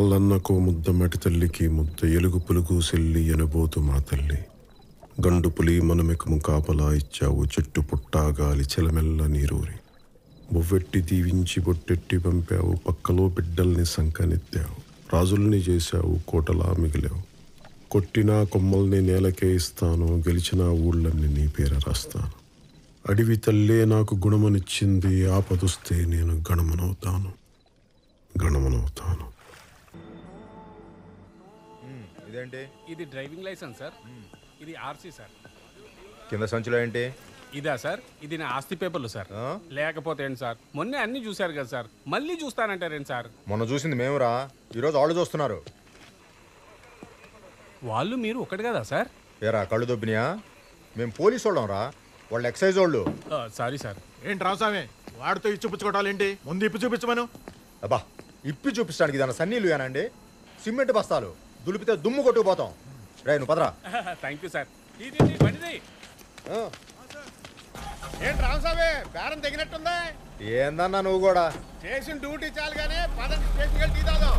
మల్లన్నకో ముద్ద మటి తల్లికి ముద్ద ఎలుగు పులుగు సెల్లి ఎనబోతు మా తల్లి గండు పులి మనమెకము కాపలా ఇచ్చావు చెట్టు పుట్టా గాలి చెలమెల్ల నీరూరి బొవ్వెట్టి దీవించి బొట్టెట్టి పంపావు పక్కలో బిడ్డల్ని సంకనెత్తావు రాజుల్ని చేశావు కోటలా మిగిలావు కొట్టినా కొమ్మల్ని నేలకే ఇస్తాను గెలిచిన ఊళ్ళన్ని నీ పేర రాస్తాను అడవి తల్లే నాకు గుణమనిచ్చింది ఆపదొస్తే నేను గణమనవుతాను గణమనవుతాను ఇదేంటి ఇది డ్రైవింగ్ లైసెన్స్ సార్ ఇది ఆర్సీ సార్ కింద సంచిలో ఏంటి ఇదా సార్ ఇది నా ఆస్తి పేపర్లు సార్ లేకపోతే ఏంటి సార్ మొన్నే అన్ని చూశారు కదా సార్ మళ్ళీ చూస్తానంటారేంటి సార్ మొన్న చూసింది మేమురా ఈరోజు వాళ్ళు చూస్తున్నారు వాళ్ళు మీరు ఒకటి కదా సార్ ఏరా కళ్ళు దొబ్బినాయా మేము పోలీసు వాళ్ళం రా వాళ్ళు ఎక్సైజ్ వాళ్ళు సారీ సార్ ఏంటి రామస్వామి వాడితో ఇచ్చి పుచ్చుకోవటాలు ఏంటి ముందు ఇప్పు చూపించమను అబ్బా ఇప్పి చూపించడానికి దాని సన్నీళ్ళు ఏనండి సిమెంట్ బస్తాలు దులిపితే దుమ్ము కొట్టుకుపోతాం రే నువ్వు పదరా థ్యాంక్ యూ సార్ ఇది ఇది, బండిది ఏంటి రామస్వామి బేరం తగినట్టుందా ఏందన్నా నువ్వు కూడా చేసిన డ్యూటీ చాలు కానీ పదండి స్టేషన్కి వెళ్ళి టీ తాగుదాం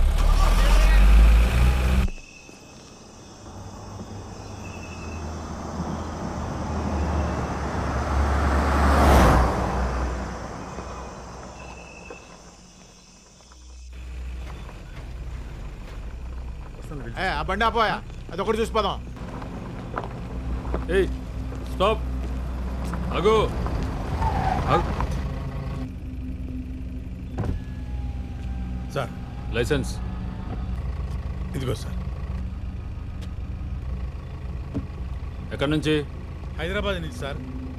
ఏ, ఆ బండి ఆపోయా అది ఒకటి చూసిపోదాం ఏయ్ స్టాప్ అగో సార్ లైసెన్స్ ఇదిగో సార్ ఎక్కడి నుంచి హైదరాబాద్ నుంచి సార్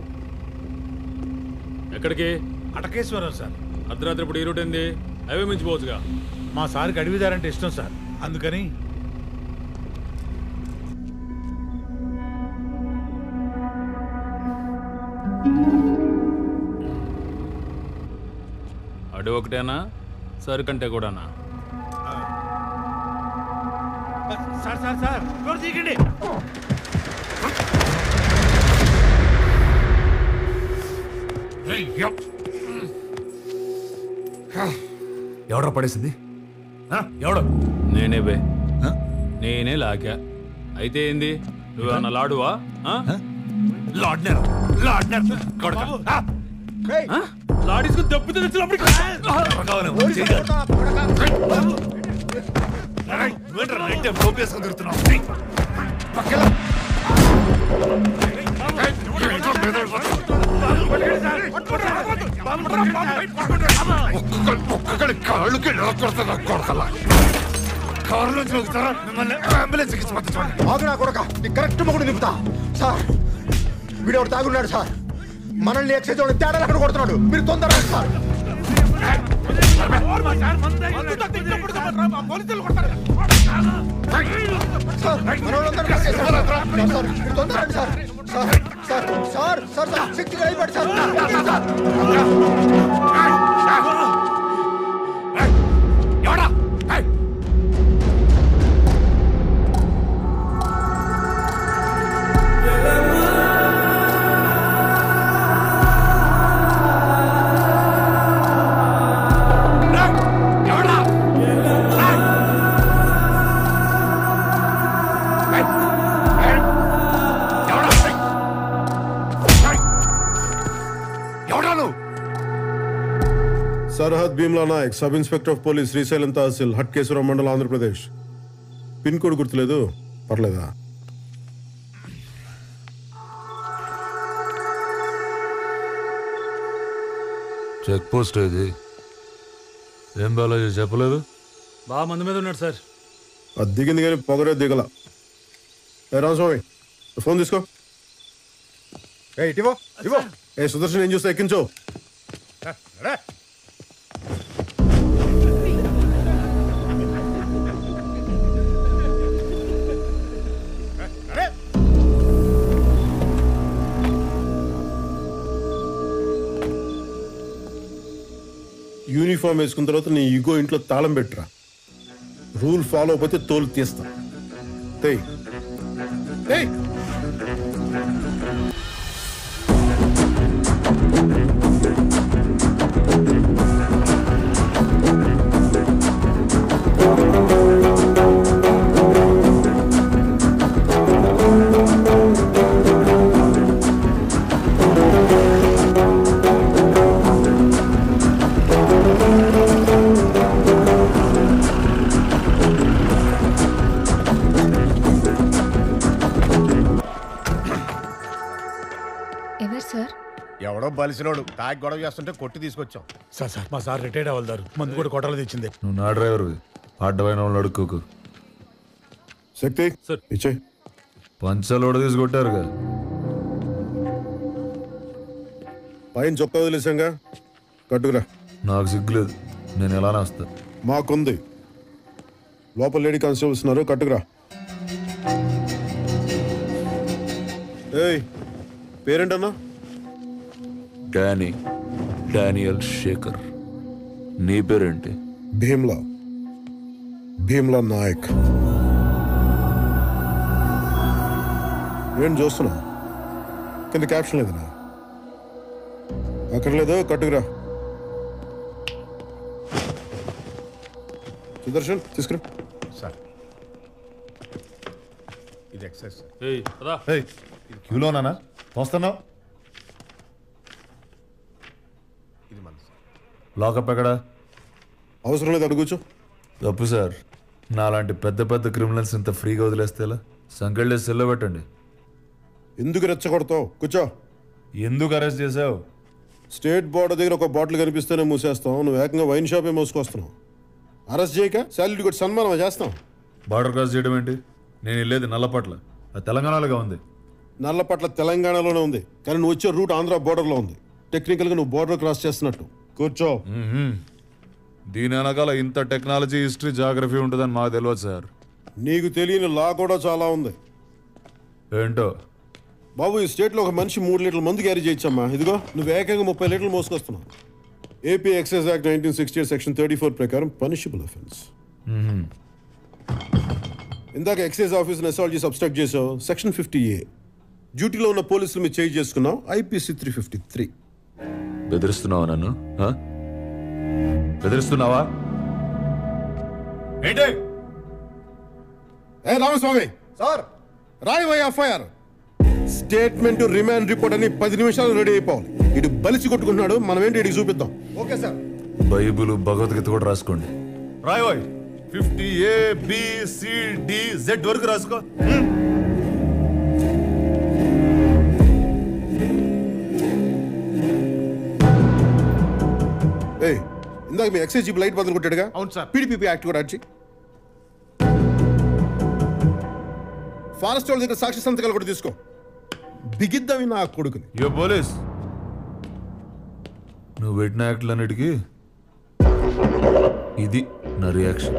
ఎక్కడికి అటకేశ్వరం సార్ అర్ధరాత్రి ఇప్పుడు ఈ రూట్ ఏంది హైవే మించిపోవచ్చుగా మా సార్కి అడవిదారంటే ఇష్టం సార్ అందుకని అడవి ఒకటేనా సరుకంటే కూడానా సార్ సార్ సార్ డోర్ తీయకండి ఎవడ్రా పడేసింది ఎవడు నేనే బే నేనే లాగా అయితే ఏంది నువ్వేమన్నా లాడువా ఆ? లాడ్నర్ లాడ్నర్ కొడక ఆ! ఆ? లాడీస్కు దెబ్బ తెలిసి కావాలి, చెయ్యి. ఏయ్, నువ్వేంట్రా నైట్ టైం టోపీ వేసుకొని తిరుగుతున్నావు? ఏయ్, పక్కన. ఏయ్, ఏంట్రా మీద ఒక్కొక్క- ఒక్కొక్కడి కాళ్ళకి ఎలా కొడతా కొడతలా కారులో చూస్తారా మిమ్మల్ని అంబులెన్స్ ఇచ్చి పంపించండి ఆగునా కొడక నీ కరెక్ట్ మొగుడు నింపుతా సార్ వీడు ఒకటి తాగున్నాడు సార్ మనల్ని ఎక్సైజ్ వాళ్ళు తేడా అక్కడ కొడుతున్నాడు మీరు తొందరగా రండి సార్ సార్, మనోళ్ళందరూ కట్టేశారు. సార్, సార్, మీరు తొందరగా రండి sir. Sir, sir, sir, sir, sir, శక్తిగా అయిపోయాడు సార్. సార్. ఎవడా ఏయ్, ఎవడా ఎవడా నువ్వు సర్హద్ Bheemla Nayak sub inspector of police Srisailam tahsil Hatkeshwaram మండలం ఆంధ్రప్రదేశ్ పిన్ కోడ్ గుర్తులేదు పర్లేదా చెక్ పోస్ట్ ఇది ఏం బాలాజీ చెప్పలేదు బాగా మంది మీద ఉన్నాడు సార్ అది దిగింది కానీ పొగరే దిగల ఏ రామస్వామి ఫోన్ తీసుకో ఏయ్, ఇటివో ఇవో ఏ సుదర్శన్ ఏం చూస్తే ఎక్కించో యూనిఫామ్ వేసుకున్న తర్వాత నీ ఈగో ఇంట్లో తాళం పెట్టురా రూల్ ఫాలో అయిపోతే తోలు తీస్తా తెయ్ తెయ్ ఎవడో బలిసినోడు తాగి గొడవ చేస్తుంటే కొట్టి తీసుకొచ్చాం సార్ సార్ మా సార్ రిటైర్డ్ అవ్వదారు మందు కూడా కొట్టాలి తెచ్చింది నువ్వు నా డ్రైవర్ అడ్డమైన వాళ్ళు అడుక్కోకు శక్తి సార్. ఇచ్చేయి పంచలోడ తీసుకొట్టారుగా పైన చొక్కా వదిలేసాంగా కట్టుకురా నాకు సిగ్గులేదు నేను ఎలానే వస్తా మాకుంది లోపల లేడీ కానిస్టేబుల్స్ ఉన్నారు కట్టుకురా ఏయ్ పేరేంటన్నా డానీ డానియల్ శేఖర్ నీ పేరేంటి భీమ్లా భీమ్లా నాయక్ ఏం చూస్తున్నా కింద క్యాప్షన్ లేదనా అక్కడ లేదు కట్టుకురా సుదర్శన్ తీసుకురా సార్ ఇది ఎక్సైజ్ సార్ ఏయ్ పదా క్యూలోనా వస్తున్నావు ఇది మన సార్ లాకప్ ఎక్కడా అవసరం లేదు అడుగు కూర్చో తప్పు సార్ నాలాంటి పెద్ద పెద్ద క్రిమినల్స్ ఇంత ఫ్రీగా వదిలేస్తేలా సంకెళ్ళే సెల్లో పెట్టండి ఎందుకు రెచ్చగొడతావు కూర్చో ఎందుకు అరెస్ట్ చేసావు స్టేట్ బోర్డర్ దగ్గర ఒక బాటిల్ కనిపిస్తేనే మూసేస్తాం నువ్వు ఏకంగా వైన్ షాపే మోసుకొస్తున్నావు అరెస్ట్ చేయక శాలరీ కొట్టి సన్మానం చేస్తాం బార్డర్ క్రాస్ చేయడం ఏంటి నేను వెళ్ళేది నల్లపట్ల అది తెలంగాణలోగా ఉంది నల్లపట్ల తెలంగాణలోనే ఉంది కానీ నువ్వు వచ్చే రూట్ ఆంధ్ర బోర్డర్లో ఉంది టెక్నికల్గా నువ్వు బోర్డర్ క్రాస్ చేస్తున్నట్టు కూర్చో దీని వెనకాల ఇంత టెక్నాలజీ హిస్టరీ జాగ్రఫీ ఉంటుందని మాకు తెలియదు సార్ నీకు తెలియని లా కూడా చాలా ఉంది ఏంటో బాబు ఈ స్టేట్లో ఒక మనిషి మూడు లీటర్ల మందు క్యారీ చేయొచ్చమ్మా ఇదిగో నువ్వు ఏకంగా ముప్పై లీటర్లు మోసుకొస్తున్నావు AP excise act nineteen sixty eight section thirty four ప్రకారం పనిషబుల్ అఫెన్స్ ఇందాక ఎక్సైజ్ ఆఫీస్ని అసాల్ట్ చేసి అబ్స్ట్రాక్ట్ చేసావు సెక్షన్ ఫిఫ్టీ ఏ డ్యూటీలో ఉన్న పోలీసులు మీరు చేంజ్ చేసుకున్నావు ఐపీసీ త్రీ ఫిఫ్టీ త్రీ బెదిరిస్తున్నావా నన్ను ఆ? బెదిరిస్తున్నావా ఏంటి ఏ రామస్వామి సార్ రాయవై ఎఫ్ఐఆర్ స్టేట్మెంట్ రిమాండ్ రిపోర్ట్ అని పది నిమిషాలు రెడీ అయిపోవాలి ఇటు బలిసి కొట్టుకుంటున్నాడు మనం ఏంటి ఇటు చూపిద్దాం ఓకే సార్ బైబుల్ భగవద్గీత కూడా రాసుకోండి రాయవాయ్ fifty A B C D Z వరకు రాసుకో ఏ ఇందాక మీ ఎక్సైజ్ జీప్ లైట్ బదులు కొట్టాడుగా అవును సార్. పీడీపీ యాక్ట్ కూడా అడిచి ఫారెస్ట్ వాళ్ళ దగ్గర సాక్షి సంతకాలు కూడా తీసుకో బిగిద్దామి నా కొడుకుని యో పోలీస్ నువ్వు పెట్టిన యాక్ట్లన్నిటికీ ఇది నా రియాక్షన్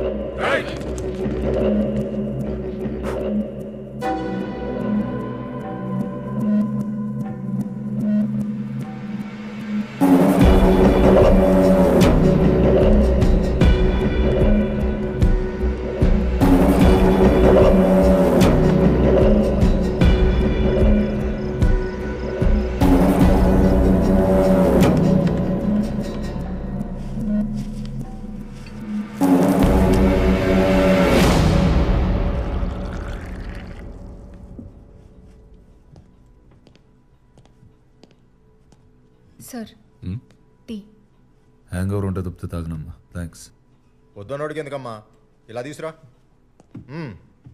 సార్ టీ హ్యాంగ్ ఓవర్ ఉంటే తప్పితే తాగనమ్మా థ్యాంక్స్ వద్దన్నోడికి ఎందుకమ్మా ఇలా తీసురా మ్మ్.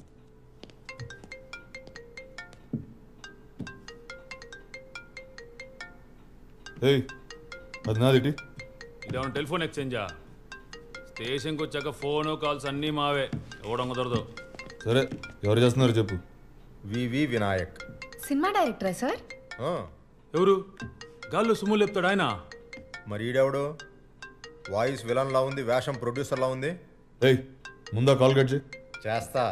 ఏయ్ అది నాదిటి ఇదేమన్నా టెలిఫోన్ ఎక్స్చేంజా స్టేషన్కి వచ్చాక ఫోన్ కాల్స్ అన్నీ మావే ఇవ్వడం కుదరదు సరే ఎవరు చేస్తున్నారు చెప్పు వివి వినాయక్ సినిమా డైరెక్టరా సార్ ఆ, ఎవరు గాల్లో సుమ్ము లేపుతాడు ఆయన మరి ఈడెవడు వాయిస్ విలన్ లా ఉంది వేషం ప్రొడ్యూసర్ లా ఉంది ఏయ్ ముందా కాల్ కట్ చేయి చేస్తా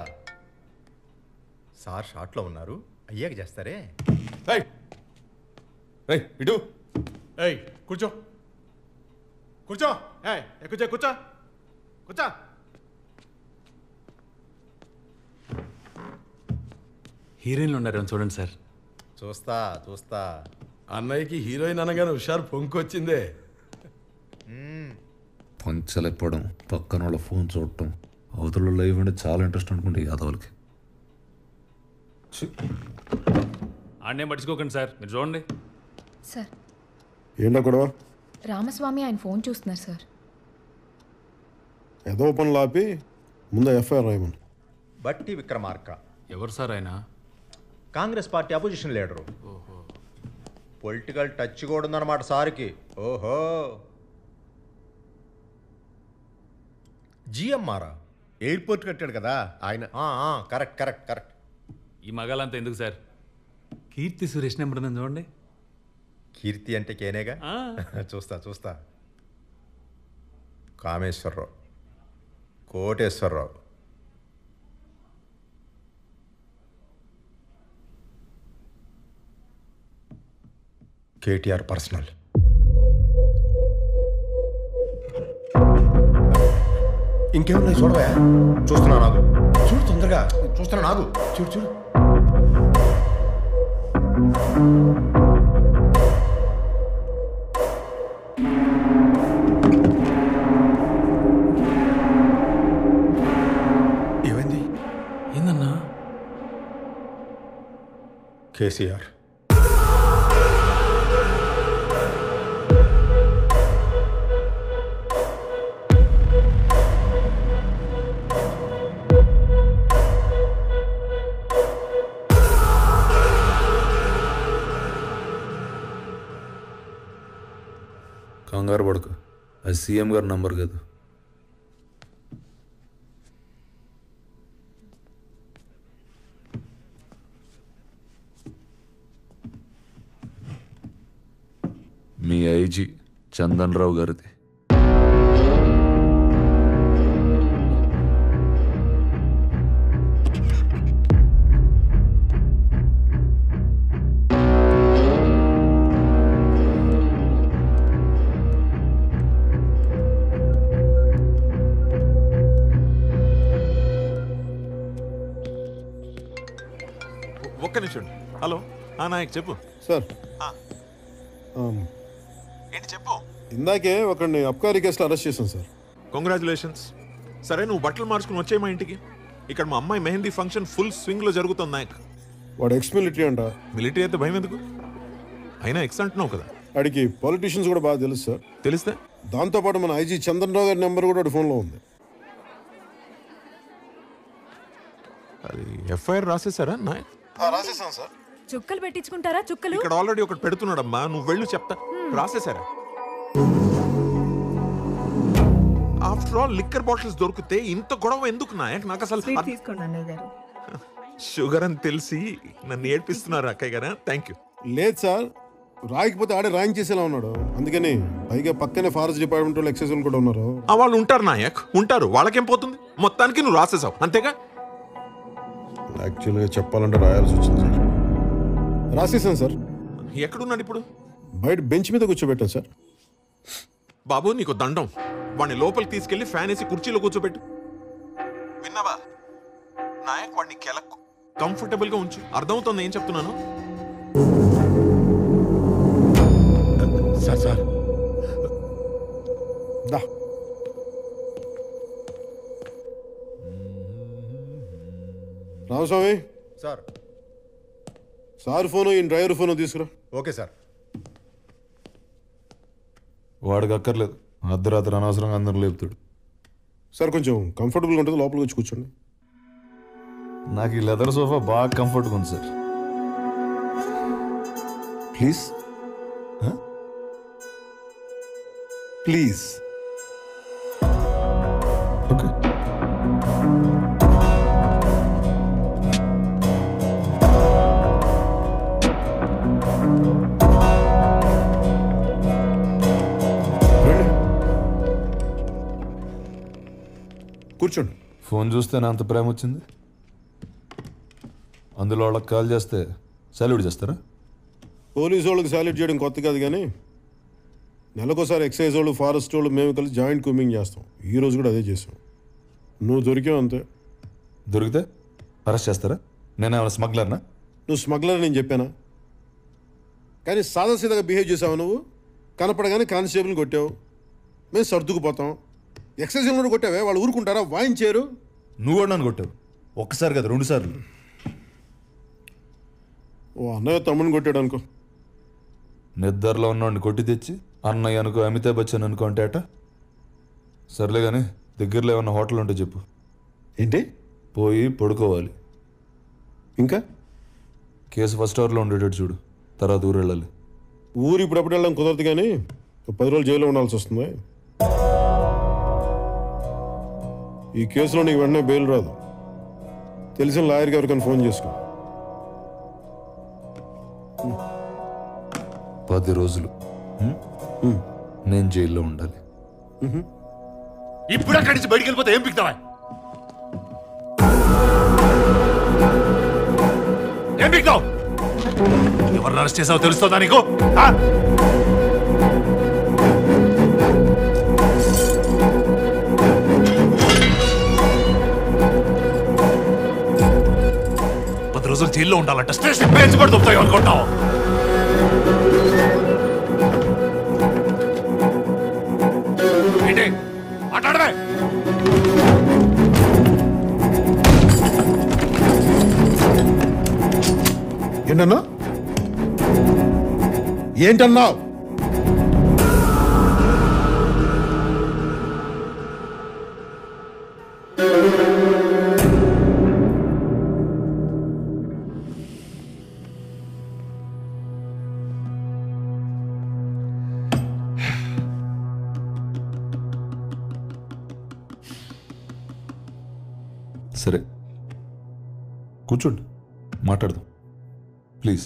సార్ షార్ట్లో ఉన్నారు అయ్యాక చేస్తారే ఏయ్ ఏయ్ ఇటు ఏయ్ కూర్చో కూర్చో ఏ ఎక్కుచే కూర్చో కూర్చో హీరోయిన్లు ఉన్నారు చూడండి సార్ చూస్తా చూస్తా అన్నయ్యకి హీరోయిన్ అనగానే హుషారు పొంకొచ్చిందే పంచలేపడం పక్కన వాళ్ళ ఫోన్ చూడటం అవతల లైవ్ అంటే చాలా ఇంట్రెస్ట్ అనుకుంటే యాదవులకి ఆడనేం పట్టించుకోకండి సార్ మీరు చూడండి సార్ ఏంటో గొడవ రామస్వామి ఆయన ఫోన్ చూస్తున్నారు సార్ ఏదో పనులు ఆపి ముందు ఎఫ్ఐఆర్ రాయమని బట్టి విక్రమార్క ఎవరు సార్ ఆయన Congress party opposition leader political touch కూడా ఉందన్నమాట సార్కి ఓహో జిఎంఆరా ఎయిర్పోర్ట్ కట్టాడు కదా ఆయన ఆ, ఆ, కరెక్ట్ కరెక్ట్ కరెక్ట్ ఈ మగాలంతా ఎందుకు సార్ కీర్తి సురేష్ నెంబర్ ఉందని చూడండి కీర్తి అంటే కేనేగా ఆ. చూస్తా చూస్తా కామేశ్వరరావు కోటేశ్వరరావు కేటీఆర్ పర్సనల్ ఇంకేమున్నాయి చూడవా చూస్తున్నా నాగు చూడు తొందరగా చూస్తున్నా నాగు చూడు చూడు ఏమైంది ఏందన్నా కేసీఆర్ కంగారు పడుకో అది సీఎం గారి నంబర్ కాదు మీ ఐజీ చందన్ రావు గారిది ఒక్క నిమిషం హలో ఆ నాయక్ చెప్పు సార్ ఏంటి చెప్పు ఇందాకే ఒకరిని అబ్కారీ కేసులో అరెస్ట్ చేశాను సార్ కంగ్రాచులేషన్స్ సరే నువ్వు బట్టలు మార్చుకుని వచ్చే మా ఇంటికి ఇక్కడ మా అమ్మాయి మెహందీ ఫంక్షన్ ఫుల్ స్వింగ్ లో జరుగుతుంది నాయక్ వాడు ఎక్స్ మిలిటరీ అంట మిలిటరీ అయితే భయం ఎందుకు అయినా ఎక్స్ అంటున్నావు కదా వాడికి పాలిటీషియన్స్ కూడా బాగా తెలుసు సార్ తెలిస్తే దాంతోపాటు మన ఐజీ చంద్రరావు గారి నెంబర్ కూడా వాడి ఫోన్లో ఉంది అది ఎఫ్ఐఆర్ రాసేసారా నాయక్ రాసేసాను సార్ చుక్కలు పెట్టించుకుంటారా చుక్కలు ఇక్కడ ఆల్రెడీ ఒకటి పెడుతున్నాడమ్మా నువ్వు వెళ్ళు చెప్తా రాసేసారా ఆఫ్టర్ ఆల్ లిక్కర్ బాటిల్స్ దొరికితే ఇంత గొడవ ఎందుకు నాయక్ నాకు అసలు అర్థం- తీసుకోండి అన్నయ్య గారు షుగర్ అని తెలిసి నన్ను ఏడ్పిస్తున్నారు అక్కయ్య గారా థ్యాంక్ యూ లేదు సార్ రాయకపోతే ఆడే రాయించేసేలా ఉన్నాడు అందుకని పైగా పక్కనే ఫారెస్ట్ డిపార్ట్మెంట్ వాళ్ళు ఎక్సైజ్ వాళ్ళు కూడా ఉన్నారు ఆ వాళ్ళు ఉంటారు నాయక్ ఉంటారు వాళ్ళకేం పోతుంది మొత్తానికి నువ్వు రాసేసావు అంతేగా యాక్చువల్గా చెప్పాలంటే రాయాల్సి వచ్చింది సార్ రాసేసాను సార్ ఎక్కడున్నాడు ఇప్పుడు బయట బెంచ్ మీద కూర్చోబెట్టాను సార్ బాబు నీకు దండం వాడిని లోపలికి తీసుకెళ్లి ఫ్యాన్ వేసి కుర్చీలో కూర్చోబెట్టు విన్నావా నాయక్ వాడిని కెలకు కంఫర్టబుల్ గా ఉంచు అర్థమవుతుంది ఏం చెప్తున్నాను సార్ సార్ దా రామస్వామి సార్ సార్ ఫోను ఈ డ్రైవర్ ఫోను తీసుకురా ఓకే సార్ వాడికి అక్కర్లేదు అర్ధరాత్రి అనవసరంగా అందరూ లేపుతాడు సార్ కొంచెం కంఫర్టబుల్గా ఉంటుంది లోపలికి వచ్చి కూర్చోండి నాకు ఈ లెదర్ సోఫా బాగా కంఫర్ట్గా ఉంది సార్ ప్లీజ్ ప్లీజ్ ఓకే కూర్చోండి ఫోన్ చూస్తే నా అంత ప్రేమ వచ్చింది అందులో వాళ్ళకి కాల్ చేస్తే సాల్యూట్ చేస్తారా పోలీసు వాళ్ళకి సాల్యూట్ చేయడం కొత్త కాదు కానీ నెలకోసారి ఎక్సైజ్ వాళ్ళు ఫారెస్ట్ వాళ్ళు మేము కలిసి జాయింట్ కుమింగ్ చేస్తాం ఈ రోజు కూడా అదే చేసాం నువ్వు దొరికావు అంతే దొరికితే అరెస్ట్ చేస్తారా నేను ఏమైనా స్మగ్లర్నా నువ్వు స్మగ్లర్ నేను చెప్పానా కానీ సాదాసీదాగా బిహేవ్ చేసావు నువ్వు కనపడగానే కానిస్టేబుల్ని కొట్టావు మేము సర్దుకుపోతాం ఎక్సైజ్ కూడా కొట్టావే వాళ్ళు ఊరుకుంటారా వాయించారు నువ్వు కూడా నన్ను కొట్టావు ఒక్కసారి కదా రెండు సార్లు ఓ అన్నయ్య తమ్ముని కొట్టాడు అనుకో నిద్రలో ఉన్నవాడిని కొట్టి తెచ్చి అన్నయ్య అనుకో అమితాబ్ బచ్చన్ అనుకో అంటే అట సర్లే కానీ దగ్గరలో ఏమన్నా హోటల్ ఉంటే చెప్పు ఏంటి పోయి పడుకోవాలి ఇంకా కేసు ఫస్ట్ అవర్లో ఉండేటట్టు చూడు తర్వాత ఊరు వెళ్ళాలి ఊరు ఇప్పుడప్పుడు వెళ్ళడం కుదరదు కానీ ఒక పది రోజులు జైల్లో ఉండాల్సి వస్తుంది ఈ కేసులో నీకు వెంటనే బెయిల్ రాదు తెలిసిన లాయర్కి ఎవరికైనా ఫోన్ చేసుకో పది రోజులు హ్మ్? నేను జైల్లో ఉండాలి ఇప్పుడు అక్కడి నుంచి బయటికి వెళ్ళిపోతే ఏం పిక్తావా ఏం పిక్తావు ఎవరిని అరెస్ట్ చేసావో తెలుస్తుందా నీకు ఆ? పది రోజులు జైల్లో ఉండాలంట స్టేషన్ పేజ్ కూడా దొరుకుతాయి అనుకుంటావు ఏంటి మాట్లాడవే ఏంటన్నా ఏంటన్నావు సరే కూర్చోండి మాట్లాడదాం ప్లీజ్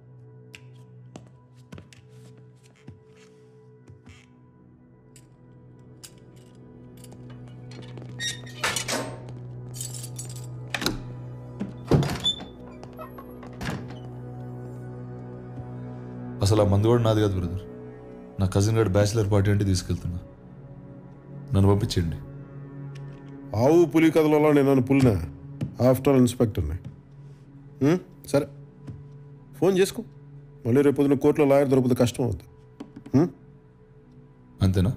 అసలు ఆ మందు కూడా నాది కాదు బ్రదర్ నా కజిన్ గారి బ్యాచిలర్ పార్టీ అంటే తీసుకెళ్తున్నా నన్ను పంపించండి ఆవు పులి కథలలో నేను నన్ను పులినా ఆఫ్టర్ ఆల్ ఇన్స్పెక్టర్ని ఉం? సరే ఫోన్ చేసుకో మళ్ళీ రేపు పొద్దున కోర్టులో లాయర్ దొరికితే కష్టం అవుతుంది ఉం? అంతేనా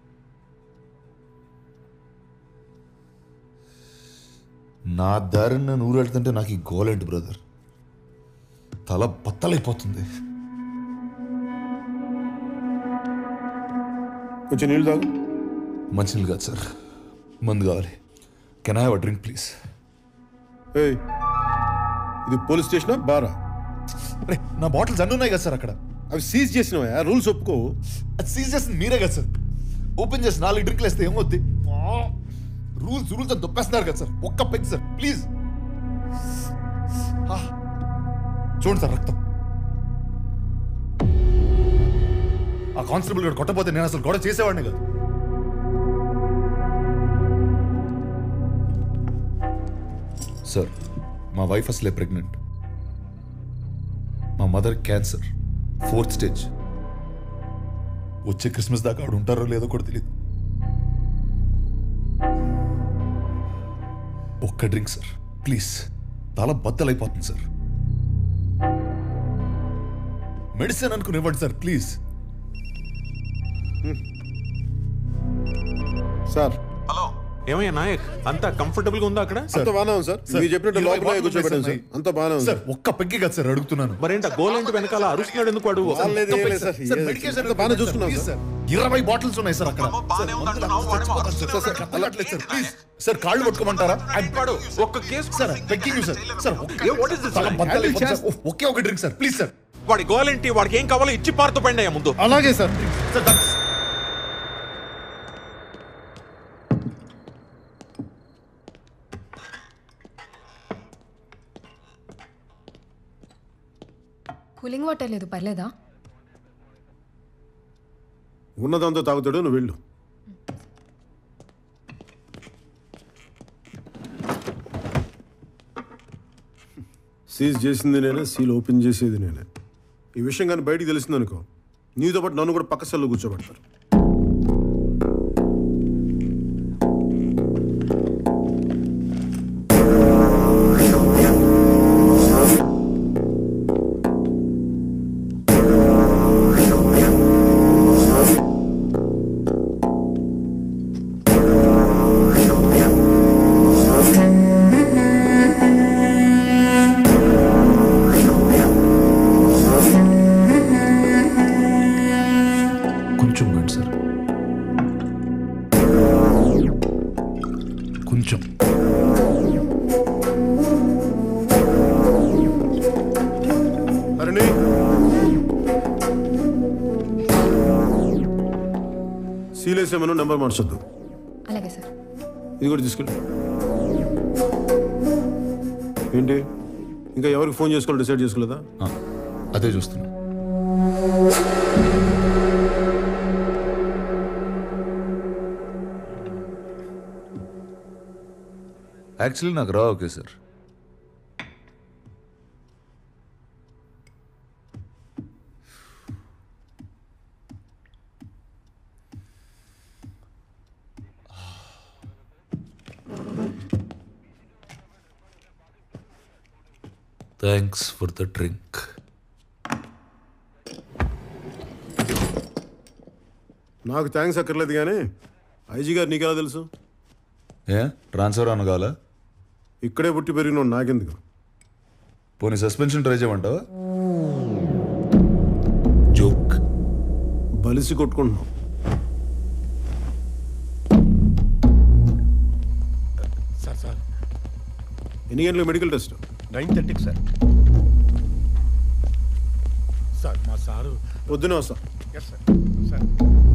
నా దారిని నేను ఊరు వెళ్తుంటే నాకు ఈ గోలేంటి బ్రదర్ తల బత్తలైపోతుంది కొంచెం నీళ్ళు తాగు మంచినీళ్ళు కాదు సార్ మందు కావాలి can I have drink please ఏయ్ ఇది పోలీస్ స్టేషనా బారా అరే నా బాటిల్స్ అన్నీ ఉన్నాయి కదా సార్ అక్కడ అవి సీజ్ చేసినవా రూల్స్ ఒప్పుకో అది సీజ్ చేసింది మీరే కదా సార్ ఓపెన్ చేసి నాలుగు డ్రింక్లు వేస్తే ఏమవుద్ది రూల్స్ రూల్స్ అని దొప్పేస్తున్నారు కదా సార్ ఒక్క పెగ్ సార్ ప్లీజ్ చూడండి సార్ రక్తం ఆ కానిస్టేబుల్ గారు కొట్టపోతే నేను అసలు గొడవ చేసేవాడిని కాదు సార్ మా వైఫ్ అసలే ప్రెగ్నెంట్ మా మదర్ క్యాన్సర్ ఫోర్త్ స్టేజ్ వచ్చే క్రిస్మస్ దాకా ఆవిడ ఉంటారో లేదో కూడా తెలియదు ఒక్క డ్రింక్ సార్ ప్లీజ్ తల బద్దలైపోతుంది సార్ మెడిసిన్ అనుకుని ఇవ్వండి సార్ ప్లీజ్ సార్ హలో ఏమయ్యా నాయక్ అంతా కంఫర్టబుల్ గా ఉందా అక్కడ అంత బాగానే ఉంది సార్ మీరు చెప్పినట్టు లోపల కూర్చోబెట్టాను సార్ అంత బాగానే ఉంది సార్ ఒక్క పెగ్గి కదా సార్ అడుగుతున్నాను మరేంటి గోలేంటి వెనకాల అరుస్తున్నాడు ఎందుకు వాడు వాళ్ళేది ఏం లేదు సార్. సార్, ఏ- మెడికేషన్ అంత బాగానే చూసుకున్నాం ప్లీజ్ సార్. ఇరవై బాటిల్స్ ఉన్నాయి సార్ అక్కడ బాగానే ఉంది అంటున్నావు, వాడేమో అరుస్తున్నాడు. సార్, సార్, అలవాట్లేదు సార్ ప్లీజ్ సార్ కాళ్ళు పట్టుకోమంటారా వాడు ఒక్క case sir begging sir sir ఒక్క- ఏ, what is this, తల sir? బద్దలైపోతుంది సార్. ఒకే ఒక డ్రింక్ సార్ ప్లీజ్ సార్ వాడి గోలేంటి వాడికి ఏం కావాలో ఇచ్చి పారుతూ పండి అయ్యా ముందు అలాగే sir sir that's- cooling water లేదు పర్లేదా ఉన్నదంతా తాగుతాడు నువ్వు వెళ్ళు సీజ్ చేసింది నేనే సీల్ ఓపెన్ చేసేది నేనే ఈ విషయం కానీ బయటికి తెలిసింది అనుకో నీతో పాటు నన్ను కూడా పక్క సెల్లో కూర్చోబెడతారు కొంచెం బండి వదిలేసేమను నెంబర్ మార్చొద్దు అలాగే సార్ ఇది కూడా తీసుకెళ్ళి ఏంటి ఇంకా ఎవరికి ఫోన్ చేసుకోవాలో డిసైడ్ చేసుకోలేదా ఆ, అదే చూస్తున్నా యాక్చువల్లీ నాకు రా okay sir thanks for the drink నాకు థ్యాంక్స్ అక్కర్లేదు కానీ ఐజీ గారు నీకెలా తెలుసు ఏ ట్రాన్స్ఫర్ అనగాల ఇక్కడే పుట్టి పెరిగిన నాకెందుకు పోనీ సస్పెన్షన్ ట్రై చేయమంటావా జోక్ బలిసి కొట్టుకుంటున్నాం సార్ సార్ ఎన్ని గంటలకు మెడికల్ టెస్ట్ నైన్ థర్టీకి సార్ సార్ మా సారు పొద్దునే వస్తా ఎస్ సార్ సార్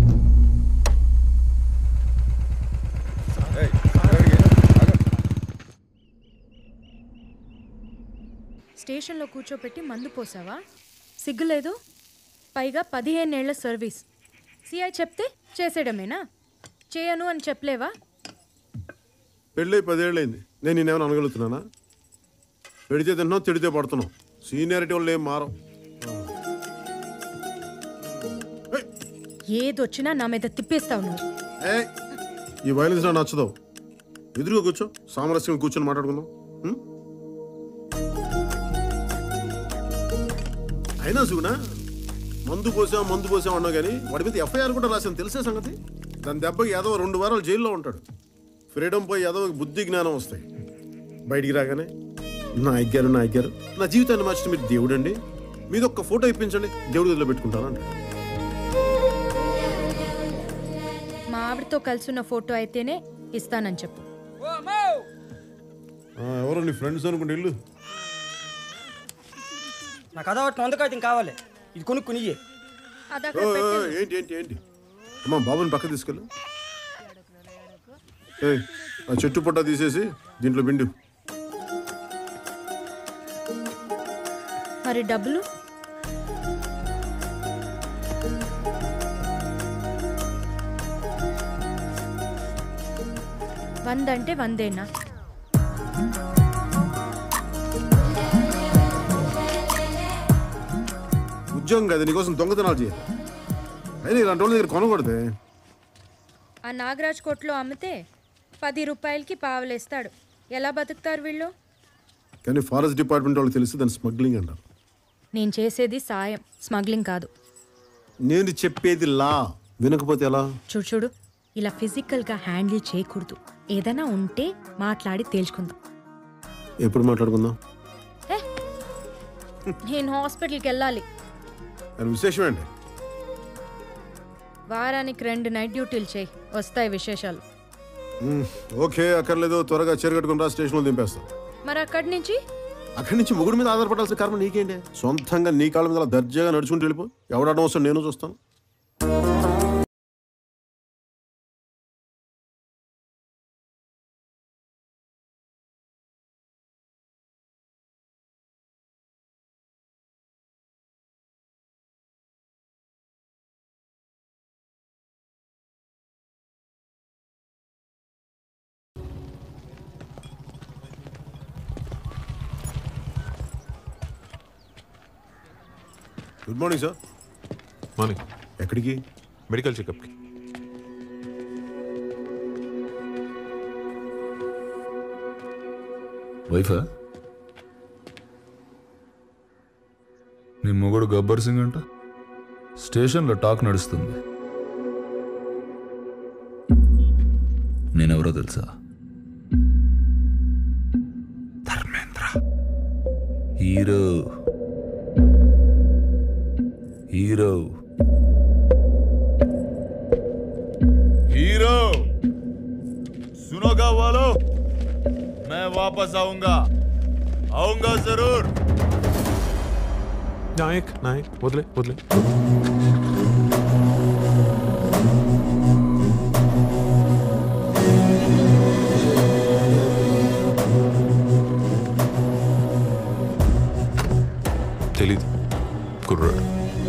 స్టేషన్లో కూర్చోపెట్టి మందు పోసావా సిగ్గులేదు పైగా పదిహేనేళ్ల సర్వీస్ సిఐ చెప్తే చేసేయడమేనా చేయను అని చెప్పలేవా పెళ్ళై పదేళ్ళైంది నేను నేనేమైనా అనగలుగుతున్నానా పెడితే తింటున్నావు తిడితే పడుతున్నావు సీనియారిటీ వాళ్ళు ఏం మారం ఏదొచ్చినా నా మీద తిప్పేస్తావు నువ్వు ఏ ఈ వైలెన్స్ నాకు నచ్చదు ఎదురుగా కూర్చో సామరస్యం కూర్చొని మాట్లాడుకుందాం ఉం? అయినా సుగునా మందు పోసాం మందు పోసాం అన్నావు కానీ వాడి మీద ఎఫ్ఐఆర్ కూడా రాసాను తెలిసే సంగతి దాని దెబ్బకి యాదవ రెండు వారాలు జైల్లో ఉంటాడు ఫ్రీడమ్ పోయి యాదవకి బుద్ధి జ్ఞానం వస్తాయి బయటికి రాగానే నా అగ్గారు నా అగ్గారు నా జీవితాన్ని మార్చిన మీరు దేవుడు అండి మీద ఒక్క ఫోటో ఇప్పించండి దేవుడి గదిలో పెట్టుకుంటాను అంటాడు మా ఆవిడతో కలిసిన ఫోటో అయితేనే ఇస్తానని చెప్పు ఆ, ఎవరో నీ ఫ్రెండ్స్ అనుకుంటే ఇల్లు నాకు అదో ఒకటి వందకాయతం కావాలి ఇది కొనుక్కుని ఇయ్యి. అది ఓ, అక్కడ ఓ, పెట్టు. ఓ, ఏంటి ఏంటి ఏంటి అమ్మా బాబుని పక్క తీసుకెళ్ళు ఏయ్ ఆ చెట్టు పుట్ట తీసేసి దీంట్లో పిండి మరి డబ్బులు వంద అంటే వందేనా ఉద్యోగం కదా నీకోసం దొంగతనాలు చేయాలి అయినా ఇలాంటి వాళ్ళ దగ్గర కొనకూడదే ఆ నాగరాజ్ కొట్లో అమ్మితే పది రూపాయలకి పావలేస్తాడు ఎలా బతుకుతారు వీళ్ళు కానీ ఫారెస్ట్ డిపార్ట్మెంట్ వాళ్ళు తెలిసి దాన్ని స్మగ్లింగ్ అంటారు నేను చేసేది సాయం స్మగ్లింగ్ కాదు నేను చెప్పేది లా వినకపోతే ఎలా చూడు చూడు ఇలా ఫిజికల్గా హ్యాండిల్ చేయకూడదు ఏదైనా ఉంటే మాట్లాడి తేల్చుకుందాం ఎప్పుడు మాట్లాడుకుందాం నేను హాస్పిటల్కి వెళ్ళాలి దాని విశేషం ఏంటి వారానికి రెండు నైట్ డ్యూటీలు చేయి వస్తాయి విశేషాలు మ్, ఓకే అక్కర్లేదు త్వరగా చేరగట్టుకుని రా స్టేషన్లో దింపేస్తాం మరి అక్కడి నుంచి అక్కడి నుంచి ముగుడు మీద ఆధారపడాల్సిన కర్మ నీకేంటి సొంతంగా నీ కాళ్ళ మీద అలా దర్జాగా నడుచుకుంటూ వెళ్ళిపో ఎవడడం అవసరం నేను చూస్తాను గుడ్ మార్నింగ్ సార్ మార్నింగ్ ఎక్కడికి మెడికల్ చెకప్కి వైఫా నీ మొగుడు గబ్బర్ సింగ్ అంట స్టేషన్లో టాక్ నడుస్తుంది నేనెవరో తెలుసా ధర్మేంద్ర హీరో హీరో हीरो सुनोगा वालों मैं वापस आऊंगा आऊंगा जरूर నాయక్ నాయక్ వదిలే వదిలే తెలీదు కుర్రాడు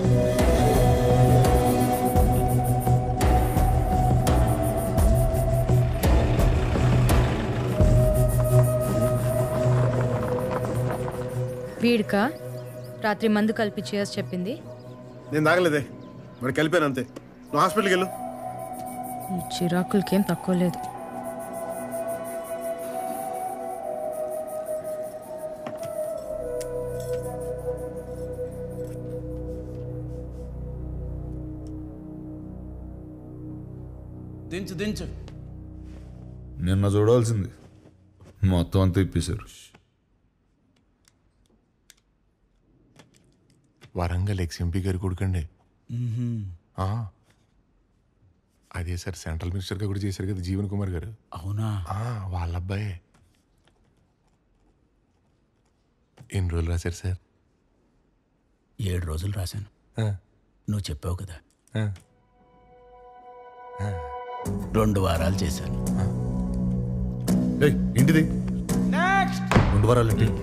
వీడికా రాత్రి మందు కలిపి చేసి చెప్పింది నేను తాగలేదే మరి కలిపాను అంతే నువ్వు హాస్పిటల్కి వెళ్ళు ఈ చిరాకులకేం తక్కువ లేదు దించు దించు నిన్న చూడాల్సింది మొత్తం అంతా ఇప్పేశారు వరంగల్ ఎక్స్ ఎంపీ గారి కొడుకండి మ్మ్హ్మ్. ఆ. అదే సార్ సెంట్రల్ మినిస్టర్గా కూడా చేశారు కదా జీవన్ కుమార్ గారు అవునా ఆ, వాళ్ళ అబ్బాయే ఎన్ని రోజులు రాశారు సార్ ఏడు రోజులు రాశాను ఆ. నువ్వు చెప్పావు కదా ఆ. రెండు వారాలు చేశాను ఏయ్, ఏంటిది రెండు వారాలు ఏంటి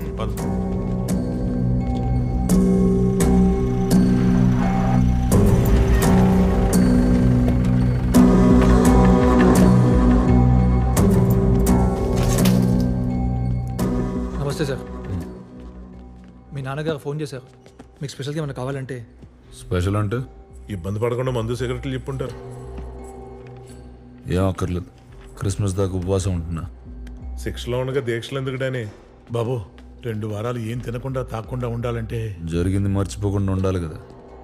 నమస్తే సార్ మీ నాన్నగారు ఫోన్ చేశారు మీకు స్పెషల్గా ఏమైనా కావాలంటే స్పెషల్ అంటే ఇబ్బంది పడకుండా మందు సిగరెట్లు చెప్పుంటారు ఏం అక్కర్లేదు క్రిస్మస్ దాకా ఉపవాసం ఉంటున్నా శిక్షలో ఉండగా దీక్షలు ఎందుకుడాని బాబు రెండు వారాలు ఏం తినకుండా తాకుండా ఉండాలంటే జరిగింది మర్చిపోకుండా ఉండాలి కదా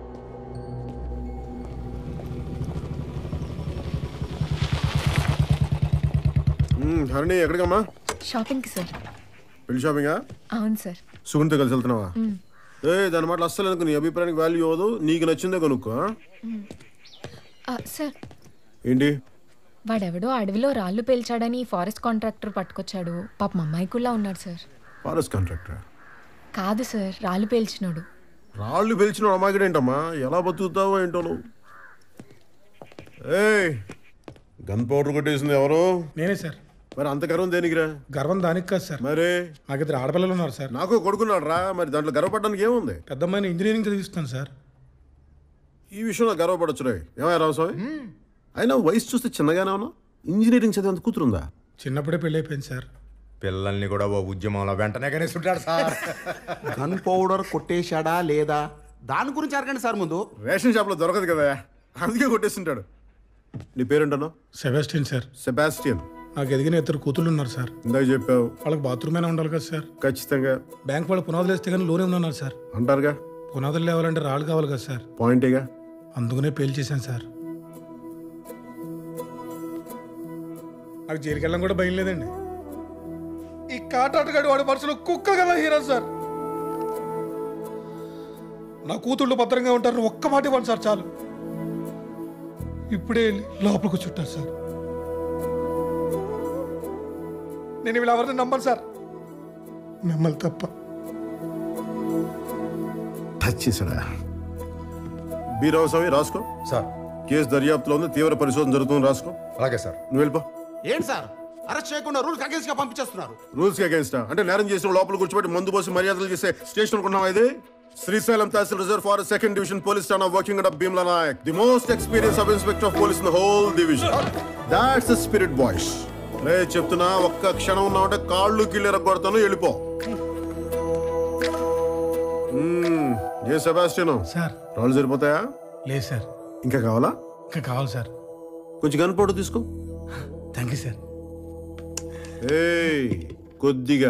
మ్మ్, హరిణి ఎక్కడికమ్మా షాపింగ్కి సార్ పెళ్లి షాపింగా అవును సార్ సుగుణితో కలిసి వెళ్తున్నావా మ్మ్. ఏ దాని మాటలు అస్సలు అనుకో నీ అభిప్రాయానికి వాల్యూ ఇవ్వదు నీకు నచ్చిందే కొనుక్కో ఆ? మ్మ్. ఆ, సార్ ఏంటి వాడెవడో అడవిలో రాళ్ళు పేల్చాడని ఫారెస్ట్ కాంట్రాక్టర్ పట్టుకొచ్చాడు పాప అమ్మాయికుల్లా ఉన్నాడు సార్ ఫారెస్ట్ కాంట్రాక్టర్ కాదు సార్ రాళ్ళు పేల్చినాడు రాళ్ళు పిలిచిన అమాయకుడు ఏంటమ్మా ఎలా బతుకుతావో ఏంటో నువ్వు ఏయ్ గన్ పౌడర్ కొట్టేసింది ఎవరు నేనే సార్ మరి అంత గర్వం దేనికిరా గర్వం దానికి కాదు సార్ మరి నాకు ఇద్దరు ఆడపిల్లలు ఉన్నారు సార్ నాకు కొడుకున్నాడు రా మరి దాంట్లో గర్వపడడానికి ఏముంది పెద్దమ్మాయిని ఇంజనీరింగ్ చదివిస్తాను సార్ ఈ విషయంలో గర్వపడచ్చు రే ఏమయ్య రామస్వామి అయినా వయసు చూస్తే చిన్నగానే ఉన్నా ఇంజనీరింగ్ చదివేంత కూతురుందా చిన్నప్పుడే పెళ్ళి అయిపోయింది సార్ పిల్లల్ని కూడా ఓ ఉద్యమంలో వెంటనే కనేస్తుంటాడు సార్ గన్ పౌడర్ కొట్టేశాడా లేదా దాని గురించి అడగండి సార్ ముందు రేషన్ షాప్లో దొరకదు కదా అందుకే కొట్టేస్తుంటాడు నీ పేరేంటన్నా సెబాస్టియన్ సార్ సెబాస్టియన్ నాకు ఎదిగిన ఇద్దరు కూతుళ్ళు ఉన్నారు సార్ ఇందాక చెప్పావు వాళ్ళకి బాత్రూమ్ అయినా ఉండాలి కదా సార్ ఖచ్చితంగా బ్యాంక్ వాళ్ళు పునాదులు వేస్తే కానీ లోనే ఉన్నారు సార్ అంటారుగా పునాదులు లేవాలంటే రాళ్ళు కావాలి కదా సార్ పాయింటేగా అందుకనే పేల్ చేశాను సార్ నాకు జైలుకి వెళ్ళడం కూడా భయం లేదండి ఈ కాటాటగాడి వాడి మనసులో కుక్క గల హీరో సార్ నా కూతుళ్ళు భద్రంగా ఉంటారు ఒక్క మాట ఇవ్వండి సార్ చాలు ఇప్పుడే వెళ్ళి లోపలికి చుట్టారు సార్ నేను వీళ్ళు ఎవరిని నమ్మను సార్ మిమ్మల్ని తప్ప టచ్ చేశాడా బి రామస్వామి రాసుకో సార్ కేసు దర్యాప్తులో ఉంది తీవ్ర పరిశోధన జరుగుతుంది రాసుకో అలాగే సార్ నువ్వు వెళ్ళిపో ఏంటి సార్ అరెస్ట్ చేయకుండా రూల్స్ అగేన్స్ గా పంపించేస్తున్నారు రూల్స్ అగేన్స్ట్ అంటే నేరం చేసిన లోపల కూర్చోబెట్టి మందు పోసి మర్యాదలు చేసే స్టేషన్ అనుకున్నావా ఇది Srisailam tahsil reserve forest second division police station working and Bheemla Nayak the most experience sub inspector of police in whole division that's the spirit boys రే చెప్తున్నా ఒక్క క్షణం ఉన్నావంటే కాళ్ళు కీళ్ళు ఎరగొడతాను వెళ్ళిపో మ్మ్. ఏ సెబాస్టియన్ సార్ రాళ్ళు సరిపోతాయా లేదు సార్ ఇంకా కావాలా ఇంకా కావాలి సార్ కొంచెం గన్ పౌడర్ తీసుకో థ్యాంక్ యూ సార్ ఏయ్ కొద్దిగా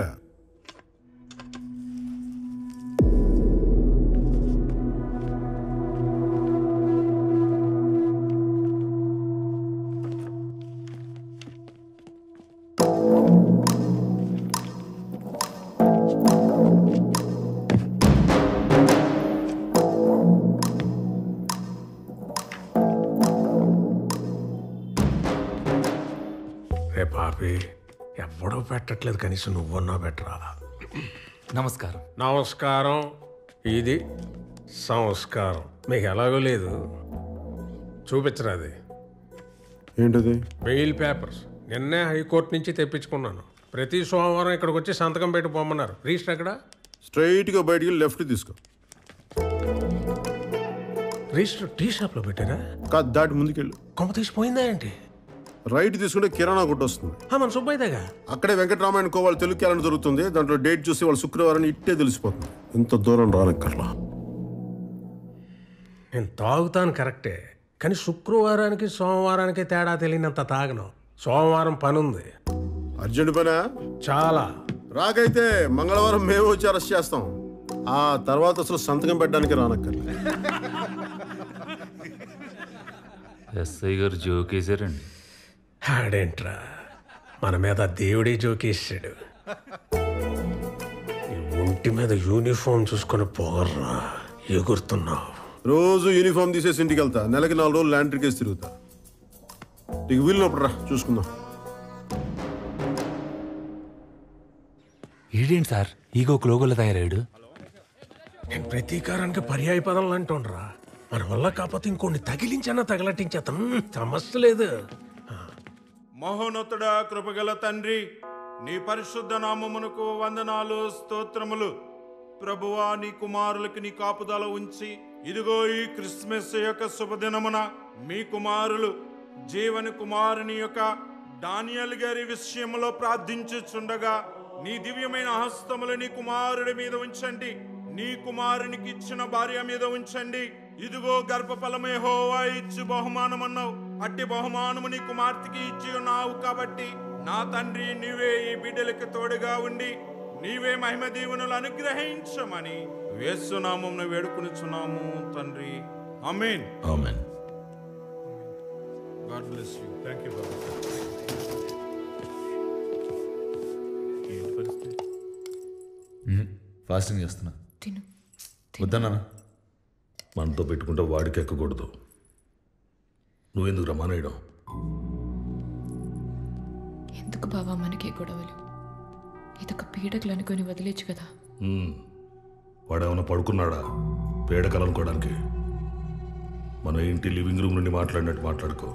రే పాపి ఎవ్వడో పెట్టట్లేదు కనీసం నువ్వన్నా పెట్టరా నమస్కారం నమస్కారం ఇది సంస్కారం మీకు ఎలాగో లేదు చూపించరా అది ఏంటది బెయిల్ పేపర్స్ నిన్నే హైకోర్టు నుంచి తెప్పించుకున్నాను ప్రతి సోమవారం ఇక్కడికి వచ్చి సంతకం పెట్టి పోమన్నారు రిజిస్టర్ ఎక్కడ స్ట్రైట్గా బయటికి లెఫ్ట్ తీసుకో రిజిస్టర్ టీ షాప్లో పెట్టారా కాదు దాటి ముందుకెళ్ళు కొమ్మ తీసిపోయిందా ఏంటి రైట్ తీసుకుంటే కిరాణా కొట్టు వస్తుంది ఆ, మన సుబ్బయ్యదేగా అక్కడే వెంకటరామాయణ కో వాళ్ళు తెలుగు క్యాలెండర్ దొరుకుతుంది దాంట్లో డేట్ చూసి వాళ్ళు శుక్రవారం ఇట్టే తెలిసిపోతుంది ఇంత దూరం రానక్కర్లా నేను తాగుతాను కరెక్టే కానీ శుక్రవారానికి సోమవారానికి తేడా తెలియనంత తాగను సోమవారం పని ఉంది అర్జెంట్ పనా చాలా రాకైతే మంగళవారం మేము వచ్చి అరెస్ట్ చేస్తాం ఆ తర్వాత అసలు సంతకం పెట్టడానికి రానక్కర్లా ఎస్ఐ గారు జోకేశారండి ఆడేంట్రా మన మీద దేవుడే జోకేసాడు ఈ ఒంటి మీద యూనిఫామ్ చూసుకొని పోగర్రా ఎగురుతున్నావు రోజు యూనిఫామ్ తీసేసి ఇంటికి వెళ్తా నెలకి నాలుగు రోజులు ల్యాండ్ కేసు తిరుగుతా నీకు వీలునప్పుడు రా చూసుకుందాం ఈడేంటి సార్ ఈగో లోగోలో తయారాడు నేను ప్రతీకారానికి పర్యాయ పదాలు అంటుండ్రా మన వల్ల కాకపోతే ఇంకొన్ని తగిలించన్నా తగలటించేతాం సమస్య లేదు మహోన్నతుడా కృపగల తండ్రి నీ పరిశుద్ధ నామమునకు వందనాలు స్తోత్రములు ప్రభువా నీ కుమారులకి నీ కాపుదల ఉంచి ఇదిగో ఈ క్రిస్మస్ యొక్క శుభదినమున మీ కుమారులు జీవని కుమారుని యొక్క డానియల్ గారి విషయంలో ప్రార్థించుచుండగా నీ దివ్యమైన హస్తములు నీ కుమారుడి మీద ఉంచండి నీ కుమారునికి ఇచ్చిన భార్య మీద ఉంచండి ఇదిగో గర్భఫలమే హోవా ఇచ్చి బహుమానం అన్నావు అట్టి బహుమానము నీ కుమార్తెకి ఇచ్చి ఉన్నావు కాబట్టి నా తండ్రి నీవే ఈ బిడ్డలకి తోడుగా ఉండి నీవే మహిమ దీవెనలు అనుగ్రహించమని వేస్తున్నాము వేడుకునిచున్నాము తండ్రి అమీన్ amen God bless you thank you fasting చేస్తున్నా తిను వద్దన్నా మనతో పెట్టుకుంటే వాడికి ఎక్కకూడదు నువ్వెందుకు రమ్మనేయడం ఎందుకు బావా మనకి గొడవలు ఇదొక పీడకలు అనుకొని వదిలేచ్చు కదా ఉమ్, వాడేమైనా పడుకున్నాడా పేడకలు అనుకోవడానికి మన ఇంటి లివింగ్ రూమ్ నుండి మాట్లాడినట్టు మాట్లాడుకో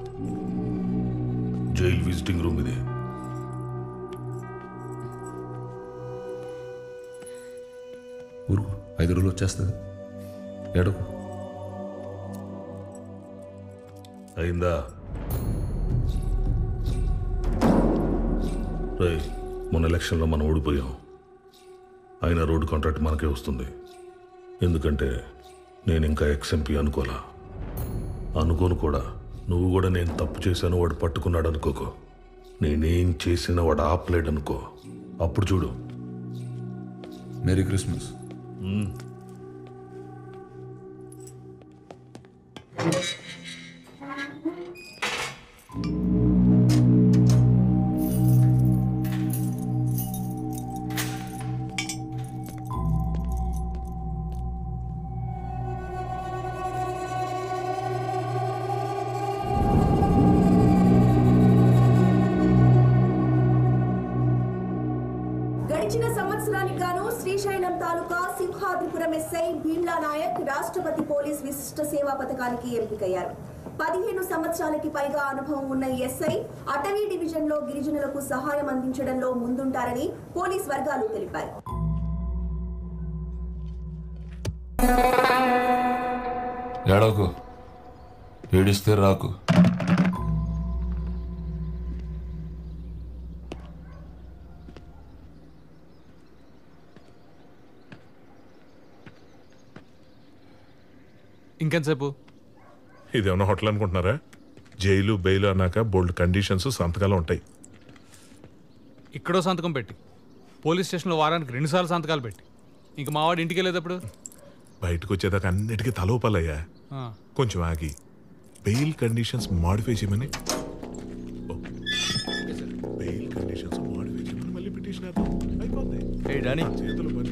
జైల్ విజిటింగ్ రూమ్ ఇది ఊరుకు ఐదు రోజులు వచ్చేస్తుంది ఏడకు అయిందా రే మొన్న ఎలక్షన్లో మనం ఓడిపోయాం అయినా రోడ్డు కాంట్రాక్ట్ మనకే వస్తుంది ఎందుకంటే నేను ఇంకా ఎక్స్ఎంపీ అనుకోలా అనుకోను కూడా నువ్వు కూడా నేను తప్పు చేశాను వాడు పట్టుకున్నాడు అనుకోకో నేనేం చేసినా వాడు ఆపలేడు అనుకో అప్పుడు చూడు మేరీ క్రిస్మస్ మ్మ్. గడిచిన సంవత్సరానికి గాను శ్రీశైలం తాలూకా సింహాద్రిపురం ఎస్ఐ భీమ్లా నాయక్ రాష్ట్రపతి పోలీస్ విశిష్ట సేవా పథకానికి ఎంపికయ్యారు పదిహేను సంవత్సరాలకి పైగా అనుభవం ఉన్న ఈ ఎస్ఐ అటవీ డివిజన్ లో గిరిజనులకు సహాయం అందించడంలో ముందుంటారని పోలీస్ వర్గాలు తెలిపారు ఏడవకు ఏడిస్తే రాకు ఇంకెంతసేపు ఇదేమన్నా హోటల్ అనుకుంటున్నారా జైలు బెయిల్ అన్నాక బోల్డ్ కండిషన్స్ సంతకాలు ఉంటాయి ఇక్కడో సంతకం పెట్టి పోలీస్ స్టేషన్లో వారానికి రెండుసార్లు సంతకాలు పెట్టి ఇంక మావాడు ఇంటికి వెళ్ళేటప్పుడు బయటకు వచ్చేదాకా అన్నిటికీ తలోపాలయ్యా ఆ. కొంచెం ఆగి బెయిల్ కండిషన్స్ మాడిఫై చేయమని ఓ. బెయిల్ కండిషన్స్ మాడిఫై చేయమని మళ్ళీ పిటిషన్ వేద్దాం. అయిపోద్ది ఏ డానీ చేతులు పని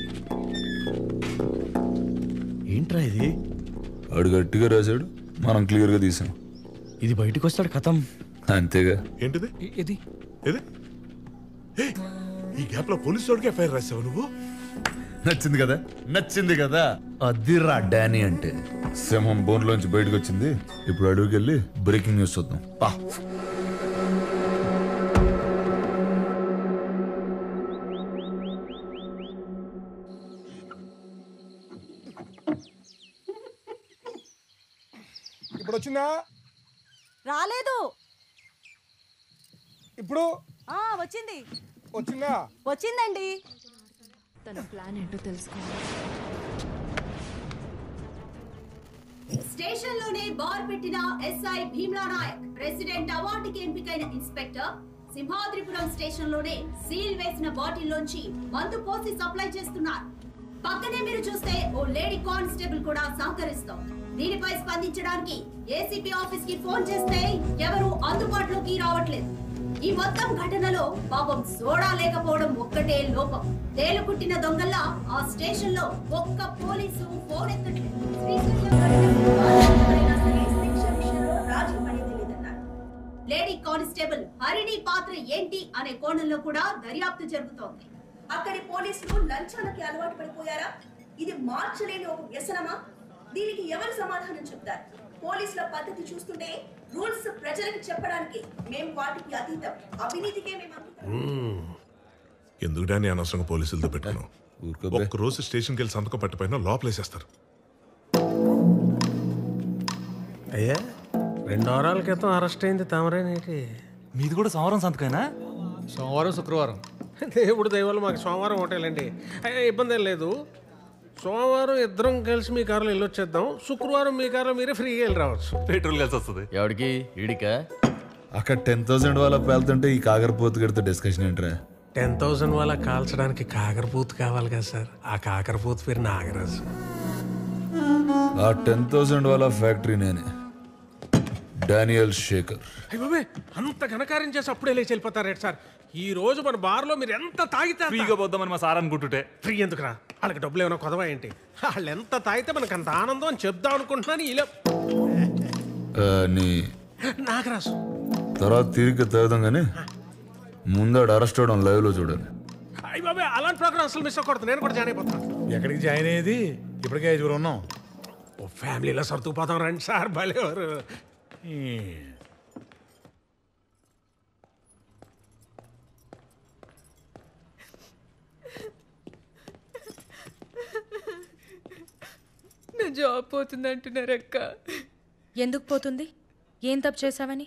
ఏంట్రా ఇది వాడు గట్టిగా రాశాడు మనం క్లియర్గా తీసాం ఇది బయటకు వస్తాడు కథం అంతేగా ఏంటిది ఇది ఏది ఏ, ఈ గ్యాప్ లో పోలీసు వాడికి ఎఫ్ఐఆర్ రాసావు నువ్వు నచ్చింది కదా నచ్చింది కదా అదిరా డానీ అంటే సింహం బోన్లోంచి బయటకు వచ్చింది ఇప్పుడు అడుగుకి వెళ్ళి బ్రేకింగ్ న్యూస్ చూద్దాం పా ఇప్పుడు వచ్చిందా రాలేదు ఇప్పుడు ఆ వచ్చింది వచ్చిందా వచ్చిందండి తన ప్లాన్ ఏంటో తెలుసుకోవాలి స్టేషన్ లోనే బార్ పెట్టిన ఎస్ఐ భీమ్లా నాయక్ ప్రెసిడెంట్ అవార్డుకి ఎంపికైన ఇన్స్పెక్టర్ సింహాద్రిపురం స్టేషన్ లోనే సీల్ వేసిన బాటిల్ లోంచి మందు పోసి సప్లై చేస్తున్నారు పక్కనే మీరు చూస్తే ఓ లేడీ కానిస్టేబుల్ కూడా సహకరిస్తాం దీనిపై స్పందించడానికి ఏసీపీ ఆఫీస్ కి ఫోన్ చేస్తే ఎవరు అందుబాటులోకి రావట్లేదు ఈ మొత్తం ఘటనలో పాపం సోడా లేకపోవడం ఒక్కటే లోపం తేలుకుట్టిన దొంగల్లా ఆ స్టేషన్ లో ఒక్క పోలీసు ఫోన్ ఎత్తట్లేదు ఎవరైనా సరే శిక్ష విషయంలో రాజీ పడేది లేదన్నారు. లేడీ కానిస్టేబుల్ హరిణి పాత్ర ఏంటి అనే కోణంలో కూడా దర్యాప్తు జరుగుతోంది అక్కడి పోలీసులు లంచాలకి అలవాటు పడిపోయారా ఇది మార్చలేని ఒక వ్యసనమా దీనికి ఎవరు సమాధానం చెప్తారు పోలీసుల పద్ధతి చూస్తుంటే రూల్స్ ప్రజలకు చెప్పడానికి మేము వాటికి అతీతం అవినీతికే మేము అంకితం. ఎందుకు డానీ అనవసరంగా పోలీసులతో పెట్టుకున్నావు ఒక్క రోజు స్టేషన్కి వెళ్ళి సంతకం పెట్టపోయినా లోపలేసేస్తారు అయ్యా రెండు వారాల క్రితం అరెస్ట్ అయింది తమరేనేటి మీది కూడా సోమవారం సంతకైనా సోమవారం శుక్రవారం దేవుడు దయవల్ల మాకు సోమవారం హోటలండి అయ్యా ఇబ్బంది ఏం లేదు సోమవారం ఇద్దరం కలిసి మీ కారులో వెళ్ళొచ్చేద్దాం శుక్రవారం మీ కారులో మీరే ఫ్రీగా వెళ్ళి రావచ్చు పెట్రోల్ కలిసి వస్తుంది ఎవడికి ఈడికా అక్కడ టెన్ థౌసండ్ వాళ్ళ వెళ్తుంటే ఈ కాకరపోతు గడితో డిస్కషన్ ఏంట్రా టెన్ థౌసండ్ వాళ్ళ కాల్చడానికి కాకరపూత్ కావాలి కదా సార్ ఆ కాకరపూత్ పేరు నాగరాజు ఆ టెన్ థౌసండ్ వాళ్ళ ఫ్యాక్టరీ నేనే డానియల్ శేఖర్ అయ్య బాబే అంత ఘనకార్యం చేసి అప్పుడే లేచి వెళ్ళిపోతారేంటి సార్ ఈ రోజు మన బార్లో మీరు ఎంత తాగితే ఫ్రీగా పోద్దామని మా సార్ అనుకుంటుంటే ఫ్రీ ఎందుకురా వాళ్ళకి డబ్బులు ఏమైనా కొదవా ఏంటి వాళ్ళు ఎంత తాగితే మనకు అంత ఆనందం అని చెప్దాం అనుకుంటున్నాను ఇలా ఆ, నీ నాగరాజు తర్వాత తిరిగి తాగుదాం కానీ ముందాడు అరెస్ట్ అవడం లైవ్లో చూడాలి అయ్య బాబే అలాంటి ప్రోగ్రామ్ అసలు మిస్ అవ్వకూడదు నేను కూడా జాయిన్ అయిపోతాను ఎక్కడికి జాయిన్ అయ్యేది ఇప్పటికే ఐదుగురు ఉన్నాం ఓ ఫ్యామిలీలో సర్దుకుపోతాం రండి సార్ భలేవారు నా జాబ్ పోతుంది అంటున్నారు అక్క ఎందుకు పోతుంది ఏం తప్పు చేసావని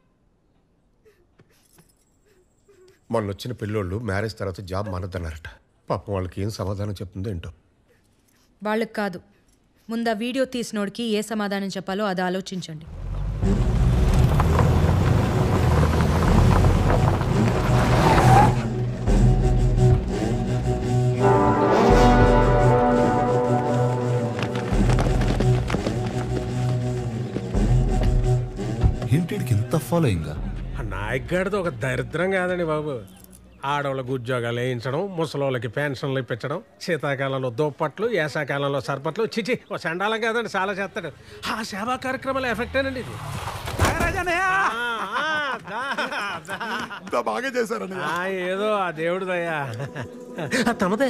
మొన్న వచ్చిన పిల్లోళ్ళు మ్యారేజ్ తర్వాత జాబ్ మానద్దన్నారట పాపం వాళ్ళకి ఏం సమాధానం చెప్తుందో ఏంటో వాళ్ళకి కాదు ముందు ఆ వీడియో తీసినోడికి ఏ సమాధానం చెప్పాలో అది ఆలోచించండి ఏంటికి ఇంత ఫాలోయింగా ఆ నాయక్ గారిది ఒక దరిద్రం కాదండి బాబు ఆడవాళ్ళకి ఉద్యోగాలు వేయించడం ముసలోళ్ళకి పెన్షన్లు ఇప్పించడం శీతాకాలంలో దుప్పట్లు వేసాకాలంలో సర్పట్లు చిచి ఓ చండాలం కాదండి చాలా చేస్తాడు ఆ సేవా కార్యక్రమాల ఎఫెక్టేనండి ఇది బాగా చేశారండి ఆ, ఏదో ఆ దేవుడు దయ్యా తమదే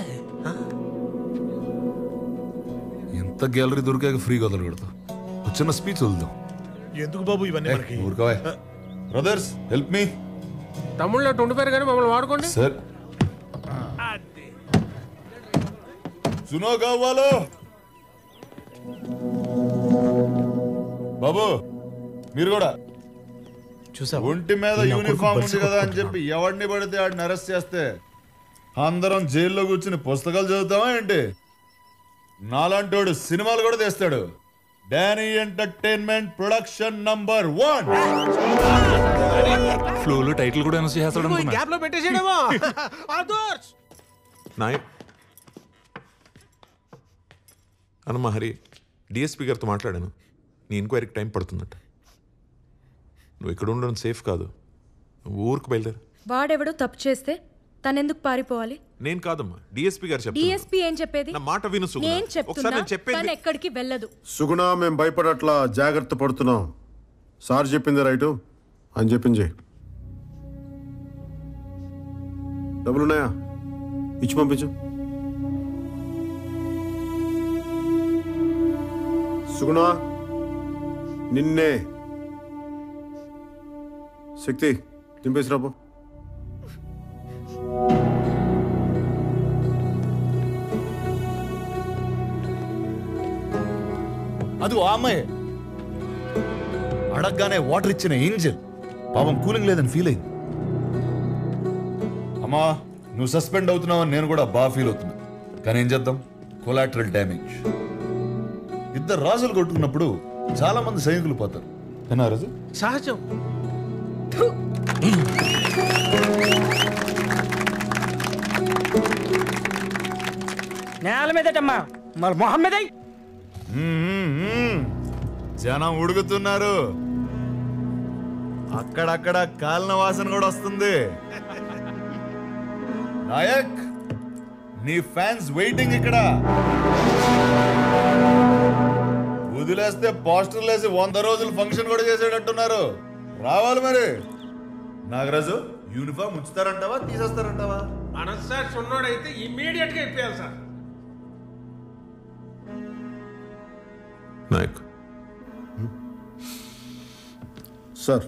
ఎంత గ్యాలరీ దొరికాక ఫ్రీగా వదలకూడదు ఒక చిన్న స్పీచ్ వదులుదాం ఎందుకు బాబు ఇవన్నీ మనకి ఊరుకోవా బ్రదర్స్ హెల్ప్ మీ తమ్ముళ్ళు అటు ఉండిపోయారు కానీ మమ్మల్ని వాడుకోండి సార్ సునో కావాలో బాబు మీరు కూడా చూసా ఒంటి మీద యూనిఫామ్ ఉంది కదా అని చెప్పి ఎవడిని పడితే ఆడిని అరెస్ట్ చేస్తే అందరం జైల్లో కూర్చుని పుస్తకాలు చదువుతామా ఏంటి నాలాంటోడు సినిమాలు కూడా తీస్తాడు Danny entertainment production number one ఫ్లోలో టైటిల్ కూడా అనౌన్స్ చేస్తాడు అనుకున్నా గ్యాప్ లో పెట్టేసేయడమో అదోర్స్ నాయక్ అనమ్మా హరి డిఎస్పీ గారితో మాట్లాడాను నీ ఎంక్వైరీకి టైం పడుతుందట నువ్వు ఇక్కడ ఉండడం సేఫ్ కాదు నువ్వు ఊరికి బయలుదేరు వాడెవడో తప్పు చేస్తే తనెందుకు పారిపోవాలి నేను కాదమ్మా డిఎస్పీ గారు చెప్తాను డిఎస్పీ ఏం చెప్పేది నా మాట విను సుగుణ. నేను ఒకసారి చెప్తున్నా నేను చెప్పేది తను ఎక్కడికి వెళ్ళదు సుగుణ మేము భయపడట్లా జాగ్రత్త పడుతున్నాం సార్ చెప్పింది రైటు అని చెప్పింది డబ్బులున్నాయా ఇచ్చి పంపించు సుగుణ నిన్నే శక్తి దింపేసి రాబో అది ఆ అమ్మాయి అడగగానే వాటర్ ఇచ్చిన ఏంజల్ పాపం కూలింగ్ లేదని ఫీల్ అయింది అమ్మా నువ్వు సస్పెండ్ అవుతున్నావని నేను కూడా బాగా ఫీల్ అవుతున్నా కానీ ఏం చేద్దాం కొలాటరల్ డ్యామేజ్ ఇద్దరు రాజులు కొట్టుకున్నప్పుడు చాలా మంది సైనికులు పోతారు ఏనా రాజు సహజం నేల మీదటమ్మా మరి మొహం మీద జనం ఉడుకుతున్నారు అక్కడక్కడ కాలిన వాసన కూడా వస్తుంది నాయక్ నీ ఫ్యాన్స్ వెయిటింగ్ ఇక్కడ వదిలేస్తే పోస్టర్లు వేసి వంద రోజులు ఫంక్షన్ కూడా చేసేటట్టున్నారు రావాలి మరి నాగరాజు యూనిఫామ్ ఉంచుతారంటావా తీసేస్తారంటావా మనసు సార్ సున్నోడైతే ఇమ్మీడియట్ గా ఇప్పేయాలి సార్ నాయక్ సార్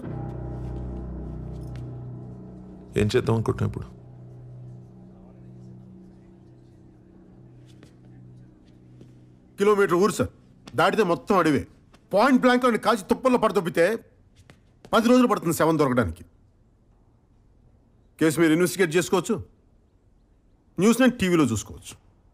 ఏం చేద్దాం అనుకుంటున్నా ఇప్పుడు కిలోమీటర్ ఊరు సార్ దాటితే మొత్తం అడివే పాయింట్ బ్లాంక్ అని కాల్చి తుప్పల్లో పడదొబ్బితే పది రోజులు పడుతుంది శవం దొరకడానికి కేసు మీరు ఇన్వెస్టిగేట్ చేసుకోవచ్చు న్యూస్ నేను టీవీలో చూసుకోవచ్చు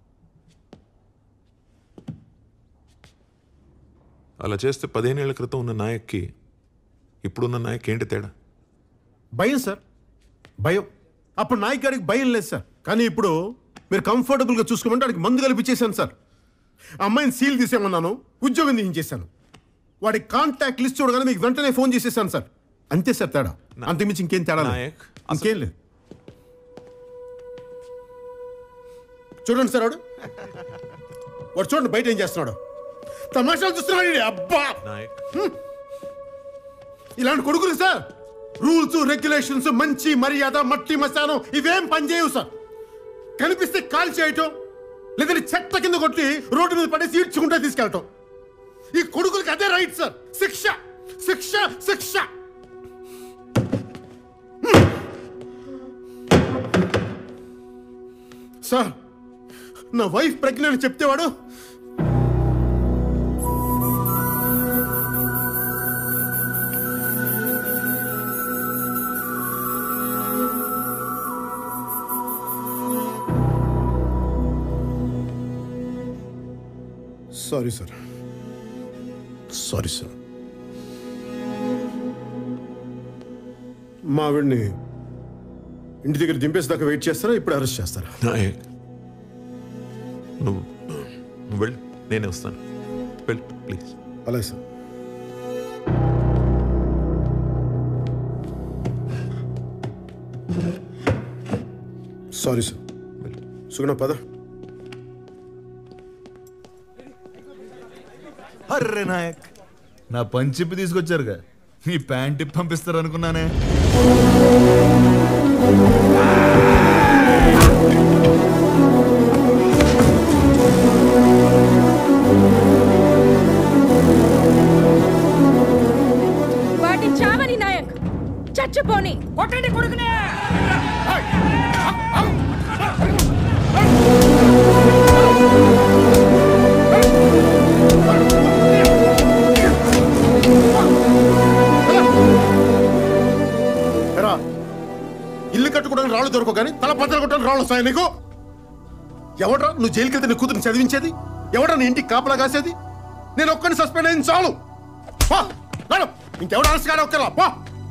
అలా చేస్తే పదిహేనేళ్ల క్రితం ఉన్న నాయక్కి ఇప్పుడున్న నాయక్ ఏంటి తేడా భయం సార్ భయం అప్పుడు నాయక్ గారికి భయం లేదు సార్ కానీ ఇప్పుడు మీరు కంఫర్టబుల్గా చూసుకోమంటే వాడికి మందు కల్పించేశాను సార్ ఆ అమ్మాయిని సీల్ తీసేమన్నాను ఉద్యోగం తీయించేశాను వాడి కాంటాక్ట్ లిస్ట్ చూడగానే మీకు వెంటనే ఫోన్ చేసేసాను సార్ అంతే సార్ తేడా అంతకుమించి ఇంకేం తేడా లేదు. నాయక్, ఇంకేం లేదు చూడండి సార్ వాడు వాడు చూడండి బయట ఏం చేస్తున్నాడు తమాషాలు చూస్తున్నాడు ఈడు. అబ్బా నాయక్ హ్మ్. ఇలాంటి కొడుకులు సార్ రూల్స్ రెగ్యులేషన్స్ మంచి మర్యాద మట్టి మశానం ఇవేం పనిచేయవు సార్ కనిపిస్తే కాల్ చేయటం లేదంటే చెత్త కింద కొట్టి రోడ్డు మీద పడేసి ఈడ్చుకుంటే తీసుకెళ్ళటం ఈ కొడుకులకి అదే రైట్ సార్ శిక్ష శిక్ష శిక్ష సార్ నా వైఫ్ ప్రెగ్నెంట్ చెప్తే వాడు సారీ సార్ సారీ సార్ మా ఆవిడ్ని ఇంటి దగ్గర దింపేసేదాకా వెయిట్ చేస్తారా ఇప్పుడు అరెస్ట్ చేస్తారా నాయక్ నువ్వు నువ్వు వెళ్ళు నేనే వస్తాను వెళ్ళు ప్లీజ్ అలాగే సార్ సారీ సార్ సుగుణ పద అర్రే నాయక్ నా పంచిప్పి తీసుకొచ్చారుగా మీ ప్యాంట్ ఇప్పి పంపిస్తారు అనుకున్నానే వాటి చావని నాయక్ చచ్చిపోని కొట్టండి కొడుకునే ఎరా ఇల్లు కట్టుకోవడానికి రాళ్ళు దొరకవు కానీ తల పద్దలు కొట్టడానికి రాళ్ళు వస్తాయి నీకు ఎవడ్రా నువ్వు జైలుకి వెళ్తే నీ కూతురు చదివించేది ఎవడ్రా నీ ఇంటికి కాపలా కాసేది నేను ఒక్కని సస్పెండ్ అయింది చాలు పో, నడు. ఇంకెవడు అరెస్ట్ కాడ ఒక్కలా పో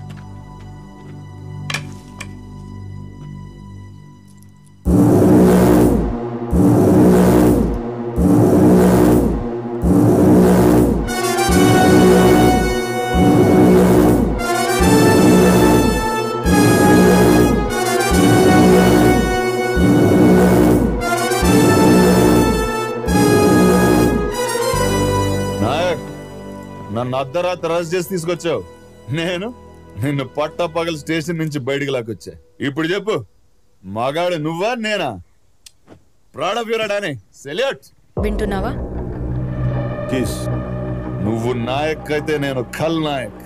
నాయక్ నన్ను అర్ధరాత్రి అరెస్ట్ చేసి తీసుకొచ్చావు నేను నిన్ను పట్ట పగల స్టేషన్ నుంచి బయటికి లాక్కొచ్చా ఇప్పుడు చెప్పు మగాడు నువ్వా నేనా ప్రాణపీరాడాని సెల్యూట్ వింటున్నావా కేస్ నువ్వు నాయక్ అయితే నేను ఖల్ నాయక్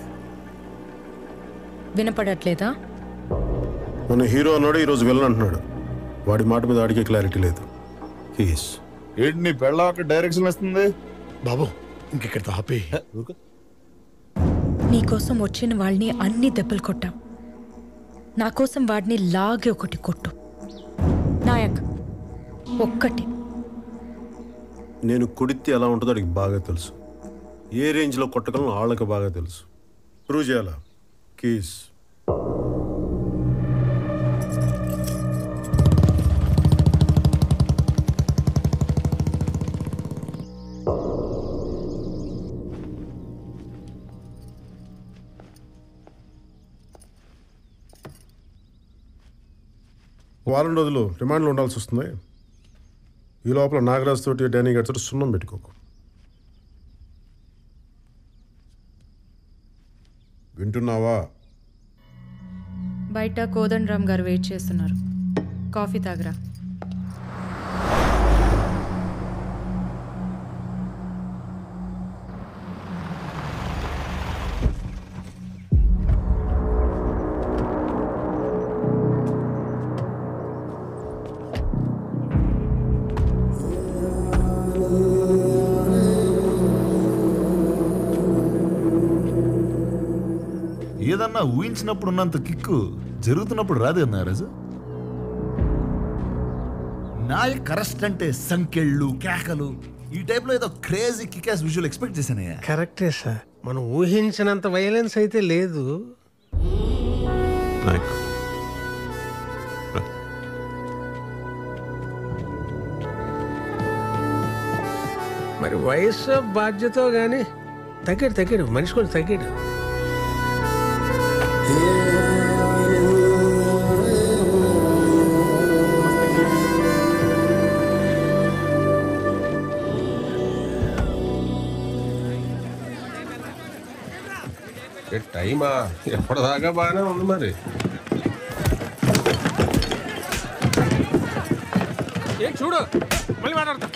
వినపడట్లేదా మన హీరో అన్నాడు ఈరోజు వెళ్ళను అంటున్నాడు వాడి మాట మీద ఆడికే క్లారిటీ లేదు కేస్ ఏంటి నీ పెళ్ళ డైరెక్షన్ వస్తుంది బాబు ఇంకెక్కడ ఆపి నీకోసం వచ్చిన వాళ్ళని అన్ని దెబ్బలు కొట్టాం నా కోసం వాడిని లాగే ఒకటి కొట్టు నాయక్ ఒక్కటి నేను కొడితే ఎలా ఉంటుందో అడిగి బాగా తెలుసు ఏ రేంజ్లో కొట్టగలను వాళ్ళకి బాగా తెలుసు ప్రూవ్ చేయాలా కీస్ వారం రోజులు రిమాండ్లో ఉండాల్సి వస్తుంది ఈ లోపల నాగరాజ్ తోటి డానీ గారి తోటి సున్నం పెట్టుకోకు వింటున్నావా బయట కోదండ్ రామ్ గారు వెయిట్ చేస్తున్నారు కాఫీ తాగరా ఏదన్నా ఊహించినప్పుడు ఉన్నంత కిక్కు జరుగుతున్నప్పుడు రాదు కదా నాగరాజు నాయక్ అరెస్ట్ అంటే సంకెళ్ళు కేకలు ఈ టైప్లో ఏదో క్రేజీ కికాస్ విజువల్ ఎక్స్పెక్ట్ చేశానయ్యా కరెక్టే సార్ మనం ఊహించినంత వైలెన్స్ అయితే లేదు నాయక్ మరి వయసు బాధ్యత కానీ తగ్గాడు తగ్గాడు మనిషి కూడా తగ్గాడు ఏ టైమా ఎప్పటిదాకా బాగానే ఉంది మరి ఏం చూడు మళ్ళీ మాట్లాడతా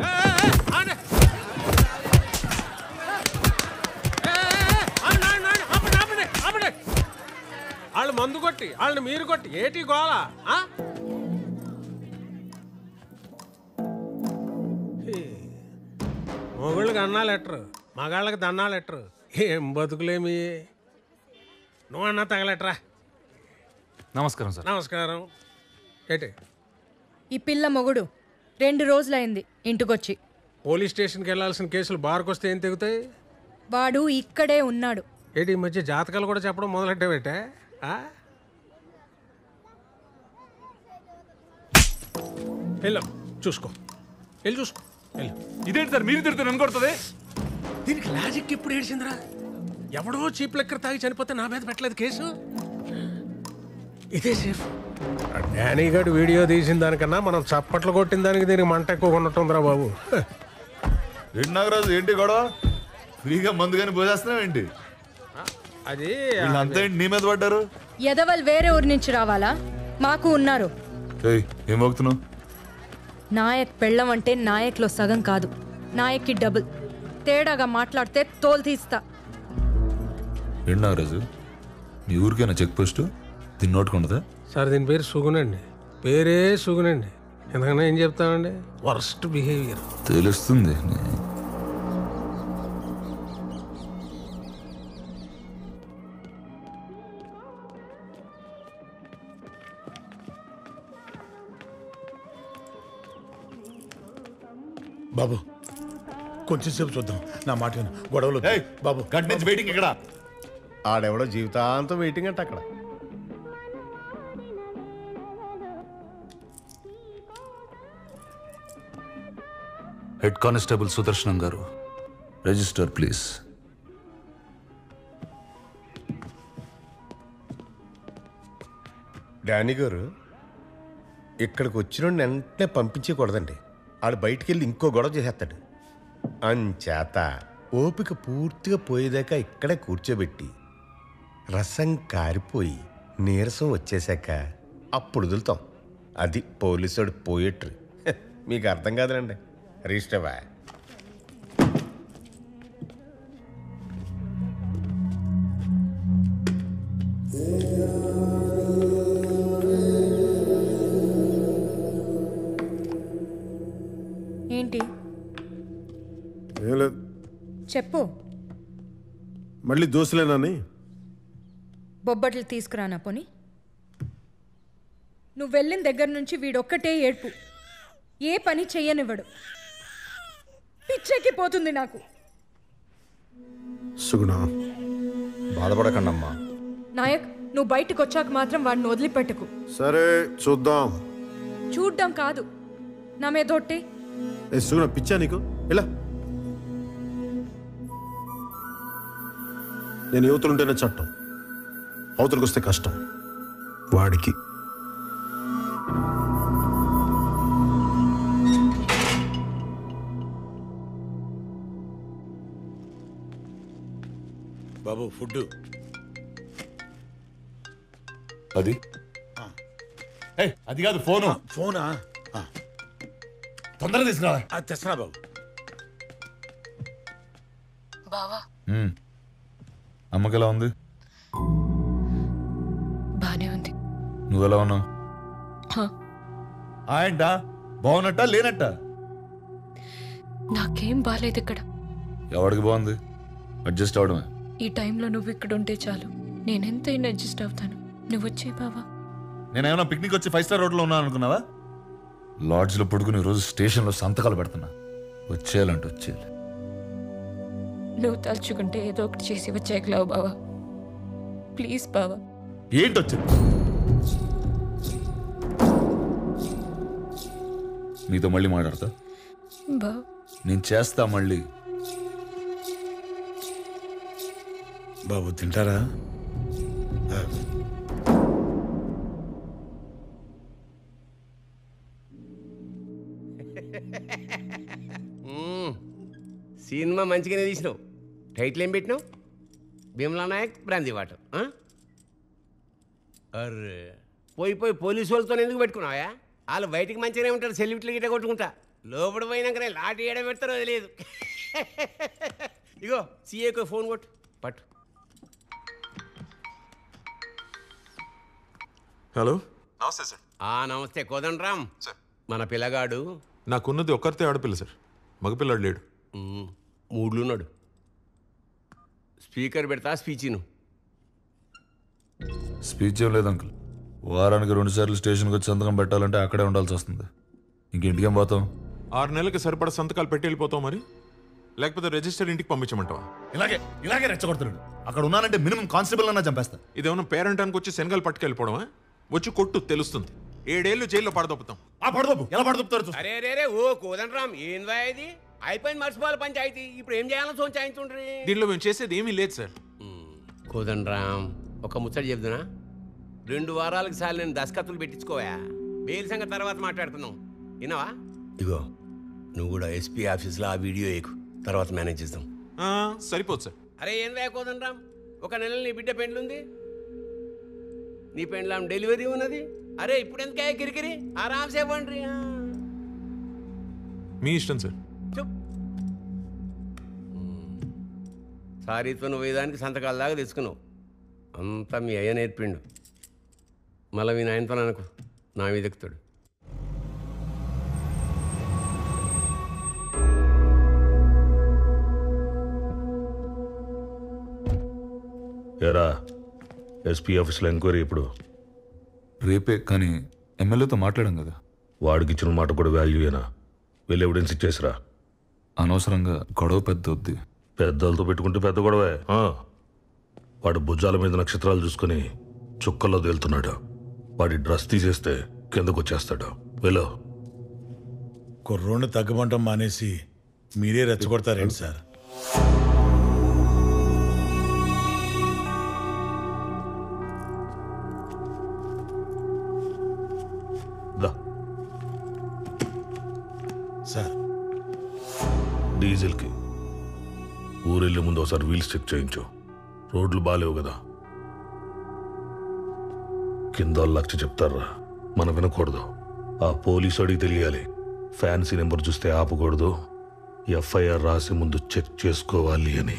వాళ్ళు మందు కొట్టి వాళ్ళని మీరు కొట్టి ఏటి గోళ ఆ? హే. మొగుళ్ళకి అన్నాలు ఎట్టరు మగాళ్ళకి దన్నాలు ఎట్టరు ఏం బతుకులేమి నువ్వు అన్నా తగలెట్రా నమస్కారం సార్ నమస్కారం ఏటి ఈ పిల్ల మొగుడు రెండు రోజులైంది ఇంటికొచ్చి పోలీస్ స్టేషన్కి వెళ్ళాల్సిన కేసులు బార్కు వస్తే ఏం తెగుతాయి వాడు ఇక్కడే ఉన్నాడు ఏంటి ఈ మధ్య జాతకాలు కూడా చెప్పడం మొదలెట్టావేటే ఆ? వెళ్ళు చూసుకో వెళ్ళి చూసుకో వెళ్ళు ఇదేంటి సార్ మీరు తిడుతున్నారు నన్ను కొడుతుంది దీనికి లాజిక్ ఎప్పుడు ఏడిచిందిరా ఎవడో చీప్ లెక్కర్ తాగి చనిపోతే నా మీద పెట్టలేదు కేసు ఇదే సేఫ్ డానీ గడు వీడియో తీసిన దానికన్నా మనం చప్పట్లు కొట్టిన దానికి దీనికి మంట ఎక్కువ ఉన్నట్టుందిరా బాబు ఏంటి నాగరాజు ఏంటి గొడవ ఫ్రీగా మందు కానీ పోసేస్తున్నావు ఏంటి అది వీళ్ళంతా ఏంటి నీ మీద పడ్డారు ఎదవల్ వేరే ఊరి నుంచి రావాలా మాకు ఉన్నారు ఏయ్ ఏం మోగుతున్నావు నాయక్ పెళ్ళం అంటే నాయక్లో సగం కాదు నాయక్కి డబుల్ తేడాగా మాట్లాడితే తోలు తీస్తా ఏంటి నాగరాజు మీ ఊరికైనా చెక్ పోస్ట్ దీన్ని నోటుకుండదా సార్ దీని పేరు సుగునండి పేరే సుగునండి ఎందుకన్నా ఏం చెప్తామండి వర్స్ట్ బిహేవియర్ తెలుస్తుంది బాబు కొంచెం సేపు చూద్దాం నా మాట విను గొడవలు వద్దు. బాబు గంట నుంచి వెయిటింగ్ ఇక్కడ ఆడెవడో జీవితాంతం వెయిటింగ్ అంట అక్కడ హెడ్ కానిస్టేబుల్ సుదర్శనం గారు రిజిస్టర్ ప్లీజ్ డానీ గారు ఇక్కడికి వచ్చిన వెంటనే పంపించకూడదండి ఆడు బయటికి వెళ్ళి ఇంకో గొడవ చేసేస్తాడు అంచేత ఓపిక పూర్తిగా పోయేదాకా ఇక్కడే కూర్చోబెట్టి రసం కారిపోయి నీరసం వచ్చేసాక అప్పుడు వదులుతాం అది పోలీసుడు పోయేట్రు హె, మీకు అర్థం కాదులండి రిజిస్టర్వా ఏంటి ఏం లేదు చెప్పు మళ్ళీ దోశలేనని బొబ్బట్లు తీసుకురానా పోని నువ్వు వెళ్ళిన దగ్గర నుంచి వీడొక్కటే ఏడ్పు ఏ పని చెయ్యనివ్వడు పిచ్చెక్కి పోతుంది నాకు సుగుణ బాధపడకండమ్మా నాయక్ నువ్వు బయటకు వచ్చాక మాత్రం వాడిని వదిలిపెట్టకు సరే చూద్దాం చూడ్డం కాదు నా మీద ఒట్టే ఏ సుగుణ పిచ్చా నీకు ఇలా నేను యువతలుంటేనే చట్టం అవతలకు వస్తే కష్టం వాడికి బాబు ఫుడ్ అది ఏయ్, అది కాదు ఫోను ఫోనా తొందరగా తీసుకురా అది తెస్తున్నా బాబు బావా ఉమ్. అమ్మకి ఎలా ఉంది బానే ఉంది నువ్వెలా ఉన్నావు హ, ఏంటా బాగున్నట్ట లేనట్ట నాకేం బాలేదు ఇక్కడ ఎవడికి బాగుంది అడ్జస్ట్ అవడమే ఈ టైంలో నువ్వు ఇక్కడ ఉంటే చాలు నేనెంతైనా అడ్జస్ట్ అవుతాను నువ్వు వచ్చే బావా నేనేమైనా పిక్నిక్ వచ్చి ఫైవ్ స్టార్ హోటల్లో ఉన్నాను అనుకున్నావా లాడ్జ్లో పడుకుని రోజు స్టేషన్లో సంతకాలు పెడుతున్నా వచ్చేయాలంటే వచ్చేయాలి నువ్వు తలుచుకుంటే ఏదో ఒకటి చేసి వచ్చేయగలవు బావా ప్లీజ్ బావా ఏంటి వచ్చింది నీతో మళ్ళీ మాట్లాడతా బావ నేను చేస్తా మళ్ళీ బాబు తింటారా మ్మ్. సినిమా మంచిగానే తీసినావు టైటిల్ ఏం పెట్టినావు భీమలా నాయక్ బ్రాంతి వాటర్ ఆ? అర్రే పోయి పోయి పోలీసు వాళ్ళతో ఎందుకు పెట్టుకున్నావా వాళ్ళు బయటికి మంచిగానే ఉంటారు సెల్యూట్లు గిట్ట కొట్టుకుంటా లోపల పోయినాకనే లాటి ఏడ పెడతారో తెలియదు ఇగో సీఏకు ఫోన్ కొట్టు పట్టు హలో నమస్తే సార్ ఆ నమస్తే కోదండరామ్ మన పిల్లగాడు నాకున్నది ఒక్కరితే ఆడపిల్ల సార్ మగపిల్లాడు లేడు మూడ్లున్నాడు స్పీకర్ పెడతా స్పీచిను స్పీచ్ ఏం లేదు అంకుల్ వారానికి రెండు సార్లు స్టేషన్కి వచ్చి సంతకం పెట్టాలంటే అక్కడే ఉండాల్సి వస్తుంది ఇంకింటికేం పోతాం ఆరు నెలలకి సరిపడా సంతకాలు పెట్టి వెళ్ళిపోతావు మరి లేకపోతే రిజిస్టర్ ఇంటికి పంపించమంటావా ఇలాగే ఇలాగే రెచ్చగొడుతున్నాడు అక్కడ ఉన్నానంటే మినిమం కానిస్టేబుల్ అన్నా చంపేస్తా ఇదేమన్నా పేరెంటానికి వచ్చి శనగలు పట్టుకెళ్ళిపోవడమా వచ్చి కొట్టు తెలుస్తుంది ఏడేళ్ళు జైల్లో పడదొప్పుతాం ఆ పడదొప్పు ఎలా పడదొప్పుతారు అరే రే రే ఓ కోదండరామ్ ఏందా ఇది అయిపోయింది మర్చిపోవాలి పంచాయతీ ఇప్పుడు ఏం చేయాలని సోంచాయించుండ్రి దీనిలో మేము చేసేది ఏమీ లేదు సార్ కోదండరామ్ ఒక ముచ్చట చెప్తున్నా రెండు వారాలకు సార్లు నేను దస్కత్తులు పెట్టించుకోవా బెయిల్ సంగతి తర్వాత మాట్లాడుతున్నాం విన్నావా ఇగో నువ్వు కూడా ఎస్పీ ఆఫీస్లో ఆ వీడియో ఏకు తర్వాత మేనేజ్ చేద్దాం ఆ, సరిపోదు సార్ అరే ఏం రా కోదండరామ్ ఒక నెల నీ బిడ్డ పెండ్లుంది నీ పెండ్లాం డెలివరీ ఉన్నది అరే ఇప్పుడు ఎందుకే కిరికిరి ఆరామ్సే ఇవ్వండి మీ ఇష్టం సార్ సారీతో నువ్వు వేదానికి సంతకాల దాకా తెచ్చుకున్నావు అంతా మీ అయ్య నేర్పిండు మళ్ళీ మీ నాయనతో అనుకో నా మీద ఎక్కుతాడు ఎరా ఎస్పీ ఆఫీస్లో ఎంక్వైరీ ఇప్పుడు రేపే కానీ ఎమ్మెల్యేతో మాట్లాడాం కదా వాడికి ఇచ్చిన మాట కూడా వాల్యూయేనా వెళ్ళి ఎవిడెన్స్ ఇచ్చేసిరా అనవసరంగా గొడవ పెద్ద వద్ది పెద్దలతో పెట్టుకుంటే పెద్ద గొడవే ఆ. వాడు భుజాల మీద నక్షత్రాలు చూసుకుని చుక్కల్లో తేలుతున్నాడు వాడి డ్రెస్ తీసేస్తే కిందకు వచ్చేస్తాడు వెళ్ళు కుర్రోడ్ని తగ్గమంటాం మానేసి మీరే రెచ్చగొడతారేంటి సార్ దా సార్ డీజిల్కి ఊరెళ్ళే ముందు ఒకసారి వీల్స్ చెక్ చేయించు రోడ్లు బాలేవు కదా కింద వాళ్ళు లక్ష చెప్తారా మనం వినకూడదు ఆ పోలీసు అడిగి తెలియాలి ఫ్యాన్సీ నెంబర్ చూస్తే ఆపకూడదు ఎఫ్ఐఆర్ రాసి ముందు చెక్ చేసుకోవాలి అని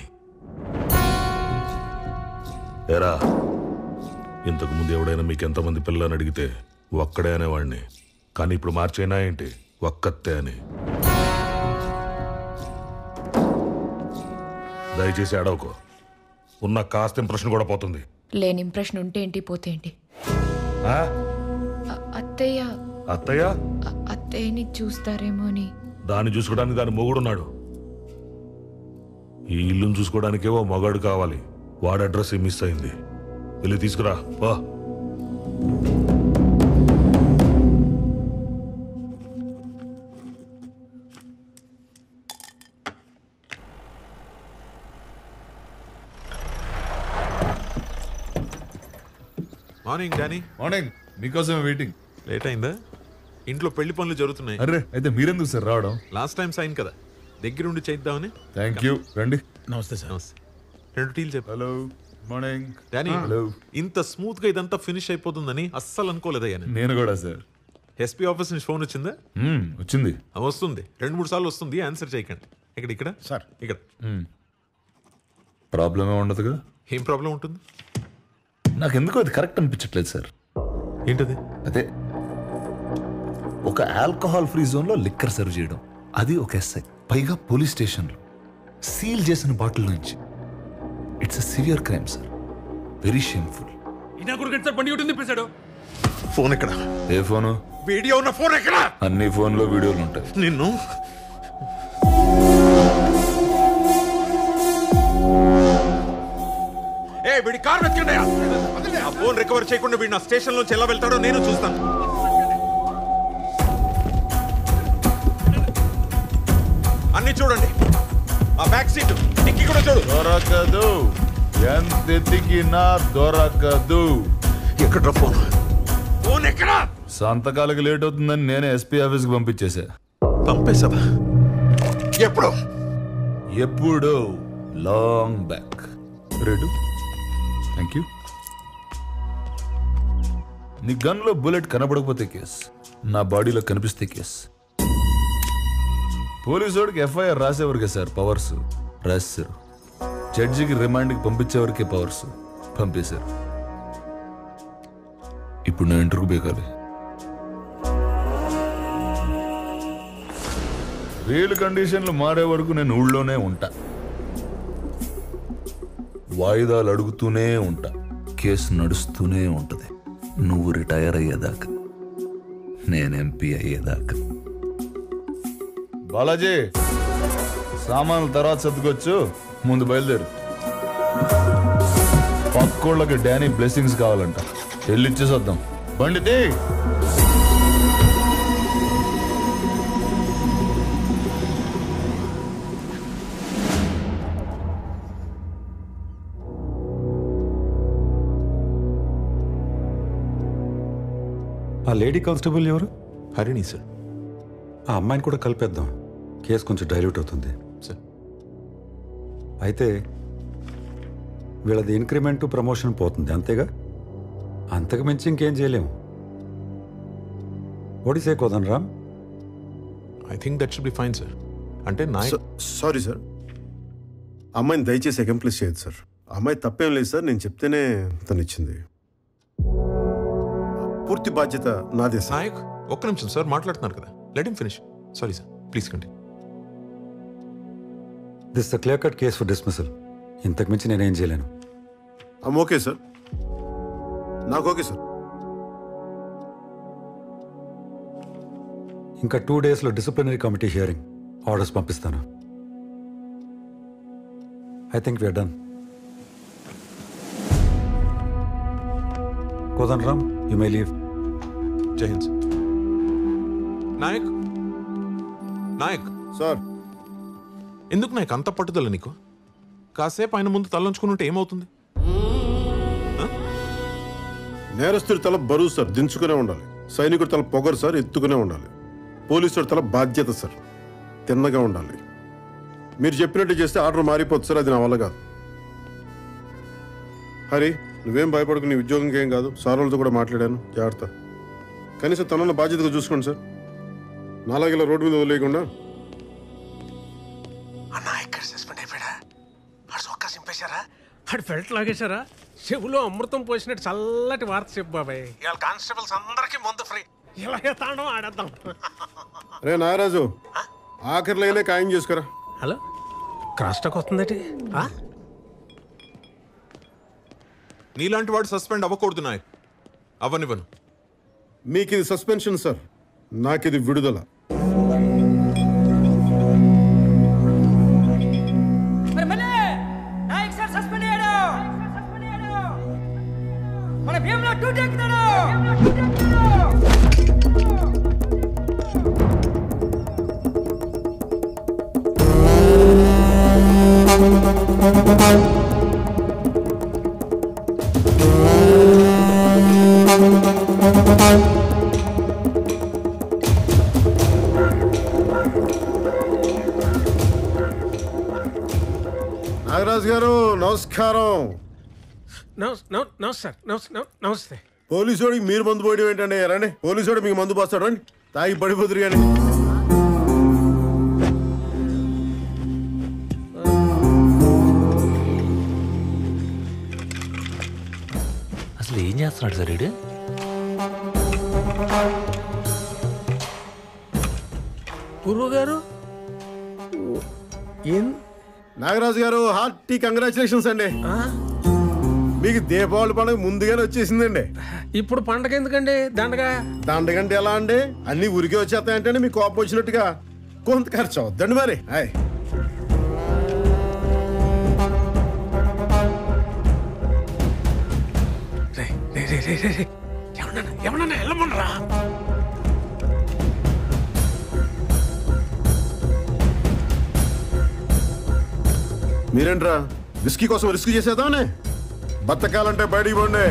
ఎరా ఇంతకు ముందు ఎవడైనా మీకు ఎంతమంది పిల్లని అడిగితే ఒక్కడే అనేవాడిని కానీ ఇప్పుడు మార్చైనా ఏంటి ఒక్కతే అని దయచేసి అడవకు ఉన్న కాస్త ఇంప్రెషన్ కూడా పోతుంది లేని ఇంప్రెషన్ ఉంటే ఏంటి పోతే ఏంటి ఆ? అ- అత్తయ్య అత్తయ్య అ- అత్తయ్యని చూస్తారేమో అని దాన్ని చూసుకోవడానికి దాని మొగుడున్నాడు ఈ ఇల్లును చూసుకోవడానికేవో మగాడు కావాలి వాడి అడ్రస్ మిస్ అయింది వెళ్ళి తీసుకురా వా మార్నింగ్ డానీ మార్నింగ్ మీకోసం వెయిటింగ్ లేట్ అయిందా ఇంట్లో పెళ్లి పనులు జరుగుతున్నాయి అరే అయితే మీరెందుకు సార్ రావడం లాస్ట్ టైం సైన్ కదా దగ్గరుండి చేద్దామని థ్యాంక్ యూ రండి నమస్తే సార్ రెండు టీలు చెప్పు హలో మార్నింగ్ డానీ హలో ఇంత స్మూత్ గా ఇదంతా ఫినిష్ అయిపోతుందని అస్సలు అనుకోలేదయ్యా నేను నేను కూడా సార్ ఎస్పీ ఆఫీస్ నుంచి ఫోన్ వచ్చిందా మ్మ్, వచ్చింది ఆ, వస్తుంది రెండు మూడు సార్లు వస్తుంది ఆన్సర్ చేయకండి ఇక్కడ ఇక్కడ సార్ ఇక్కడ ప్రాబ్లం ఏ ఉండదుగా ఏం ప్రాబ్లం ఉంటుంది నాకు ఎందుకో అది కరెక్ట్ అనిపించట్లేదు సార్ ఏంటది అదే ఒక ఆల్కహాల్ ఫ్రీ జోన్లో లిక్కర్ సర్వ్ చేయడం అది ఒక ఎస్ఐ పైగా పోలీస్ స్టేషన్లో సీల్ చేసిన బాటిల్ నుంచి it's a severe crime sir very shameful ఇనా కొడుకు సార్ బండి ఒకటి తిప్పేశాడు ఫోన్ ఎక్కడ ఏ ఫోను వీడియో ఉన్న ఫోన్ ఎక్కడ అన్ని ఫోన్లో వీడియోలు ఉంటాయి నిన్ను ఏ వీడి కార్ వెతకండి ఆ ఫోన్ రికవర్ చేయకుండా వీడు నా స్టేషన్ నుంచి ఎలా వెళ్తాడో నేను చూస్తాను అన్ని చూడండి ఆ బ్యాక్ సీట్ డిక్కి కూడా చూడు దొరకదు ఎంత ఎతికినా దొరకదు ఎక్కడ ఫోన్ ఫోన్ ఎక్కడ సంతకాలకి లేట్ అవుతుందని నేనే ఎస్పీ ఆఫీస్కి పంపించేశా పంపేసావా ఎప్పుడు ఎప్పుడు లాంగ్ బ్యాక్ రెడు థ్యాంక్ యూ నీ గన్లో బుల్లెట్ కనపడకపోతే కేస్ నా బాడీలో కనిపిస్తే కేస్ పోలీసోడికి ఎఫ్ఐఆర్ రాసేవరకే సార్ పవర్స్ రాశారు జడ్జికి రిమాండ్కి పంపించేవరకే పవర్స్ పంపేశారు ఇప్పుడు నా ఇంటర్వ్యూ బేకాలి రియల్ కండిషన్లు మారే వరకు నేను ఊళ్ళోనే ఉంటా వాయిదాలు అడుగుతూనే ఉంటా కేసు నడుస్తూనే ఉంటది నువ్వు రిటైర్ అయ్యేదాకా నేను ఎంపీ అయ్యేదాకా బాలాజీ సామాన్లు తర్వాత సర్దుకొచ్చు ముందు బయలుదేరు పక్కోళ్ళకి డానీ బ్లెస్సింగ్స్ కావాలంట వెళ్ళి ఇచ్చేసొద్దాం బండి తీ. ఆ లేడీ కానిస్టేబుల్ ఎవరు హరిణి సార్ ఆ అమ్మాయిని కూడా కలిపేద్దాం కేసు కొంచెం డైల్యూట్ అవుతుంది సార్ అయితే వీళ్ళది ఇంక్రిమెంట్ ప్రమోషన్ పోతుంది అంతేగా అంతకు మించి ఇంకేం చేయలేము ఒడిసే Kodan Ram I think that should be fine sir అంటే నా సారీ సార్ అమ్మాయిని దయచేసి అకంప్లీస్ చేయదు సార్ అమ్మాయి తప్పేం లేదు సార్ నేను చెప్తేనే తను ఇచ్చింది పూర్తి బాధ్యత నాదే సార్ నాయక్ ఒక్క నిమిషం సార్ మాట్లాడుతున్నారు కదా let him finish sorry sir please continue this the clear cut case for dismissal ఇంతకు మించి నేనేం చేయలేను అమ్ ఓకే సార్ నాకు ఓకే సార్ ఇంకా టూ డేస్లో డిసిప్లినరీ కమిటీ హియరింగ్ ఆర్డర్స్ పంపిస్తాను I think we're done Kodan Ram you may leave Jai Hind sir Nayak Nayak sir ఎందుకు నాయక్ అంత పట్టుదల నీకు కాసేపు ఆయన ముందు తలంచుకుని ఉంటే ఏమవుతుంది నేరస్తుడి తల బరువు సార్ దించుకునే ఉండాలి సైనికుడి తల పొగరు సార్ ఎత్తుకునే ఉండాలి పోలీసుడి తల బాధ్యత సార్ తిన్నగా ఉండాలి మీరు చెప్పినట్టు చేస్తే ఆర్డర్ మారిపోతుంది సార్ అది నా వల్ల కాదు హరి నువ్వేం భయపడకు నీ ఉద్యోగంకి ఏం కాదు సార్ వాళ్ళతో కూడా మాట్లాడాను జాగ్రత్త కనీసం తనన్న బాధ్యతగా చూసుకోండి సార్ నాలాగే ఇలా రోడ్డు మీద వదిలేయకుండా అన్న ఇక్కడ సస్పెండ్ అయిపోయాడా ఆడు సొక్కా సింపేశారా ఆడు ఫెల్ట్ లాగేశారా చెవులో అమృతం పోసినట్టు చల్లటి వార్త చెప్పు బాబాయ్ ఇవాళ కానిస్టేబుల్స్ అందరికీ మందు ఫ్రీ ఇలాగే తాండం ఆడేద్దాం రే నాగరాజు ఆఖరి లైనే ఖాయం చేసుకురా హలో క్రాస్ టాక్ వస్తుందటి ఆ? నీలాంటి వాడు సస్పెండ్ అవ్వకూడదు నాయక్ అవ్వనివ్వను మీకు ఇది సస్పెన్షన్ సార్ నాకు ఇది విడుదల మరి మళ్ళీ నాయక్ సార్ సస్పెండ్ అయ్యాడు మన భీమ్లో డ్యూటీ ఎక్కుతాడు నాగరాజు గారు నమస్కారం నమస్- నమస్- నమస్తే సార్ నమస్- నమస్- నమస్తే పోలీసోడికి మీరు మందు పోయడం ఏంటండి రండి పోలీసోడు మీకు మందు పోస్తాడు రండి తాగి పడిపోతురు కానీ అసలు ఏం చేస్తున్నాడు సార్ వీడు గురువు గారు ఏం నాగరాజు గారు హార్టీ కంగ్రాచులేషన్స్ అండి మీకు దీపావళి పండుగ ముందుగానే వచ్చేసిందండి ఇప్పుడు పండగ ఎందుకండి దండగా దండగంటే ఎలా అండి అన్ని ఉరికి వచ్చేస్తాయంటే మీకు కోపం వచ్చినట్టుగా కొంత ఖర్చు అవుద్దండి మరి హాయ్ రే రే రే రే రే రే ఎవరన్నా ఎవరన్నా వెళ్ళమనరా మీరేంట్రా విస్కీ కోసం రిస్క్ చేసేద్దామనే బతకాలంటే బయటికి పోండి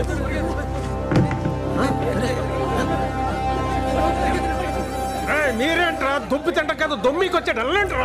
రేయ్, మీరేంట్రా దుబ్బి తింట కదా దొమ్మికి వచ్చాడు వెళ్ళంట్రా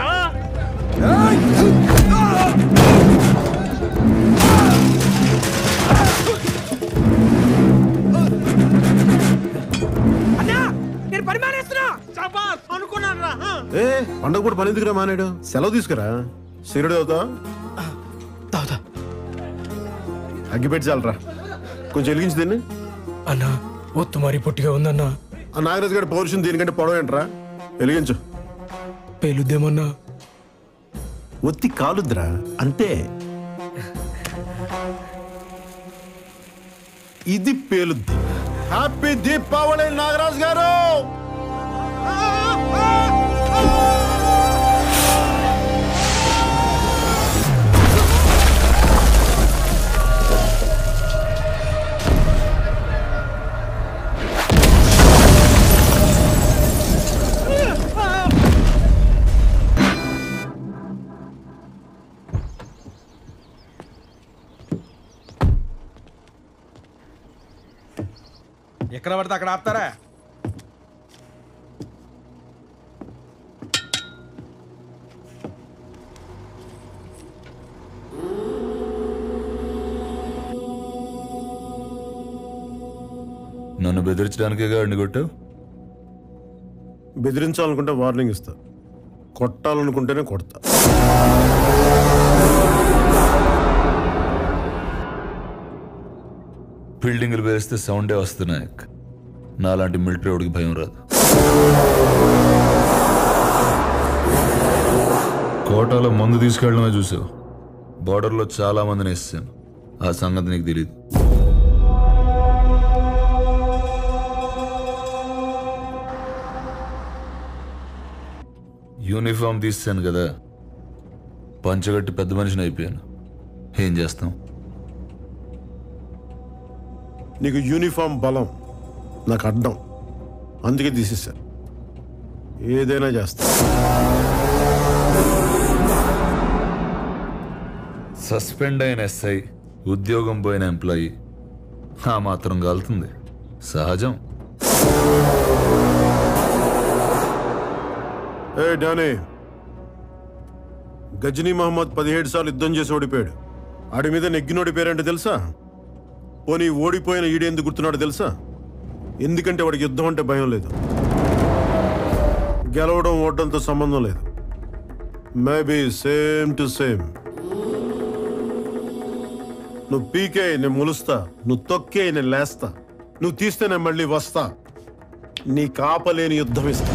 అన్నా నేను పని మానేస్తున్నా సబాస్ అనుకున్నాను రా ఏ పండగ పూట పని ఎందుకురా మానేడు సెలవు తీసుకురా సిగరెట్ అవుతా తాగుతా అగ్గిపెట్టి చాలరా కొంచెం వెలిగించి దీన్ని అన్నా ఒత్తు మరీ పొట్టిగా ఉందన్నా ఆ నాగరాజు గారి పౌరుషం దీనికంటే పొడవ ఏంట్రా వెలిగించు పేలుద్దేమన్నా ఒత్తి కాలుద్రా అంతే ఇది పేలుద్ది హ్యాపీ దీపావళి నాగరాజు గారు ఎక్కడ పడితే అక్కడ ఆపుతారా నన్ను బెదిరించడానికే గాడిని కొట్టావు బెదిరించాలనుకుంటే వార్నింగ్ ఇస్తా కొట్టాలనుకుంటేనే కొడతా బిల్డింగ్లు వేస్తే సౌండే వస్తున్నాయి నాలాంటి మిలిటరీ వాడికి భయం రాదు కోటాలో మందు తీసుకెళ్ళడమే చూసావు బార్డర్లో చాలా మందిని వేసాను ఆ సంగతి నీకు తెలియదు యూనిఫామ్ తీసాను కదా పంచగట్టి పెద్ద మనిషిని అయిపోయాను ఏం చేస్తాం నీకు యూనిఫామ్ బలం నాకు అడ్డం అందుకే తీసేశారు ఏదైనా చేస్తా సస్పెండ్ అయిన ఎస్ఐ ఉద్యోగం పోయిన ఎంప్లాయీ ఆ మాత్రం కాలుతుంది సహజం ఏ డానీ గజనీ మహమ్మద్ పదిహేడు సార్లు యుద్ధం చేసి ఓడిపోయాడు ఆడి మీద నెగ్గినోడి పేరంటే తెలుసా పోనీ ఓడిపోయిన ఈడేందుకు గుర్తున్నాడు తెలుసా ఎందుకంటే వాడికి యుద్ధం అంటే భయం లేదు గెలవడం ఓడడంతో సంబంధం లేదు మేబీ సేమ్ టు సేమ్ నువ్వు పీకే నేను ములుస్తా నువ్వు తొక్కే నేను లేస్తా నువ్వు తీస్తే నేను మళ్ళీ వస్తా నీ కాపలేని యుద్ధం ఇస్తా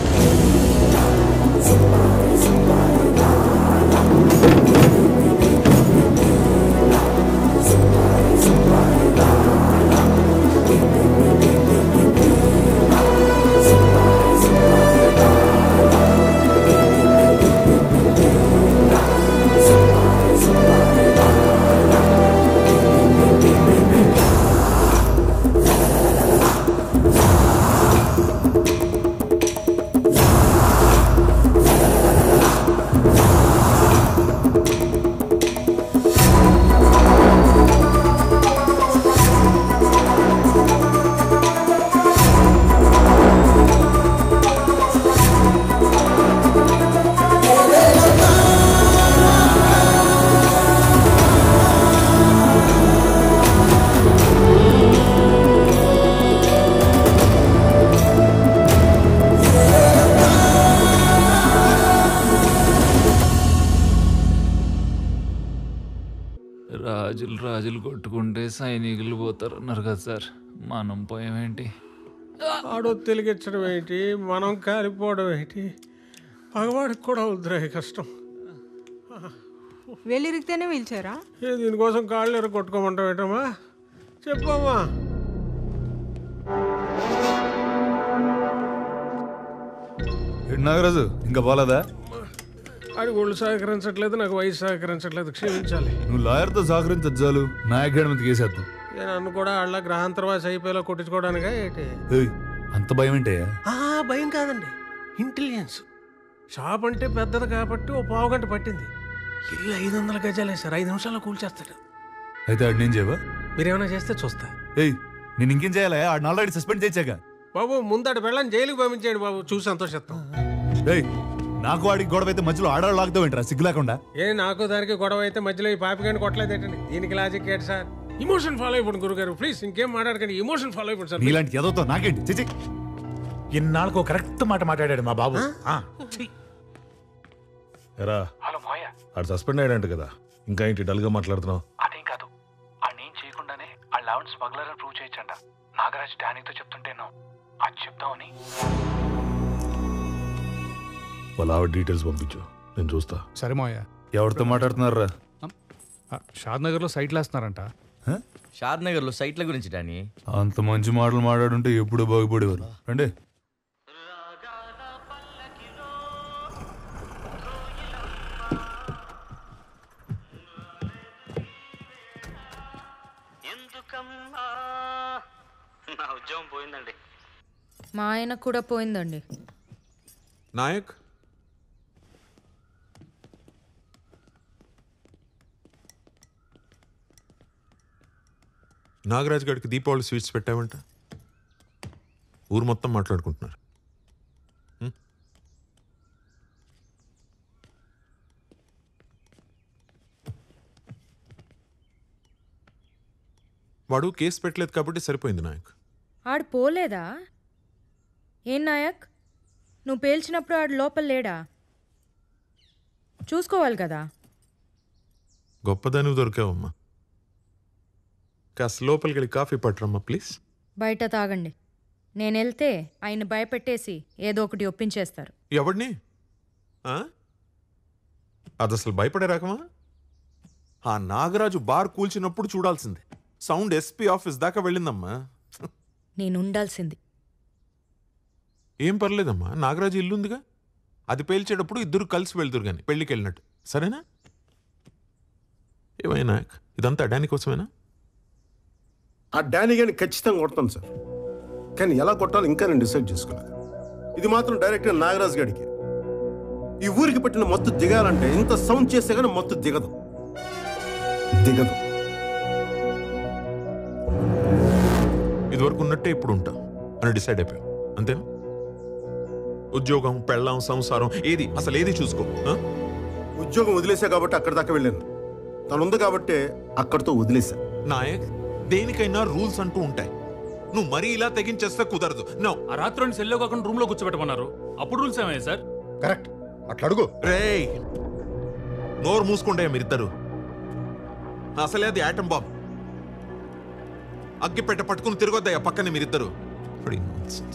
రాజులు రాజులు కొట్టుకుంటే సైనికులు పోతారు అన్నారు కదా సార్ మనం పోయామేంటి ఆడో తెలిగించడం ఏంటి మనం కాలిపోవడం ఏంటి పగవాడికి కూడా వద్దురా ఈ కష్టం వెళ్ళిరిగితేనే పిలిచారా ఏ దీనికోసం కాళ్ళు ఎర కొట్టుకోమంటావు ఏంటమ్మా చెప్పమ్మా ఏంటి నాగరాజు ఇంకా పోలేదా ఆడి ఒళ్ళు సహకరించట్లేదు నాకు వయసు సహకరించట్లేదు క్షమించాలి నువ్వు లాయర్తో సహకరించదు చాలు నా అకాడమీకి వేసేద్దాం నేను నన్ను కూడా వాళ్ళ గ్రహాంతరవాసి అయిపోయేలా కొట్టించుకోవడానికా ఏంటి ఏయ్, అంత భయం ఏంటయ్యా ఆ, భయం కాదండి ఇంటెలిజెన్స్ షాప్ అంటే పెద్దది కాబట్టి ఓ పావు గంట పట్టింది ఇల్లు ఐదు వందల గజాలే సార్ ఐదు నిమిషాల్లో కూల్చేస్తాడు అయితే ఆడు నేను చేయవా మీరేమైనా చేస్తే చూస్తా ఏయ్ నేను ఇంకేం చేయాలా ఆడిని ఆల్రెడీ సస్పెండ్ చేశాక బాబు ముందట వెళ్ళని జైలుకి పంపించేయండి బాబు చూసి సంతోషిస్తాం ఏయ్ నాకు వాడికి గొడవ అయితే మధ్యలో ఆడవాళ్ళు లాగుతావు ఏంట్రా సిగ్గు లేకుండా ఏ నాకు దానికి గొడవ అయితే మధ్యలో ఈ పాపిగాని కొట్టలేదు ఏంటండి దీనికి లాజిక్ ఏంటి సార్ ఇమోషన్ ఫాలో అయిపోండి గురుగారు ప్లీజ్ ఇంకేం మాట్లాడకండి ఇమోషన్ ఫాలో అయిపోండి సార్ నీలాంటి ఎదవుతో నాకేంటి చిచి ఇన్నాళ్ళకు కరెక్ట్ మాట మాట్లాడాడు మా బాబు ఆ. ఎరా హలో మోయ ఆడు సస్పెండ్ అయ్యాడంట కదా ఇంకా ఏంటి డల్గా మాట్లాడుతున్నావు అదేం కాదు ఆడిని ఏం చేయకుండానే ఆ లెవెన్ స్మగ్లర్ అని ప్రూవ్ చేయొచ్చంట నాగరాజ్ డానీతో చెప్తుంటేను అది చెప్తామని వాళ్ళ ఆవిడ డీటెయిల్స్ పంపించు నేను చూస్తా సరే మోయ ఎవరితో మాట్లాడుతున్నారా షాద్ నగర్లో సైట్లు వేస్తున్నారంట షాద్ నగర్లో సైట్ల గురించి డానీ అంత మంచి మాటలు మాట్లాడుంటే ఎప్పుడు బాగుపడేవారు రండి నా ఉద్యోగం పోయిందండి మా ఆయన కూడా పోయిందండి నాయక్ నాగరాజ్ గారికి దీపావళి స్వీట్స్ పెట్టావంట ఊరు మొత్తం మాట్లాడుకుంటున్నారు హ్మ్? వాడు కేసు పెట్టలేదు కాబట్టి సరిపోయింది నాయక్ ఆడు పోలేదా ఏం నాయక్ నువ్వు పేల్చినప్పుడు ఆడు లోపల లేడా చూసుకోవాలి కదా గొప్పదాని దొరికావమ్మా కాస్త లోపలికి వెళ్ళి కాఫీ పట్టరమ్మా ప్లీజ్ బయట తాగండి నేను వెళ్తే ఆయన భయపెట్టేసి ఏదో ఒకటి ఒప్పించేస్తారు ఎవడిని ఆ? అది అసలు భయపడే రకమా ఆ నాగరాజు బార్ కూల్చినప్పుడు చూడాల్సిందే సౌండ్ ఎస్పీ ఆఫీస్ దాకా వెళ్ళిందమ్మా నేను ఉండాల్సింది ఏం పర్లేదమ్మా నాగరాజు ఇల్లుందిగా అది పేల్చేటప్పుడు ఇద్దరు కలిసి వెళ్తురు కానీ పెళ్ళికి వెళ్ళినట్టు సరేనా ఏమైనా ఇదంతా డానీ కోసమేనా ఆ డానీ గాని ఖచ్చితంగా కొడతాను సార్ కానీ ఎలా కొట్టాలో ఇంకా నేను డిసైడ్ చేసుకోలేదు ఇది మాత్రం డైరెక్ట్గా నాగరాజ్ గారికి ఈ ఊరికి పెట్టిన మత్తు దిగాలంటే ఇంత సౌండ్ చేస్తే కానీ మత్తు దిగదు దిగదు ఇదివరకు ఉన్నట్టే ఇప్పుడు ఉంటా అని డిసైడ్ అయిపోయాం అంతేనా ఉద్యోగం పెళ్ళాం సంసారం ఏది అసలు ఏది చూసుకో ఆ? ఉద్యోగం వదిలేసా కాబట్టి అక్కడి దాకా వెళ్ళాను తను ఉంది కాబట్టి అక్కడితో వదిలేసా నాయక్ దేనికైనా రూల్స్ అంటూ ఉంటాయి నువ్వు మరీ ఇలా తెగించేస్తే కుదరదు నో ఆ రాత్రి రెండు సెల్లో కాకుండా రూమ్ లో కూర్చోబెట్టమన్నారు అప్పుడు రూల్స్ ఏమయ్యాయి సార్ కరెక్ట్ అట్లా అడుగు రే నోరు మూసుకుంటే మీరిద్దరు అసలే అది యాటం బాంబ్ అగ్గి పెట్ట పట్టుకుని తిరగొద్దయ్యా పక్కనే మీరిద్దరు Pretty nonsense.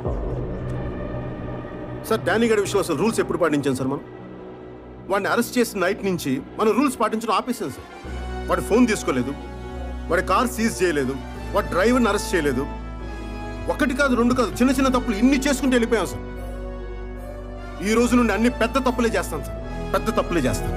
సార్ డానీ గారి విషయంలో అసలు రూల్స్ ఎప్పుడు పాటించాం సార్ మనం వాడిని అరెస్ట్ చేసిన నైట్ నుంచి మనం రూల్స్ పాటించడం ఆపేసాం సార్ వాడి ఫోన్ తీసుకోలేదు వాడి కార్ సీజ్ చేయలేదు వాడి డ్రైవర్ని అరెస్ట్ చేయలేదు ఒకటి కాదు రెండు కాదు చిన్న చిన్న తప్పులు ఇన్ని చేసుకుంటూ వెళ్ళిపోయాం సార్ ఈ రోజు నుండి అన్ని పెద్ద తప్పులే చేస్తాను సార్ పెద్ద తప్పులే చేస్తాను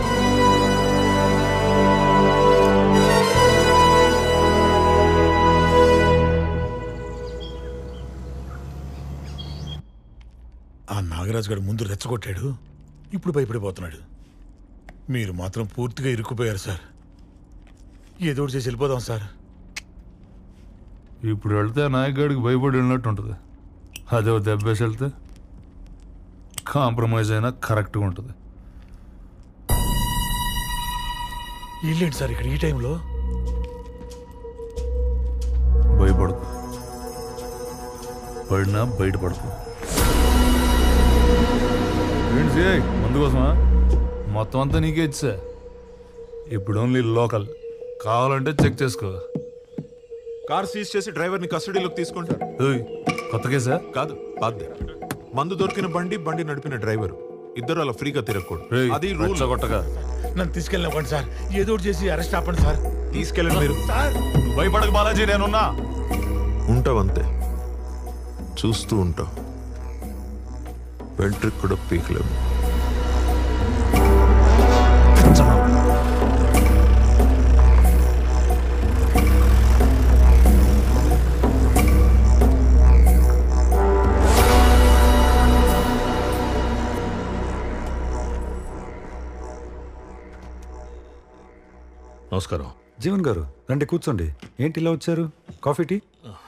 ఆ నాగరాజు గారు ముందు రెచ్చగొట్టాడు ఇప్పుడు భయపడిపోతున్నాడు మీరు మాత్రం పూర్తిగా ఇరుక్కుపోయారు సార్ ఏదో ఒకటి చేసి వెళ్ళిపోదాం సార్ ఇప్పుడు వెళ్తే నాయకుడికి భయపడి వెళ్ళినట్టు ఉంటుంది అదే ఓ దెబ్బేసి వెళ్తే కాంప్రమైజ్ అయినా కరెక్ట్గా ఉంటుంది ఇల్లేంటి సార్ ఇక్కడ ఈ టైంలో భయపడకు పడినా బయటపడకు ఏంటి సిఐ? మందు కోసమా మొత్తం అంతా నీకే ఇచ్చా ఇప్పుడు ఓన్లీ లోకల్ కావాలంటే చెక్ చేసుకో కార్ సీజ్ చేసి డ్రైవర్ని కస్టడీలోకి తీసుకుంటారు ఏయ్, కొత్త కేసా కాదు బాధ్య మందు దొరికిన బండి బండి నడిపిన డ్రైవర్ ఇద్దరు అలా ఫ్రీగా తిరగకూడదు రేయ్, అది రూల్ రెచ్చగొట్టగా. నన్ను తీసుకెళ్ళినవ్వండి సార్ ఏదో ఒకటి చేసి అరెస్ట్ ఆపండి సార్ తీసుకెళ్ళండి మీరు నువ్వు భయపడక బాలాజీ నేనున్నా ఉంటావంతే చూస్తూ ఉంటావు వెంట్రుకు కూడా పీకలేము నమస్కారం జీవన్ గారు రండి కూర్చోండి ఏంటి ఇలా వచ్చారు కాఫీ టీ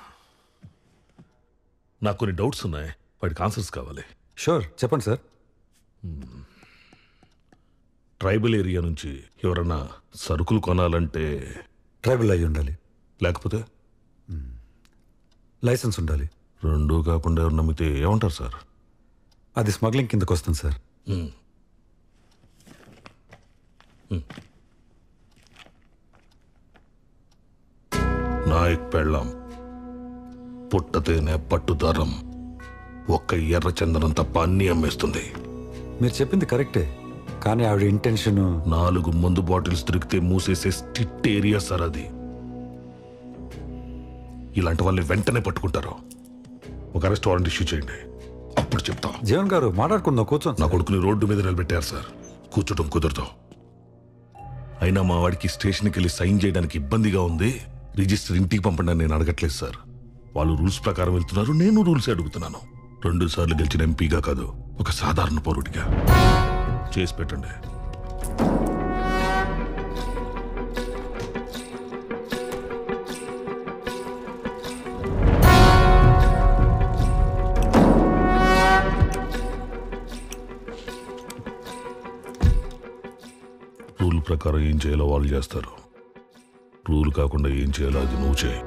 నాకు కొన్ని డౌట్స్ ఉన్నాయి వాటికి ఆన్సర్స్ కావాలి షూర్ చెప్పండి సార్ ట్రైబల్ ఏరియా నుంచి ఎవరన్నా సరుకులు కొనాలంటే ట్రైబల్ అయి ఉండాలి లేకపోతే లైసెన్స్ ఉండాలి రెండు కాకుండా ఎవరు నమ్మితే ఏమంటారు సార్ అది స్మగ్లింగ్ కిందకు వస్తుంది సార్ మ్మ్. మ్మ్. నాయక్ పెళ్ళాం పుట్టతేనే పట్టుదారం ఒక్క ఎర్ర చందనం తప్ప అన్నీ అమ్మేస్తుంది మీరు చెప్పింది కరెక్టే కానీ ఆవిడ ఇంటెన్షన్ నాలుగు మందు బాటిల్స్ దొరికితే మూసేసే స్టిట్ ఏరియా సార్ అది ఇలాంటి వాళ్ళని వెంటనే పట్టుకుంటారు ఒక అరెస్ట్ వారెంట్ ఇష్యూ చేయండి అప్పుడు చెప్తాం జీవన్ గారు మాట్లాడుకుందాం కూర్చోండి నా కొడుకుని రోడ్డు మీద నిలబెట్టారు సార్ కూర్చోటం కుదరదు అయినా మా వాడికి స్టేషన్కి వెళ్ళి సైన్ చేయడానికి ఇబ్బందిగా ఉంది రిజిస్టర్ ఇంటికి పంపండి అని నేను అడగట్లేదు సార్ వాళ్ళు రూల్స్ ప్రకారం వెళ్తున్నారు నేను రూల్స్ అడుగుతున్నాను రెండు సార్లు గెలిచిన ఎంపీగా కాదు ఒక సాధారణ పౌరుడిగా చేసి పెట్టండి రూల్ ప్రకారం ఏం చేయాలో వాళ్ళు చేస్తారు రూల్ కాకుండా ఏం చేయాలో అది నువ్వు చేయి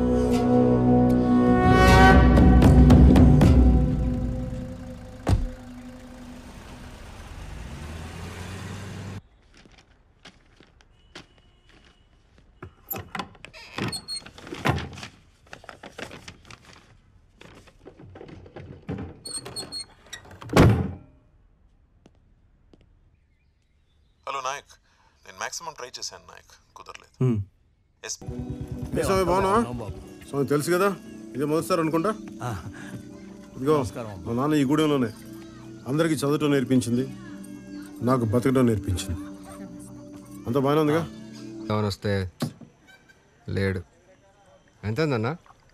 హలో నాయక్ నేను మాక్సిమం ట్రై చేశాను నాయక్ కుదరలేదు ఎస్ ఏ స్వామి బాగున్నావా స్వామి తెలుసు కదా ఇదే మొదటిసారి అనుకుంటా ఇదిగో మా నాన్న ఈ గూడెంలోనే అందరికీ చదవటం నేర్పించింది నాకు బతకడం నేర్పించింది అంత బాగానే ఉందిగా వస్తే లేడు ఎంతేందన్నా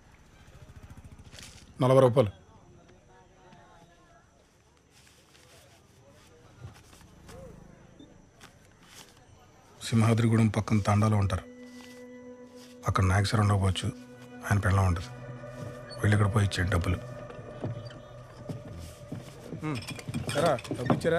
నలభై రూపాయలు సింహాద్రిగూడెం పక్కన తాండాలో ఉంటారు అక్కడ నాయక్ ఉండకపోవచ్చు ఆయన పెళ్ళం ఉంటుంది వెళ్ళి ఇక్కడ పోయి ఇచ్చేయండి డబ్బులు డబ్బు ఇచ్చారా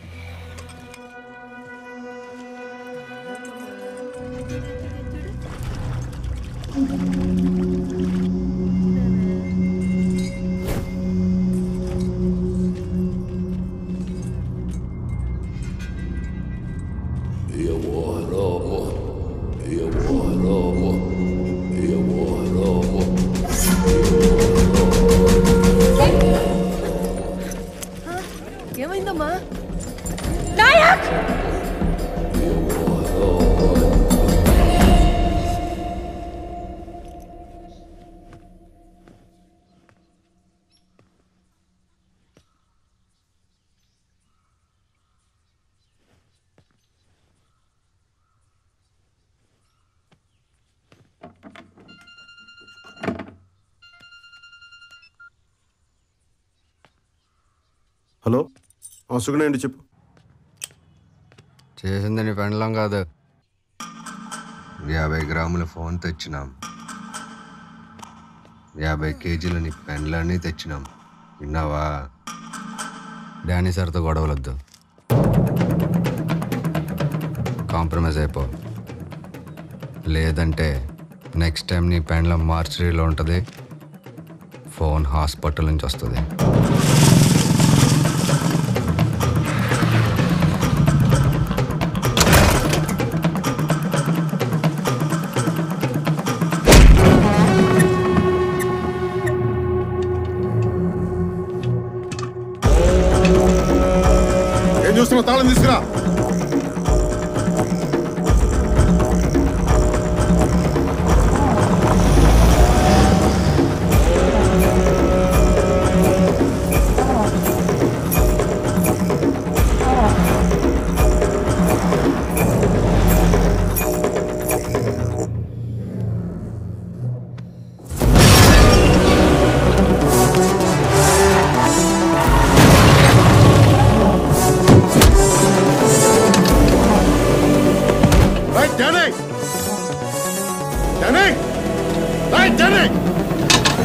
ఏమైందమ్మా నాయక్ హలో ఆ సుగుణ ఏంటి చెప్పు చేసింది నీ పెండ్లం కాదు యాభై గ్రాముల ఫోన్ తెచ్చినాం యాభై కేజీల నీ పెండ్లాన్ని తెచ్చినాం విన్నావా డానీ సార్తో గొడవలొద్దు కాంప్రమైజ్ అయిపో లేదంటే నెక్స్ట్ టైం నీ పెండ్లం మార్చరీలో ఉంటుంది ఫోన్ హాస్పిటల్ నుంచి వస్తుంది తీసుకున్న తాళం తీసుకురా Right, Danny! Danny! Right, Danny!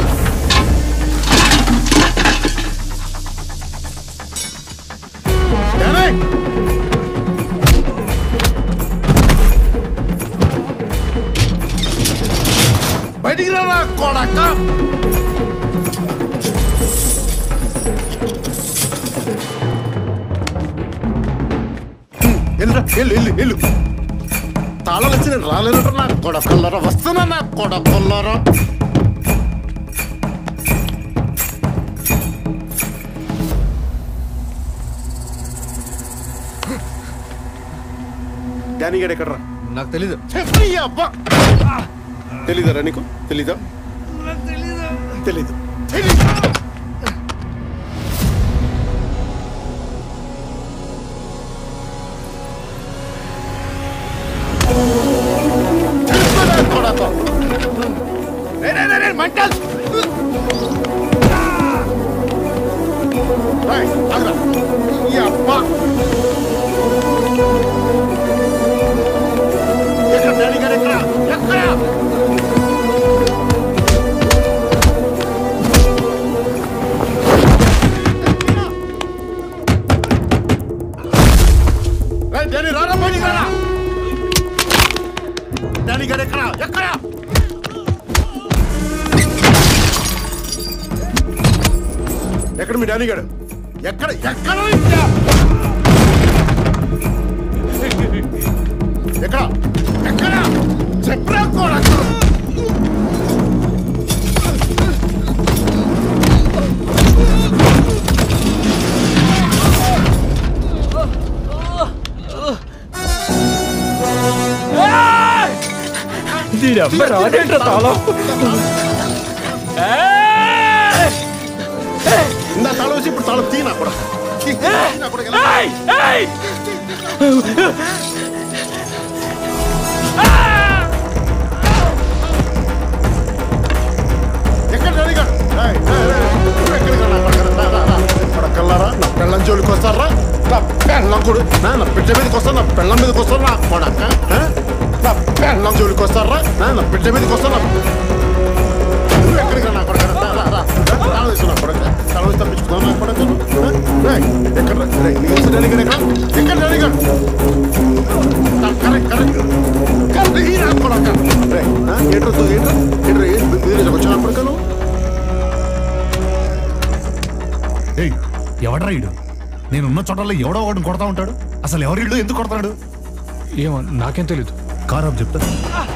Danny! బయటికి రా కొడక వెళ్ళరా వెళ్ళు వెళ్ళు వెళ్ళు తాళాలు వచ్చి నేను రాలేనట్టు నా కొడకల్లరా వస్తున్నా నా కొడకల్లరా డానీ గడ్ ఎక్కడరా నాకు తెలీదు అబ్బా తెలీదరా నీకు తెలీదా తెలీదు తెలీదు తెలుసుకోరా కొడక. రే, రే, రే, రే, మంటల్ రేయ్, ఆగురా. ఈ అబ్బా ఎక్కడ డాడీ గారు ఎక్కడ ఎక్కడ రేయ్, డాడీ రారా బయటికి రారా డాడీ గారు ఎక్కడ ఎక్కడ ఎక్కడ మీ డాడీ గారు ఎక్కడ ఎక్కడ ఇంకా? ఎక్కడ ఎక్కడ చెప్పరా కొడక దీని అమ్మ రాదేంట్రా తాళం ఇందా తాళం వచ్చి ఇప్పుడు తాళం తీనా కూడా ఎక్కడ డాడీ గారు ఏయ్, ఏయ్, ఏయ్, నువ్వు ఎక్కడికి రా, నా కొడక, రా, రా, రా. కొడకల్లారా నా పెళ్ళం జోలికి వస్తారా నా పెళ్ళం కూడా నా నా బిడ్డ మీదకి వస్తారు నా పెళ్ళం మీదకి వస్తారు నా కొడక ఆ? నా పెళ్ళం జోలికి వస్తారా నా నా బిడ్డ మీదకి వస్తారు నా నువ్వు ఎక్కడికి రా, నా కొడక రా, రా, రా. తాళం వేసు నా కొడక తాళం వేసి తప్పించుకుందాం నా కొడక ఏయ్, ఎక్కడ రా? ఏయ్, నీ వేసి డాడీ గారు ఎక్కడ ఎక్కడ డాడీ గారు కరెక్ట్ కరెక్ట్ కరెక్ట్ ఈ నా కొడక ఏయ్, ఆ? ఏంట్రా తూ, ఏంట్రా ఏంట్రా ఏం మీరు వచ్చిన కొడక నువ్వు ఏయ్ ఎవడ్రా ఈడు నేనున్న చోటల్లో ఎవడో ఒకటి కొడతా ఉంటాడు అసలు ఎవరిడు ఎందుకు కొడతాడు ఏమో నాకేం తెలీదు కార్ ఆఫ్ చెప్తా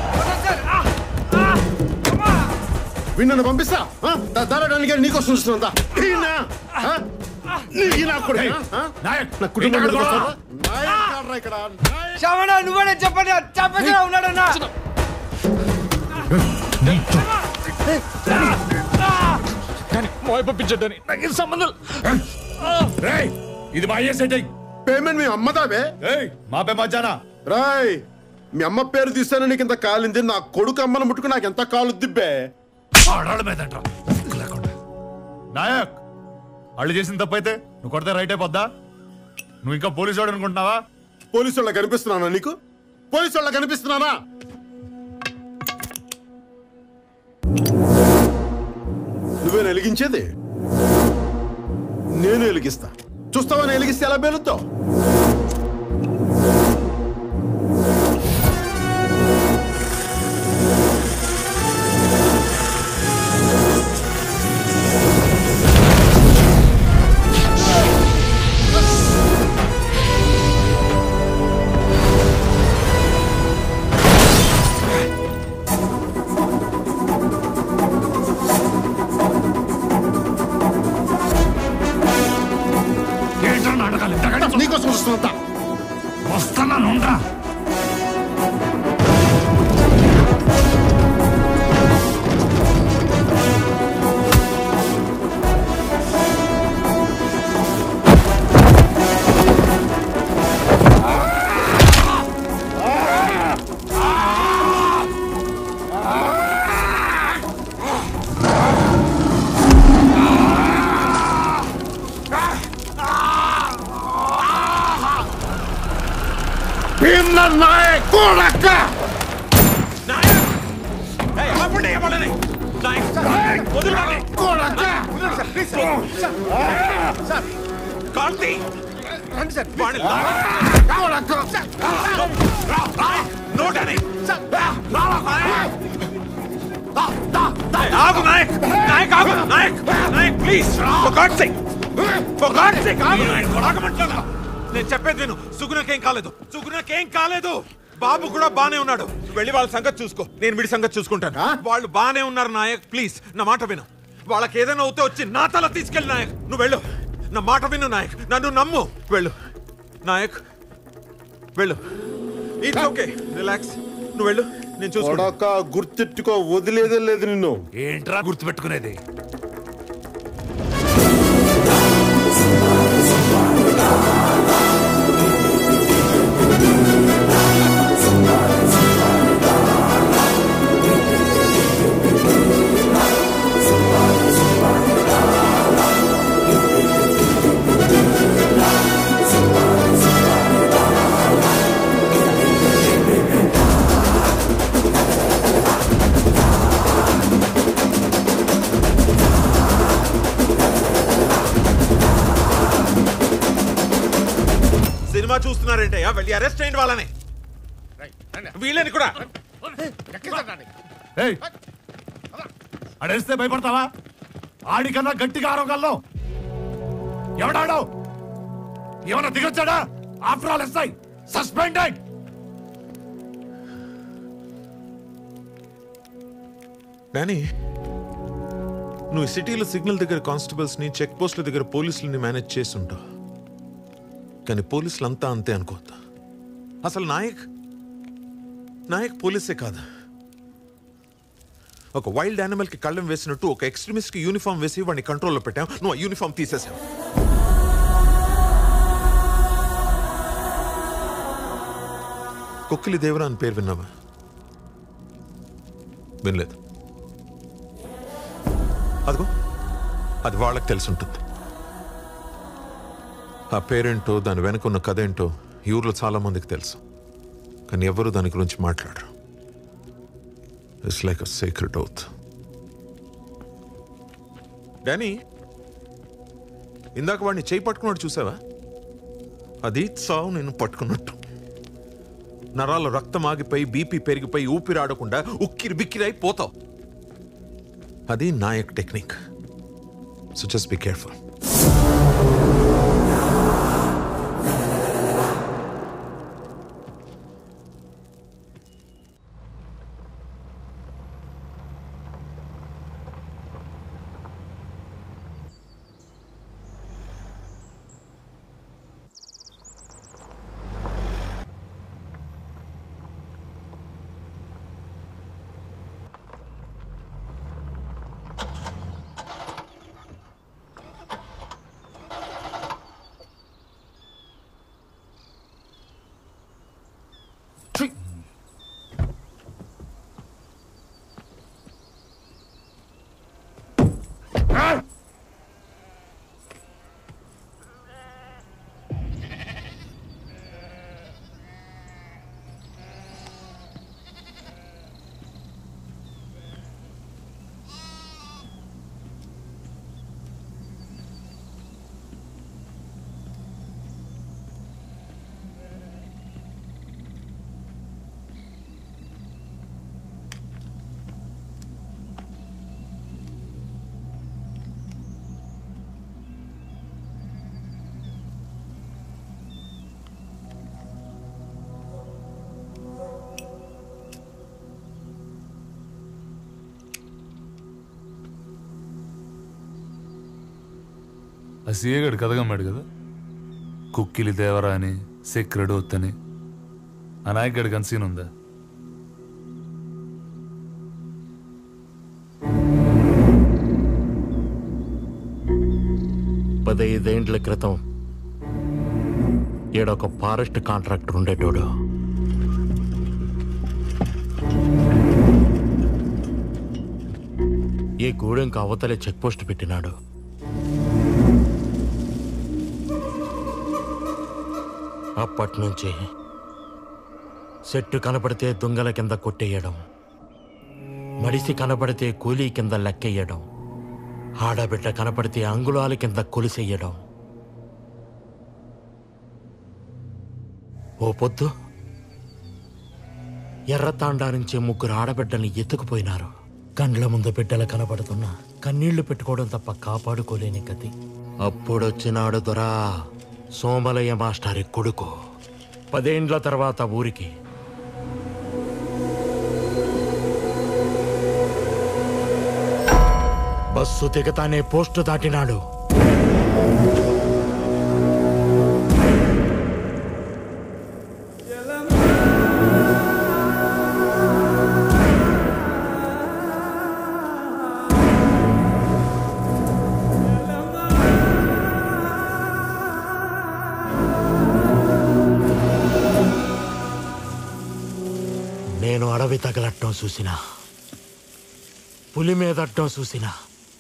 వీణ్ణి పంపిస్తా ఆ? దా- దారా డాడీ గారు నీకోసం చూస్తున్నా ఈయన ఆ? నీ- ఈ నా కొడుకు, ఆ? నా కుటుంబం మీదకి వస్తారా? నాయక్ గాడ్రా ఇక్కడ శవణ నువ్వనే చెప్పండి చెప్పేసి ఉన్నాడన్నా మోయ పంపించండి నాకు ఇది సంబంధం ఇది మా సెట్ పేమెంట్ మీ అమ్మదావే మా పే మధ్యాహ్న రాయ్ మీ అమ్మ పేరు తీస్తాను నీకు ఇంత కాలింది నా కొడుకు అమ్మను ముట్టుకు నాకు ఎంత కాలు దిబ్బే ఆడాళ్ళ మీద నాయక్ వాళ్ళు చేసిన తప్పైతే నువ్వు కొడితే రైట్ అయిపోద్దా నువ్వు ఇంకా పోలీసు వాడు అనుకుంటున్నావా పోలీసు వాళ్ళ కనిపిస్తున్నానా నీకు పోలీసు వాళ్ళ కనిపిస్తున్నానా నువ్వే వెలిగించేది నేను వెలిగిస్తా చూస్తావా నేను వెలిగిస్తే ఎలా పేలుతావు నీకోసం చెప్తాను ఉండరా భీమ్ల నాయక్ కొడక ఆగు నాయక్ నాయక్ ఆగు Nayak Nayak please for God sake for God sake ఆగు నాయక్ ఆగమంటున్నా నేను చెప్పేది విను సుగుణకేం కాలేదు సుగుణకేం కాలేదు బాబు కూడా బానే ఉన్నాడు వెళ్ళి వాళ్ళ సంగతి చూసుకో నేను వీడి సంగతి చూసుకుంటాను వాళ్ళు బానే ఉన్నారు నాయక్ ప్లీజ్ నా మాట విను వాళ్ళకి ఏదైనా అవుతే వచ్చి నా తల తీసుకెళ్ళి నాయక్ నువ్వు వెళ్ళు నా మాట విను నాయక్ నన్ను నమ్ము వెళ్ళు నాయక్ వెళ్ళు ఇట్స్ ఓకే రిలాక్స్ నువ్వు వెళ్ళు నేను చూసుకుంటా కొడక గుర్తెట్టుకో వదిలేదే లేదు నిన్ను ఏంట్రా గుర్తుపెట్టుకునేది సినిమా చూస్తున్నారంటే వెళ్ళి అరెస్ట్ అయ్యండి వాళ్ళని వీళ్ళని కూడా ఏయ్ అడేస్తే భయపడతావా ఆడికన్నా గట్టిగా ఆరోగల్లో ఎవడాడో ఏమన్నా దిగొచ్చాడా after all SI suspended Danny నువ్వు ఈ సిటీలో సిగ్నల్ దగ్గర కానిస్టేబుల్స్ ని చెక్ పోస్టుల దగ్గర పోలీసులని మేనేజ్ చేస్తుంటావు కానీ పోలీసులు అంతా అంతే అనుకోవద్దు అసలు నాయక్ నాయక్ పోలీసే కాదు ఒక వైల్డ్ యానిమల్ కి కళ్ళం వేసినట్టు ఒక ఎక్స్ట్రీమిస్ట్ కి యూనిఫామ్ వేసి వాడిని కంట్రోల్లో పెట్టాం నువ్వు ఆ యూనిఫామ్ తీసేసావు కొక్కిలి దేవరా అని పేరు విన్నావా వినలేదు అదిగో అది వాళ్ళకి తెలిసి ఉంటుంది ఆ పేరేంటో దాని వెనక ఉన్న కథ ఏంటో ఈ ఊర్లో చాలా మందికి తెలుసు కానీ ఎవరు దాని గురించి మాట్లాడరు it's like a secret out Danny ఇందాక వాడిని చేయి పట్టుకున్నాడు చూసావా అది సావు నేను పట్టుకున్నట్టు నరాల్లో రక్తం ఆగిపోయి బీపీ పెరిగిపోయి ఊపిరి ఆడకుండా ఉక్కిరి బిక్కిరి పోతావు అది Nayak technique so just be careful ఆ సీఏ గడు కథగమ్మాడు కదా కుక్కిలి దేవరా అని సెక్రెడ్ వత్తని ఆ నాయక్ గడి కన్సీన్ ఉందా పదైదేండ్ల క్రితం ఈడొక ఫారెస్ట్ కాంట్రాక్టర్ ఉండేటోడు ఈ గూడెంకి అవతలే చెక్ పోస్ట్ పెట్టినాడు అప్పటి నుంచి చెట్టు కనపడితే దొంగల కింద కొట్టేయడం మడిసి కనపడితే కూలీ కింద లెక్కెయ్యడం ఆడబిడ్డ కనపడితే అంగుళాల కింద కొలిసెయ్యడం ఓ పొద్దు ఎర్రతాండా నుంచి ముగ్గురు ఆడబిడ్డల్ని ఎత్తుకుపోయినారు కండ్ల ముందు బిడ్డలు కనపడుతున్నా కన్నీళ్లు పెట్టుకోవడం తప్ప కాపాడుకోలేని గతి అప్పుడొచ్చినాడు దొరా సోమలయ్య మాస్టారి కొడుకు పదేండ్ల తర్వాత ఊరికి బస్సు దిగతానే పోస్టు దాటినాడు నేను అడవి తగలట్టం చూసినా పులి మీదట్టం చూసినా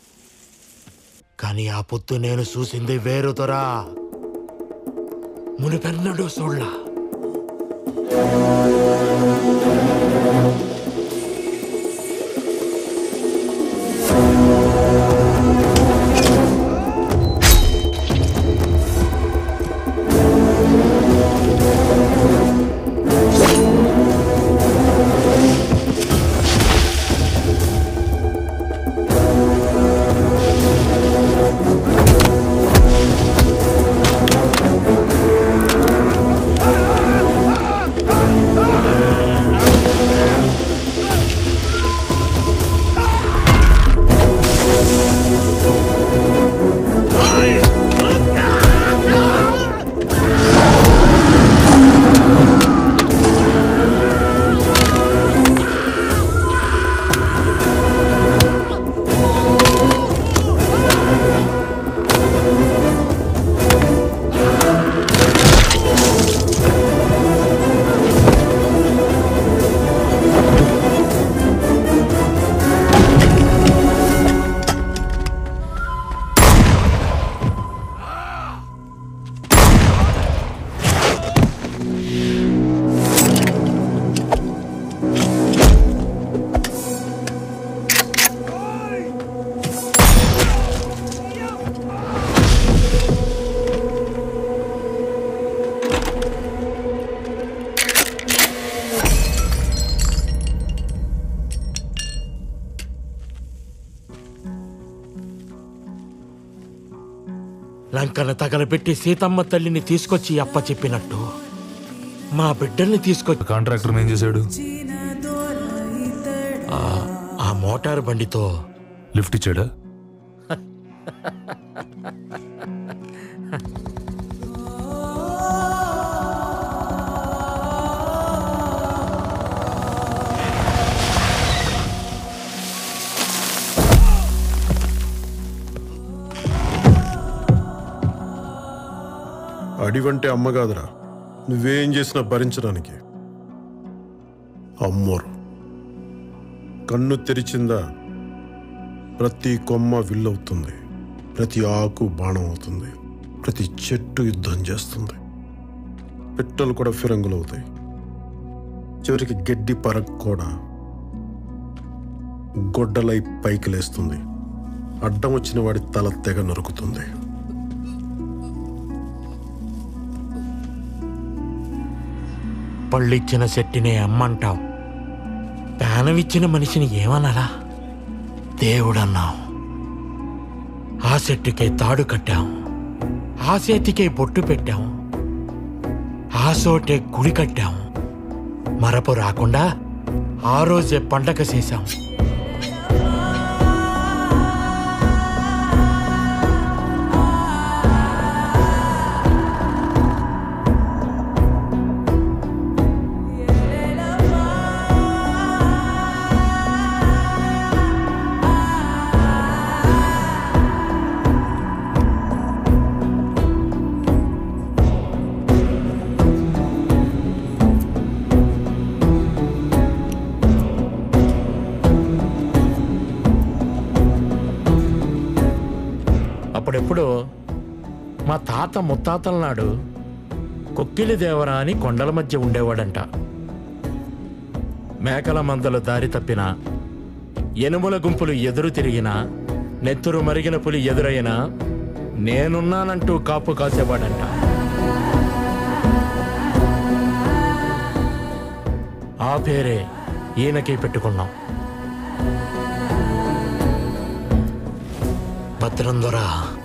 కానీ ఆ పొత్తు నేను చూసింది వేరు దొరా మునిపెన్నడూ చూడలా లంకను తగలబెట్టి సీతమ్మ తల్లిని తీసుకొచ్చి అప్ప చెప్పినట్టు మా బిడ్డల్ని తీసుకొచ్చి కాంట్రాక్టర్ ఏం చేశాడు ఆ- ఆ మోటార్ బండితో లిఫ్ట్ ఇచ్చాడా అడివంటే అమ్మ కాదురా నువ్వేం చేసినా భరించడానికి అమ్మోరు కన్ను తెరిచిందా ప్రతి కొమ్మ విల్లవుతుంది ప్రతి ఆకు బాణం అవుతుంది ప్రతి చెట్టు యుద్ధం చేస్తుంది పిట్టలు కూడా ఫిరంగులు అవుతాయి చివరికి గడ్డి పరక్ కూడా గొడ్డలై పైకి లేస్తుంది అడ్డం వచ్చిన వాడి తల తెగ నరుకుతుంది పళ్ళిచ్చిన శెట్టినే అమ్మంటావు ప్రాణమిచ్చిన మనిషిని ఏమనాలా దేవుడన్నావు ఆ చెట్టుకే తాడు కట్టాం ఆ చేతికే బొట్టు పెట్టాం ఆ చోటే గుడి కట్టాం మరపు రాకుండా ఆ రోజే పండగ చేశాం ఒకప్పుడు మా తాత ముత్తాతల నాడు కొక్కిలి దేవరా అని కొండల మధ్య ఉండేవాడంట మేకల మందలు దారి తప్పిన ఎనుముల గుంపులు ఎదురు తిరిగిన నెత్తురు మరిగిన పులి ఎదురైనా నేనున్నానంటూ కాపు కాసేవాడంట ఆ పేరే ఈయనకి పెట్టుకున్నాం భద్రం దొరా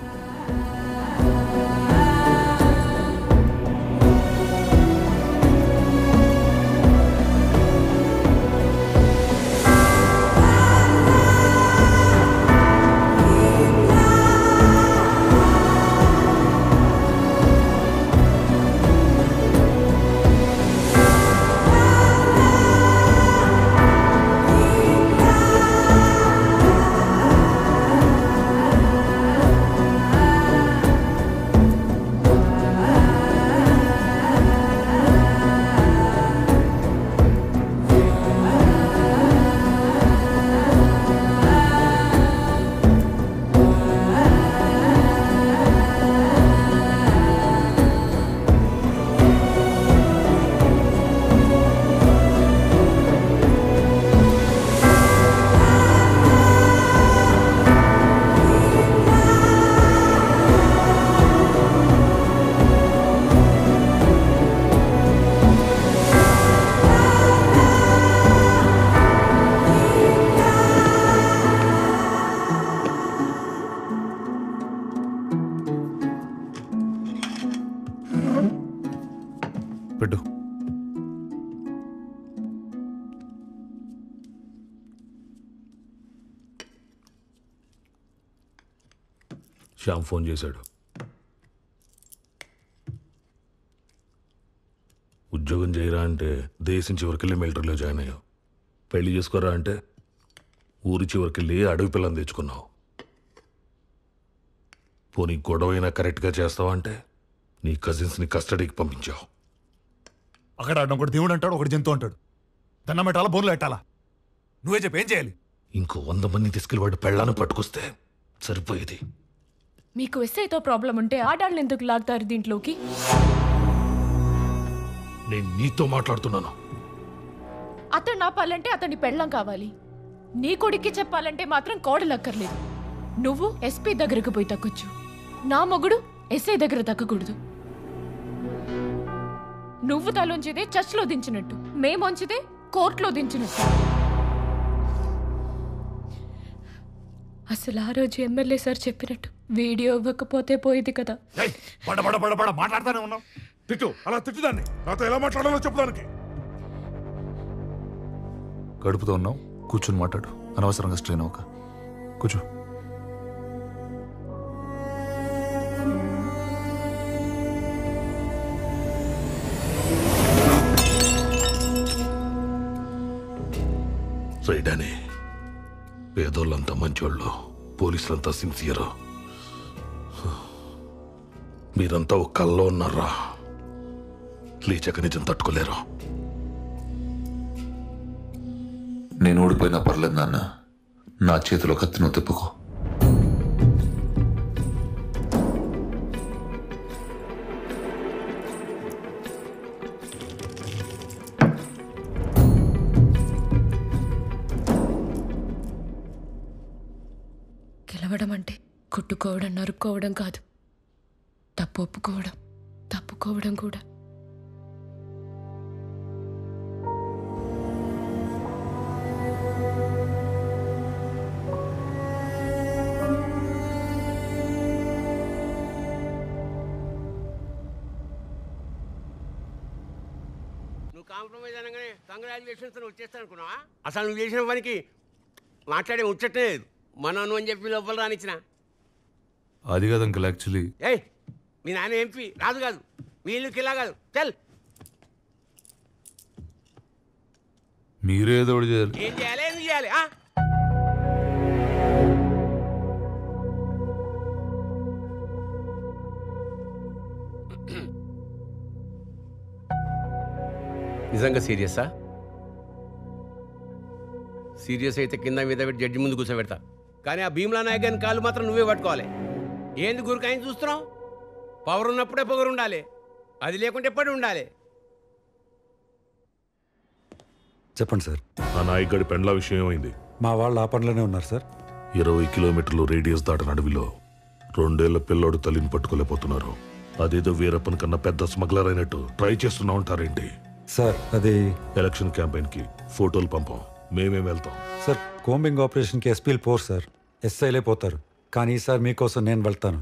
పెట్టు శ్యామ్ ఫోన్ చేశాడు ఉద్యోగం చేయరా అంటే దేశం చివరికెళ్ళి మిలిటరీలో జాయిన్ అయ్యావు పెళ్లి చేసుకోరా అంటే ఊరి చివరికెళ్ళి అడవి పిల్లని తెచ్చుకున్నావు పోనీ గొడవైనా కరెక్ట్గా చేస్తావా అంటే నీ కజిన్స్ని కస్టడీకి పంపించావు అక్కడ ఆడిన ఒకటి దేవుడు అంటాడు ఒకటి జంతువు అంటాడు దండం పెట్టాలా బోన్లు పెట్టాలా నువ్వే చెప్పు ఏం చేయాలి ఇంకో వంద మంది తీసుకెళ్ళి వాడు పెళ్ళాన్ని పట్టుకొస్తే సరిపోయేది మీకు ఎస్ఐతో ప్రాబ్లం ఉంటే ఆడాళ్ళని ఎందుకు లాగుతారు దీంట్లోకి నేను నీతో మాట్లాడుతున్నాను అతను ఆపాలంటే అతని పెళ్ళం కావాలి నీ కొడుక్కి చెప్పాలంటే మాత్రం కోడలక్కర్లేదు నువ్వు ఎస్పీ దగ్గరకు పోయి తగ్గొచ్చు నా మొగుడు ఎస్ఐ దగ్గర తగ్గకూడదు నువ్వు తలొంచితే చర్చ్లో దించినట్టు మేమొంచితే కోర్టులో దించినట్టు అసలు ఆ రోజు ఎమ్మెల్యే సార్ చెప్పినట్టు వీడియో ఇవ్వకపోతే పోయేది కదా పడ పడ పడ పడ మాట్లాడుతానే ఉన్నావు తిట్టు అలా తిట్టుదాన్ని నాతో ఎలా మాట్లాడాలో చెప్పడానికి గడుపుతూ ఉన్నావు కూర్చుని మాట్లాడు అనవసరంగా స్ట్రెయిన్ అవ్వక కూర్చో రైడని పేదోళ్ళంతా మంచోళ్ళు పోలీసులంతా సిన్సియర్ మీరంతా ఒక కల్లో ఉన్నారా లేచక నిజం తట్టుకోలేరు నేను ఓడిపోయినా పర్లేదు నాన్న నా చేతిలో కత్తిను తిప్పుకో గెలవడం అంటే కొట్టుకోవడం నరుక్కోవడం కాదు తప్పు ఒప్పుకోవడం తప్పుకోవడం కూడా నువ్వు కాంప్రమైజ్ అనగానే కంగ్రాచులేషన్స్ వచ్చేస్తాను అనుకున్నావా అసలు నువ్వు చేసిన పనికి మాట్లాడే ముచ్చటే లేదు మనం నువ్వు అని చెప్పి లోపల రానిచ్చిన అది కాదు అంకుల్ యాక్చువల్లీ ఏయ్ మీ నాన్న ఎంపీ రాదు కాదు మీ ఇల్లుకి ఇలా కాదు చల్ మీరే ఏదో ఒకటి చేయాలి ఏం చేయాలి ఎందుకు చేయాలి ఆ? నిజంగా సీరియసా సీరియస్ అయితే కింద మీద పెట్టి జడ్జి ముందు కూర్చోబెడతా కానీ ఆ భీమ్లా నాయక్ గారిని కాళ్ళు మాత్రం నువ్వే పట్టుకోవాలి ఏంది గురికాయని చూస్తున్నావు పవర్ ఉన్నప్పుడే పొగరు ఉండాలి అది లేకుంటే ఎప్పుడు ఉండాలి చెప్పండి సార్ ఆ నాయకుడి పెండ్ల విషయం ఏమైంది మా వాళ్ళు ఆ పనిలోనే ఉన్నారు సార్ ఇరవై కిలోమీటర్లు రేడియస్ దాటిన అడవిలో రెండేళ్ల పిల్లోడు తల్లిని పట్టుకోలేకపోతున్నారు అదేదో వీరప్పన్ కన్నా పెద్ద స్మగ్లర్ అయినట్టు ట్రై చేస్తున్నా ఉంటారేంటి సార్ అది ఎలక్షన్ క్యాంపెయిన్ కి ఫోటోలు పంపం మేమేం వెళ్తాం సార్ కోంబింగ్ ఆపరేషన్కి ఎస్పీలు పోరు సార్ ఎస్ఐలే పోతారు కానీ ఈసారి మీకోసం నేను వెళ్తాను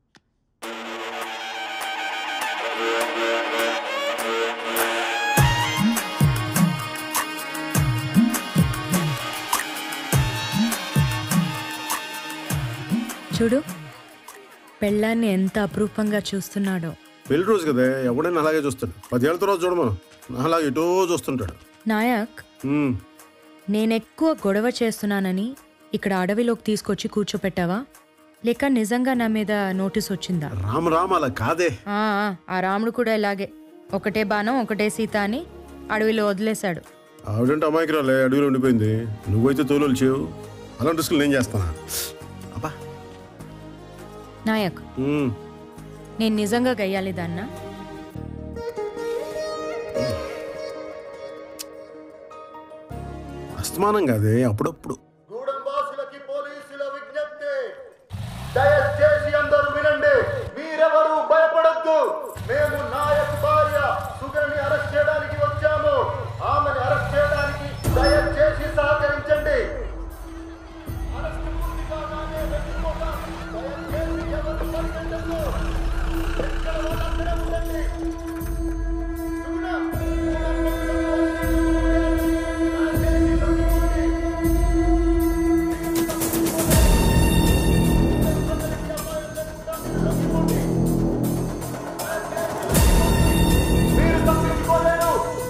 చూడు పెళ్ళాన్ని ఎంత అపురూపంగా చూస్తున్నాడో పెళ్లి రోజు కదా ఎవడైనా అలాగే చూస్తాడు పదేళ్ల తర్వాత చూడమను అలాగే ఎటో చూస్తుంటాడు నాయక్ ఉమ్, నేనెక్కువ గొడవ చేస్తున్నానని ఇక్కడ అడవిలోకి తీసుకొచ్చి కూర్చోపెట్టావా లేక నిజంగా నా మీద నోటీస్ వచ్చిందా రామ రామ అలా కాదే ఆ, ఆ, ఆ రాముడు కూడా ఇలాగే ఒకటే బాణం ఒకటే సీత అని అడవిలో వదిలేశాడు ఆవిడంటే అమాయకురాలే అడవిలో ఉండిపోయింది నువ్వైతే తోలు చేయవు అలాంటి రిస్కులు నేను చేస్తానా నాయక్ ఉమ్, నేను నిజంగా గయ్యాలి దాన్నా అస్తమానం కాదే అప్పుడప్పుడు దయచేసి అందరూ వినండి మీరెవరు భయపడొద్దు మేము నాయక్ భార్య సుగని అరెస్ట్ చేయడానికి వచ్చాము ఆమెను అరెస్ట్ చేయడానికి దయచేసి సహకరించండి అరెస్ట్ పూర్తి కాగానే వెళ్ళిపోతాం. దయచేసి ఎవరు పరిగెత్తొద్దు. ఎక్కడ వాళ్ళు అక్కడే ఉండండి. సుగుణ, మీరు తప్పించుకోలేరు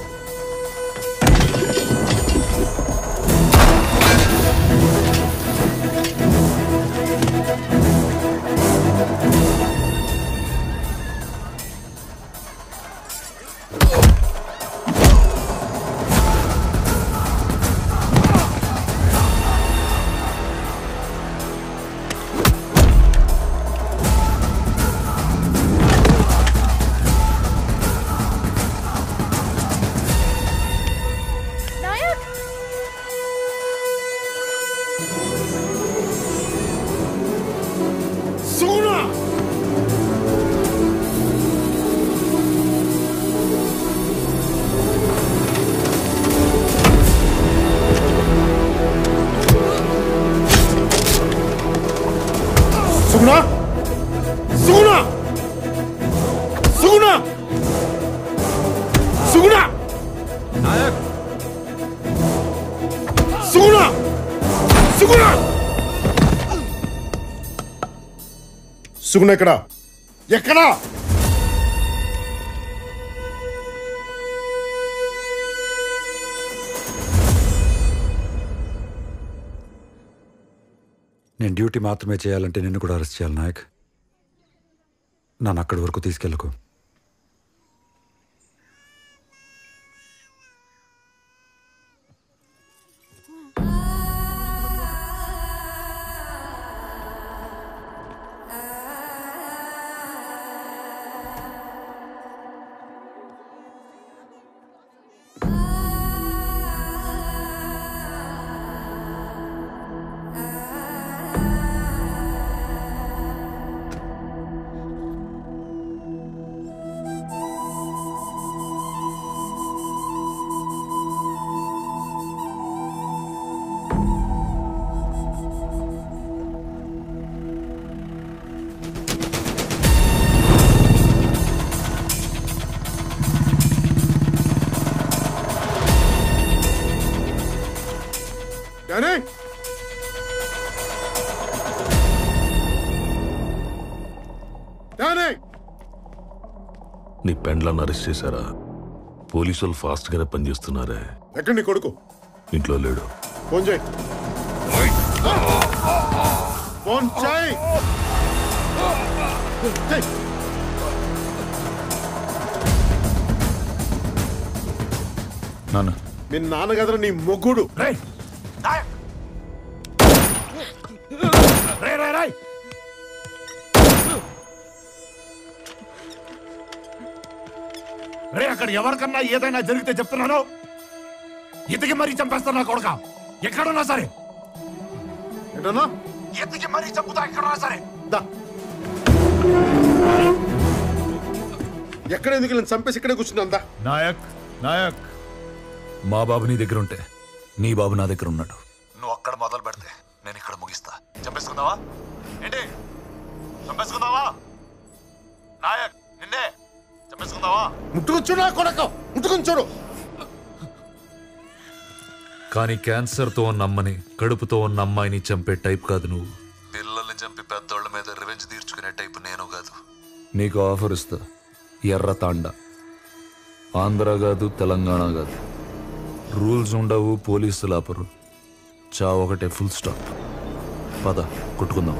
సుగుణ సుగుణ సుగుణ సుగుణ సుగుణ సుగుణ సుగుణ సుగుణ ఎక్కడా ఎక్కడా నేను డ్యూటీ మాత్రమే చేయాలంటే నిన్ను కూడా అరెస్ట్ చేయాలి నాయక్ నన్ను అక్కడి వరకు తీసుకెళ్ళకు డానీ డానీ నీ పెండ్లను అరెస్ట్ చేశారా పోలీసులు ఫాస్ట్ గానే పనిచేస్తున్నారే ఎక్కడ నీ కొడుకు ఇంట్లో లేడు ఫోన్ చేయి ఫోన్ చేయి చేయి. నాన్న మీ నాన్న కదరా నీ మొగ్గుడు రే అక్కడ ఎవరికన్నా ఏదైనా జరిగితే చెప్తున్నాను ఇతకి మరీ చంపేస్తాను నా కొడక ఎక్కడున్నా సరే ఏంటన్నా ఎత్తికి మరీ చంపుతా ఎక్కడున్నా సరే ఎక్కడ ఎందుకు నేను చంపేసి ఇక్కడే కూర్చున్నా నాయక్ నాయక్ మా బాబు నీ దగ్గర ఉంటే నీ బాబు నా దగ్గర ఉన్నాడు నువ్వు అక్కడ మొదలు పెడితే నేను ఇక్కడ ముగిస్తా చంపేసుకుందావా ఏంటి చంపేసుకుందావా నాయక్ నిన్నే చంపేసుకుందావా ముట్టుకుని చూడు నా కొడక ముట్టుకుని చూడు కానీ క్యాన్సర్తో ఉన్న అమ్మని కడుపుతో ఉన్న అమ్మాయిని చంపే టైప్ కాదు నువ్వు పిల్లల్ని చంపి పెద్దోళ్ళ మీద రివెంజ్ తీర్చుకునే టైప్ నేను కాదు నీకు ఆఫర్ ఇస్తా ఎర్ర తాండ ఆంధ్ర కాదు తెలంగాణ కాదు రూల్స్ ఉండవు పోలీసులు ఆపరు చా ఒకటే ఫుల్ స్టాప్ పద కొట్టుకుందాం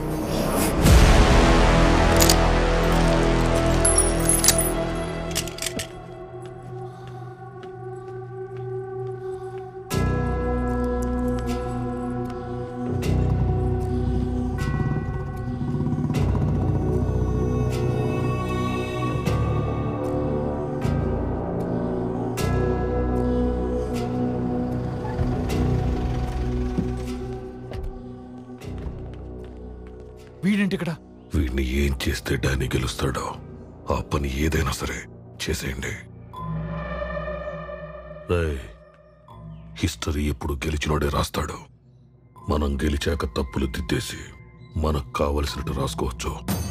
వీడేంటి ఇక్కడ వీడిని ఏం చేస్తే డానీ గెలుస్తాడో ఆ పని ఏదైనా సరే చేసేయండి రేయ్, హిస్టరీ ఎప్పుడు గెలిచినోడే రాస్తాడు మనం గెలిచాక తప్పులు దిద్దేసి మనకు కావలసినట్టు రాసుకోవచ్చు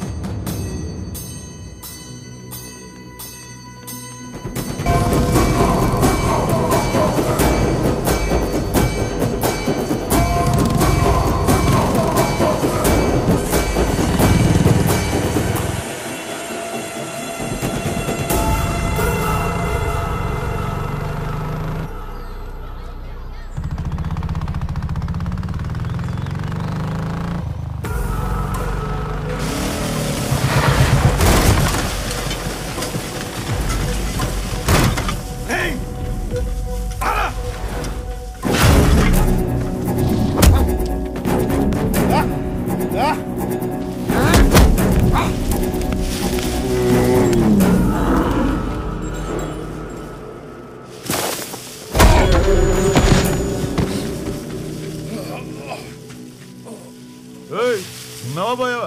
ఏయ్, ఉన్నావా పోయావా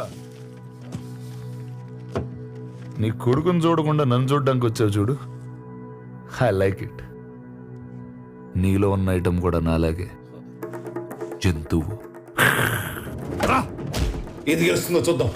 నీ కొడుకుని చూడకుండా నన్ను చూడడానికి వచ్చావు చూడు ఐ లైక్ ఇట్ నీలో ఉన్న ఐటమ్ కూడా నాలాగే జంతువు ఏది గెలుస్తుందో చూద్దాం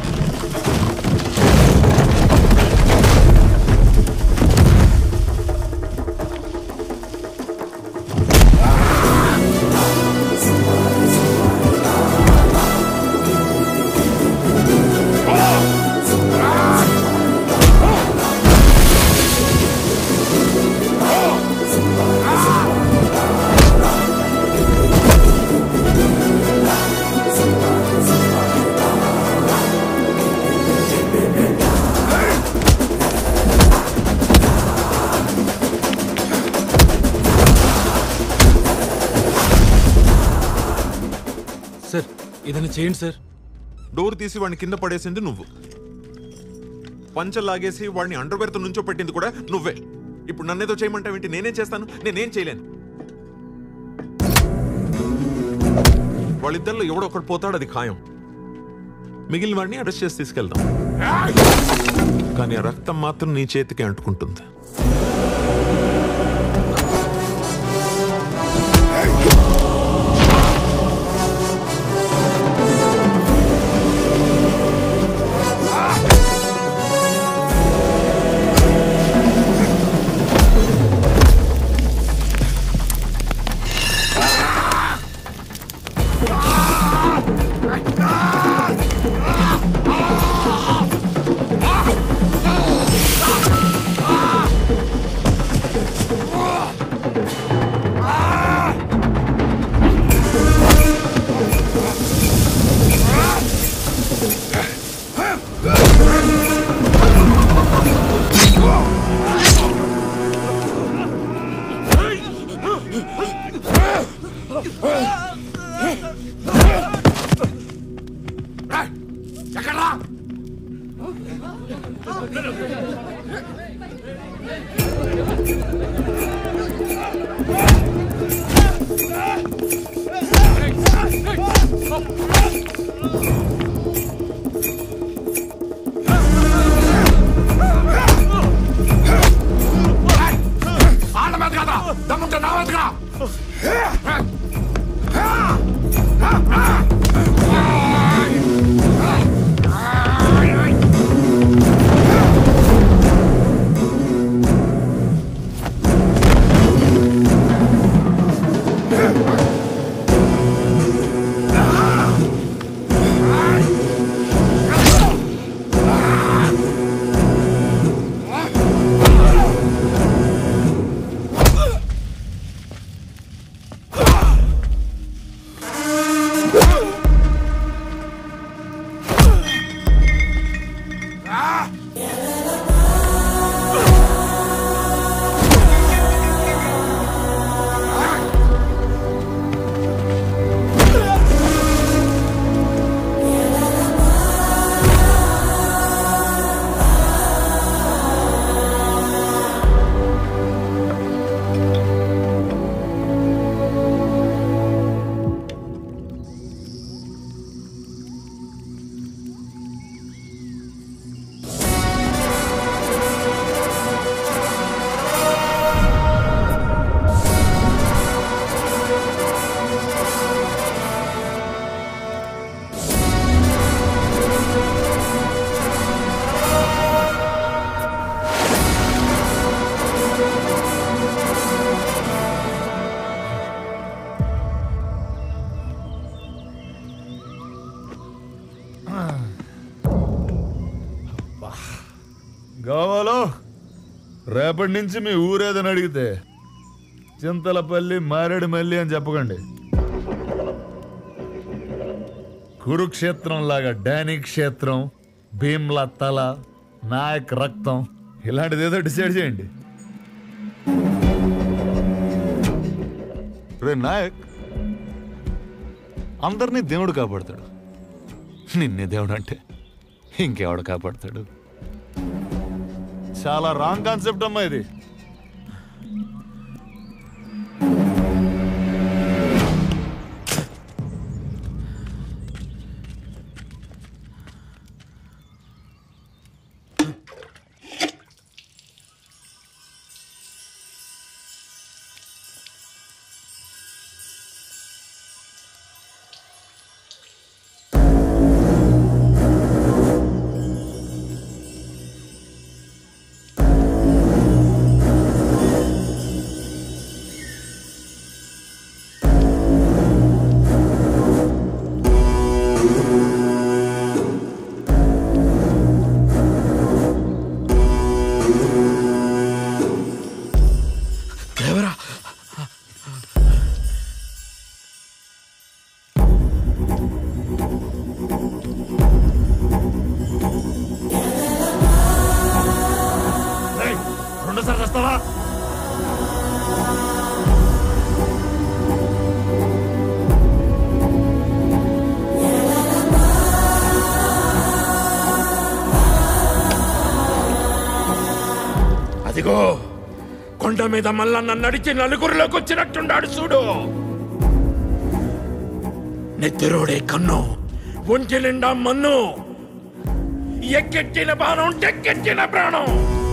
సార్ ఏదైనా చేయండి సార్ డోర్ తీసి వాడిని కింద పడేసింది నువ్వు పంచలు లాగేసి వాడిని అండర్వేర్తో నుంచో పెట్టింది కూడా నువ్వే ఇప్పుడు నన్నేదో చేయమంటావేంటి నేనేం చేస్తాను నేనేం చేయలేను వాళ్ళిద్దరిలో ఎవడో ఒకడు పోతాడు అది ఖాయం మిగిలిన వాడిని అరెస్ట్ చేసి తీసుకెళ్దాం కానీ ఆ రక్తం మాత్రం నీ చేతికి అంటుకుంటుంది ఎక్కడ్రా దమ్ముంటే నా వెతకరా గోవాలో రేపటి నుంచి మీ ఊరేదని అడిగితే చింతలపల్లి మారేడుమల్లి అని చెప్పకండి కురుక్షేత్రం లాగా డాని క్షేత్రం భీమ్ల తల నాయక్ రక్తం ఇలాంటిది ఏదో డిసైడ్ చేయండి రే నాయక్ అందరినీ దేవుడు కాపాడతాడు నిన్నే దేవుడు అంటే ఇంకెవడు కాపాడతాడు చాలా రాంగ్ కాన్సెప్ట్ అమ్మా ఇది దేవరా రెండోసారి వస్తావా అదిగో కొండ మీద మల్లన్న నడిచి నలుగురిలోకి వచ్చినట్టున్నాడు చూడు నెత్తిరోడే కన్ను ఒంటి నిండా మన్ను ఎక్కెట్టిన బాణం టెక్కెట్టిన ప్రాణం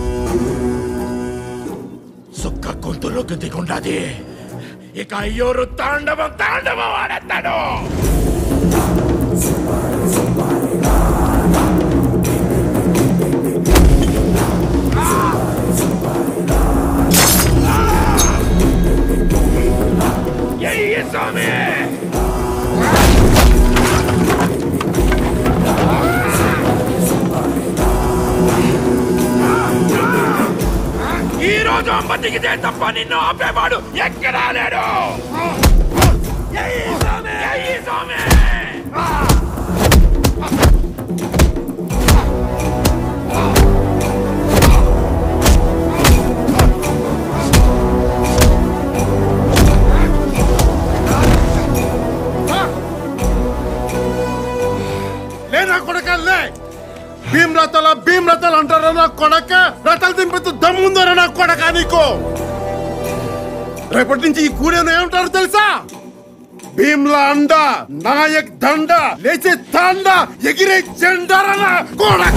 సుక్క గొంతులోకి దిగుండాది ఇక అయ్యోరు తాండవం తాండవం ఆడతాడు ఎయ్యి స్వామి ఈ రోజు అమ్మ దిగితే తప్ప నిన్ను ఆపేవాడు ఎక్కడా లేడు ఎయ్యి స్వామి! ఎయ్యి స్వామి! లే నా కొడక లే భీమ్ రథాల భీమ్ రథాలు అంటారా నా కొడక రథాలు దింపెత్తు దమ్ముందరా నా కొడక నీకు రేపటి నుంచి ఈ కూడేను ఏమంటారు తెలుసా భీమ్లా అండ నాయక్ దండ లేచే తాండ ఎగిరే జెండారా నా కొడక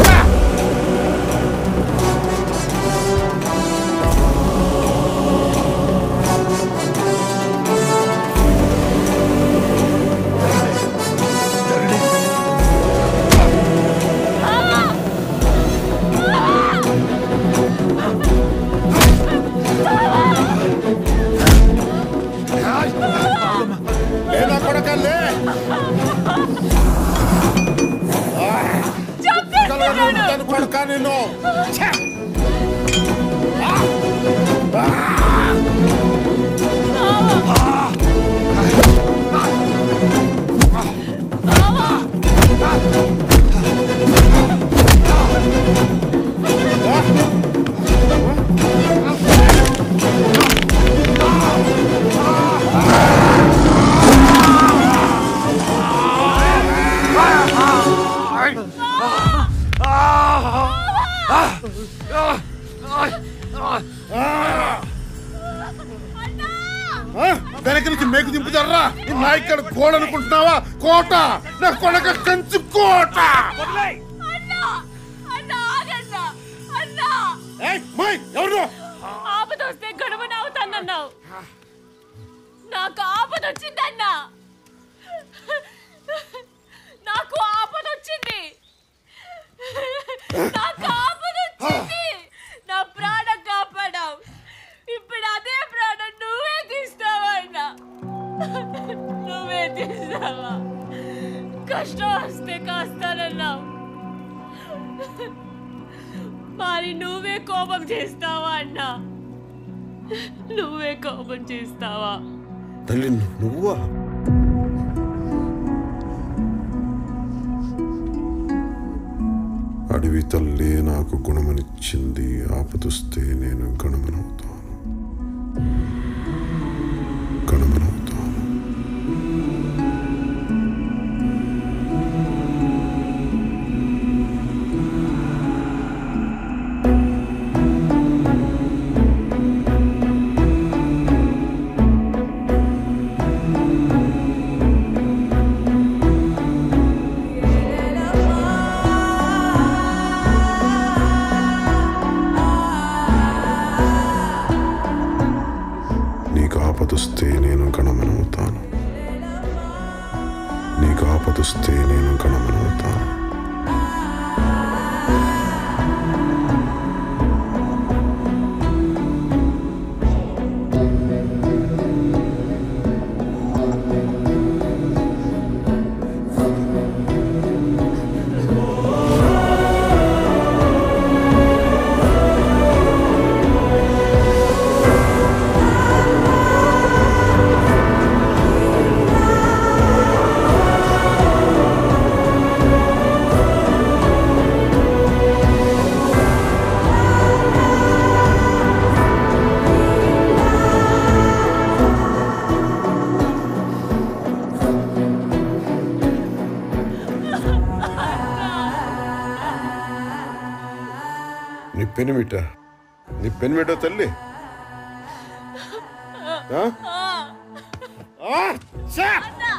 నిన్ను ఛే! ఆ? వెనక నుంచి మేకు దింపుతారా నా ఇక్కడ కోడ అనుకుంటున్నావా కోట నా కొడక కంచు కోట ఏయ్, మోయ్, ఎవరు ఆపదొస్తే గడువున అవుతానన్నావు నాకు ఆపదొచ్చిందన్నా నాకు ఆపదొచ్చింది నాకు ఆపదొచ్చింది నా ప్రాణం కాపాడావు ఇప్పుడు అదే ప్రాణం నువ్వే తీస్తావా అన్నా నువ్వే తీస్తావా కష్టం వస్తే కాస్తానన్నావు మరి నువ్వే కోపం చేస్తావా అన్నా నువ్వే కోపం చేస్తావా తల్లి నువ్వా అడవి తల్లి నాకు గుణమనిచ్చింది ఆపదొస్తే నేను గణమనవుతాను గణమనవుతాను నీకు ఆపదొస్తే నేను గణమనవుతాను నీకు ఆపదొస్తే నేను గణమనవుతాను నీ పెనిమిట నీ పెనిమిట తల్లి ఆ? ఆ? ఛే!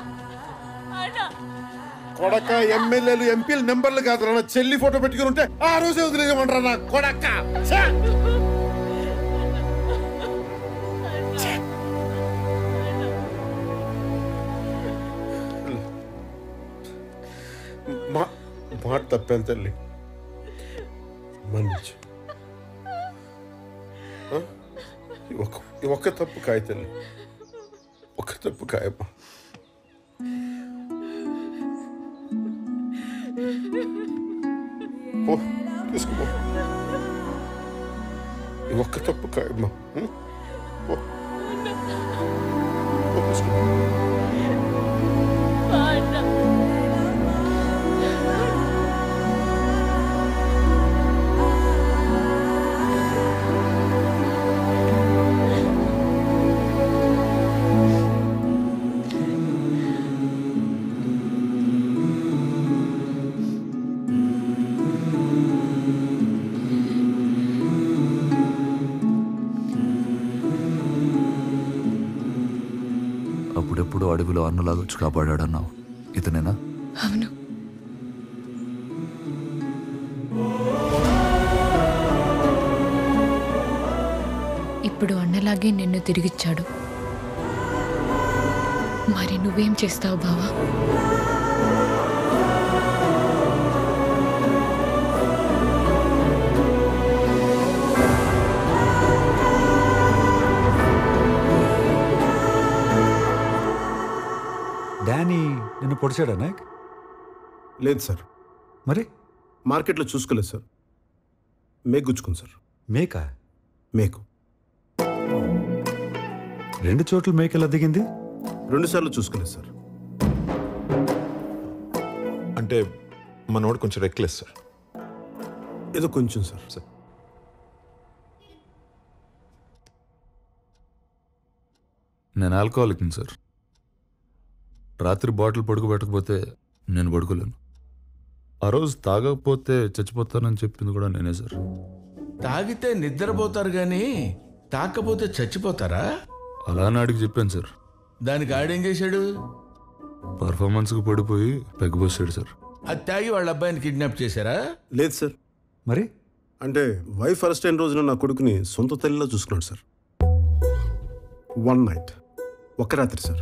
కొడక ఎమ్మెల్యేలు ఎంపీలు నెంబర్లు కాదు నా చెల్లి ఫోటో పెట్టుకుని ఉంటే ఆ రోజే వదిలేయమంటారా నా కొడక ఛే! ఛే! మా మాట తప్పాను తల్లి మన్నించు ఆ? ఈ ఒక్క ఈ ఒక్క తప్పు కాయ తల్లి ఒక్క తప్పు కాయమ్మా పో తీసుకో ఈ ఒక్క తప్పు కాయమ్మా ఉం? పో. పో తీసుకో. అప్పుడెప్పుడు అడవిలో అన్నలాగా వచ్చి కాపాడాడన్నావు ఇతనేనా అవును ఇప్పుడు అన్నలాగే నిన్ను తిరిగిచ్చాడు మరి నువ్వేం చేస్తావు బావా డానీ నిన్ను పొడిచాడా నాయక్ లేదు సార్ మరి మార్కెట్లో చూసుకోలేదు సార్ మేక్ గుచ్చుకుంది సార్ మేక మేకు రెండు చోట్ల మేక ఎలా దిగింది రెండు సార్లు చూసుకోలేదు సార్ అంటే మనోడు కొంచెం రెక్లెస్ సార్ ఏదో కొంచెం సార్ సార్ నేను ఆల్కహాలిక్ సార్ రాత్రి బాటిల్ పడుకోబెట్టకపోతే నేను పడుకోలేను ఆ రోజు తాగకపోతే చచ్చిపోతానని చెప్పింది కూడా నేనే సార్ తాగితే నిద్రపోతారు గాని తాకపోతే చచ్చిపోతారా అలా నాడికి చెప్పాను సార్ దానికి ఆడేం చేశాడు పర్ఫార్మెన్స్కి పడిపోయి పెగ్గబోసాడు సార్ అది తాగి వాళ్ళ అబ్బాయిని కిడ్నాప్ చేశారా లేదు సార్ మరి అంటే వైఫ్ అరెస్ట్ అయిన రోజున నా కొడుకుని సొంత తల్లిలో చూసుకున్నాడు సార్ వన్ నైట్ ఒక రాత్రి sir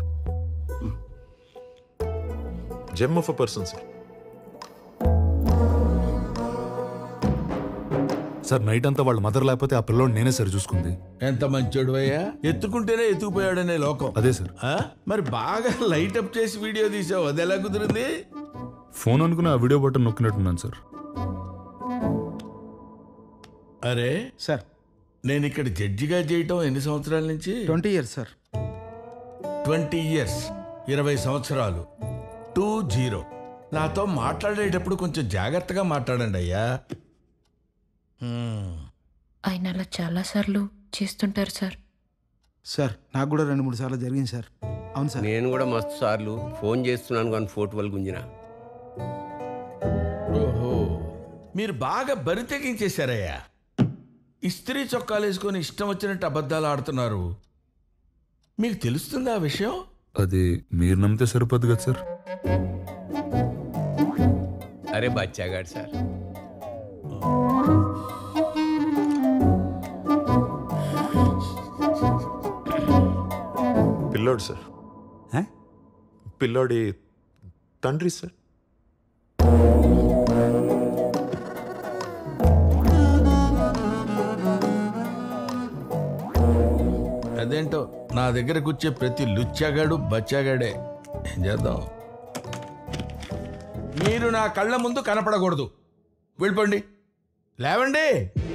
gem of a person sir sir night అంతా వాళ్ళ మదర్ లేకపోతే ఆ పిల్లోడు నేనే సార్ చూసుకుంది ఎంత మంచోడు అయ్యా ఎత్తుకుంటేనే ఎత్తుకుపోయాడనే లోకం అదే సార్ ఆ? మరి బాగా లైట్ అప్ చేసి వీడియో తీసావు అది ఎలా కుదిరింది ఫోన్ అనుకుని ఆ వీడియో బటన్ నొక్కినట్టున్నాను సార్ అరే సార్ నేను ఇక్కడ జడ్జిగా చేయటం ఎన్ని సంవత్సరాల నుంచి twenty years sir twenty years ఇరవై సంవత్సరాలు టూ జీరో నాతో మాట్లాడేటప్పుడు కొంచెం జాగ్రత్తగా మాట్లాడండి అయ్యా హ్మ్. ఆయన అలా చాలాసార్లు చేస్తుంటారు సార్ సార్ నాకు కూడా రెండు మూడు సార్లు జరిగింది సార్ అవును సార్ నేను కూడా మస్తు సార్లు ఫోన్ చేస్తున్నాను కానీ ఫోటోలు గుంజిన ఓహో మీరు బాగా బరి తెగించేశారయ్యా ఇస్త్రీ చొక్కాలు వేసుకొని ఇష్టం వచ్చినట్టు అబద్ధాలు ఆడుతున్నారు మీకు తెలుస్తుందా ఆ విషయం అది మీరు నమ్మితే సరిపోదు కదా సార్ అరే బచ్చాగాడు సార్ పిల్లోడు సార్ పిల్లోడి తండ్రి సార్ అదేంటో నా దగ్గరకు వచ్చే ప్రతి లుచ్చాగాడు బచ్చాగాడే ఏం చేద్దాం మీరు నా కళ్ళ ముందు కనపడకూడదు వెళ్ళిపోండి లేవండి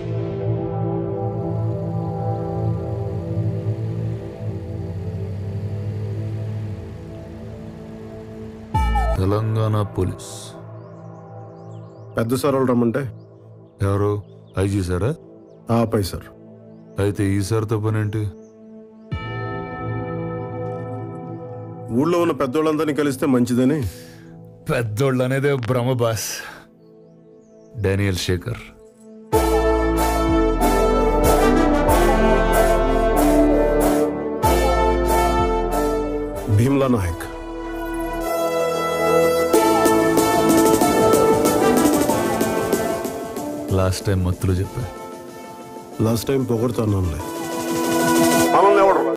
తెలంగాణ పోలీస్ పెద్ద సార్ వాళ్ళు రమ్మంటే ఎవరు ఐజీ సారా ఆపై సార్ అయితే ఈ సార్తో పని ఏంటి ఊళ్ళో ఉన్న పెద్దోళ్ళందరినీ కలిస్తే మంచిదని పెద్దోళ్ళు అనేదే భ్రమ boss Daniel Shekhar Bheemla Nayak last time మత్తులో చెప్పా లాస్ట్ టైం పొగడుతున్నానులే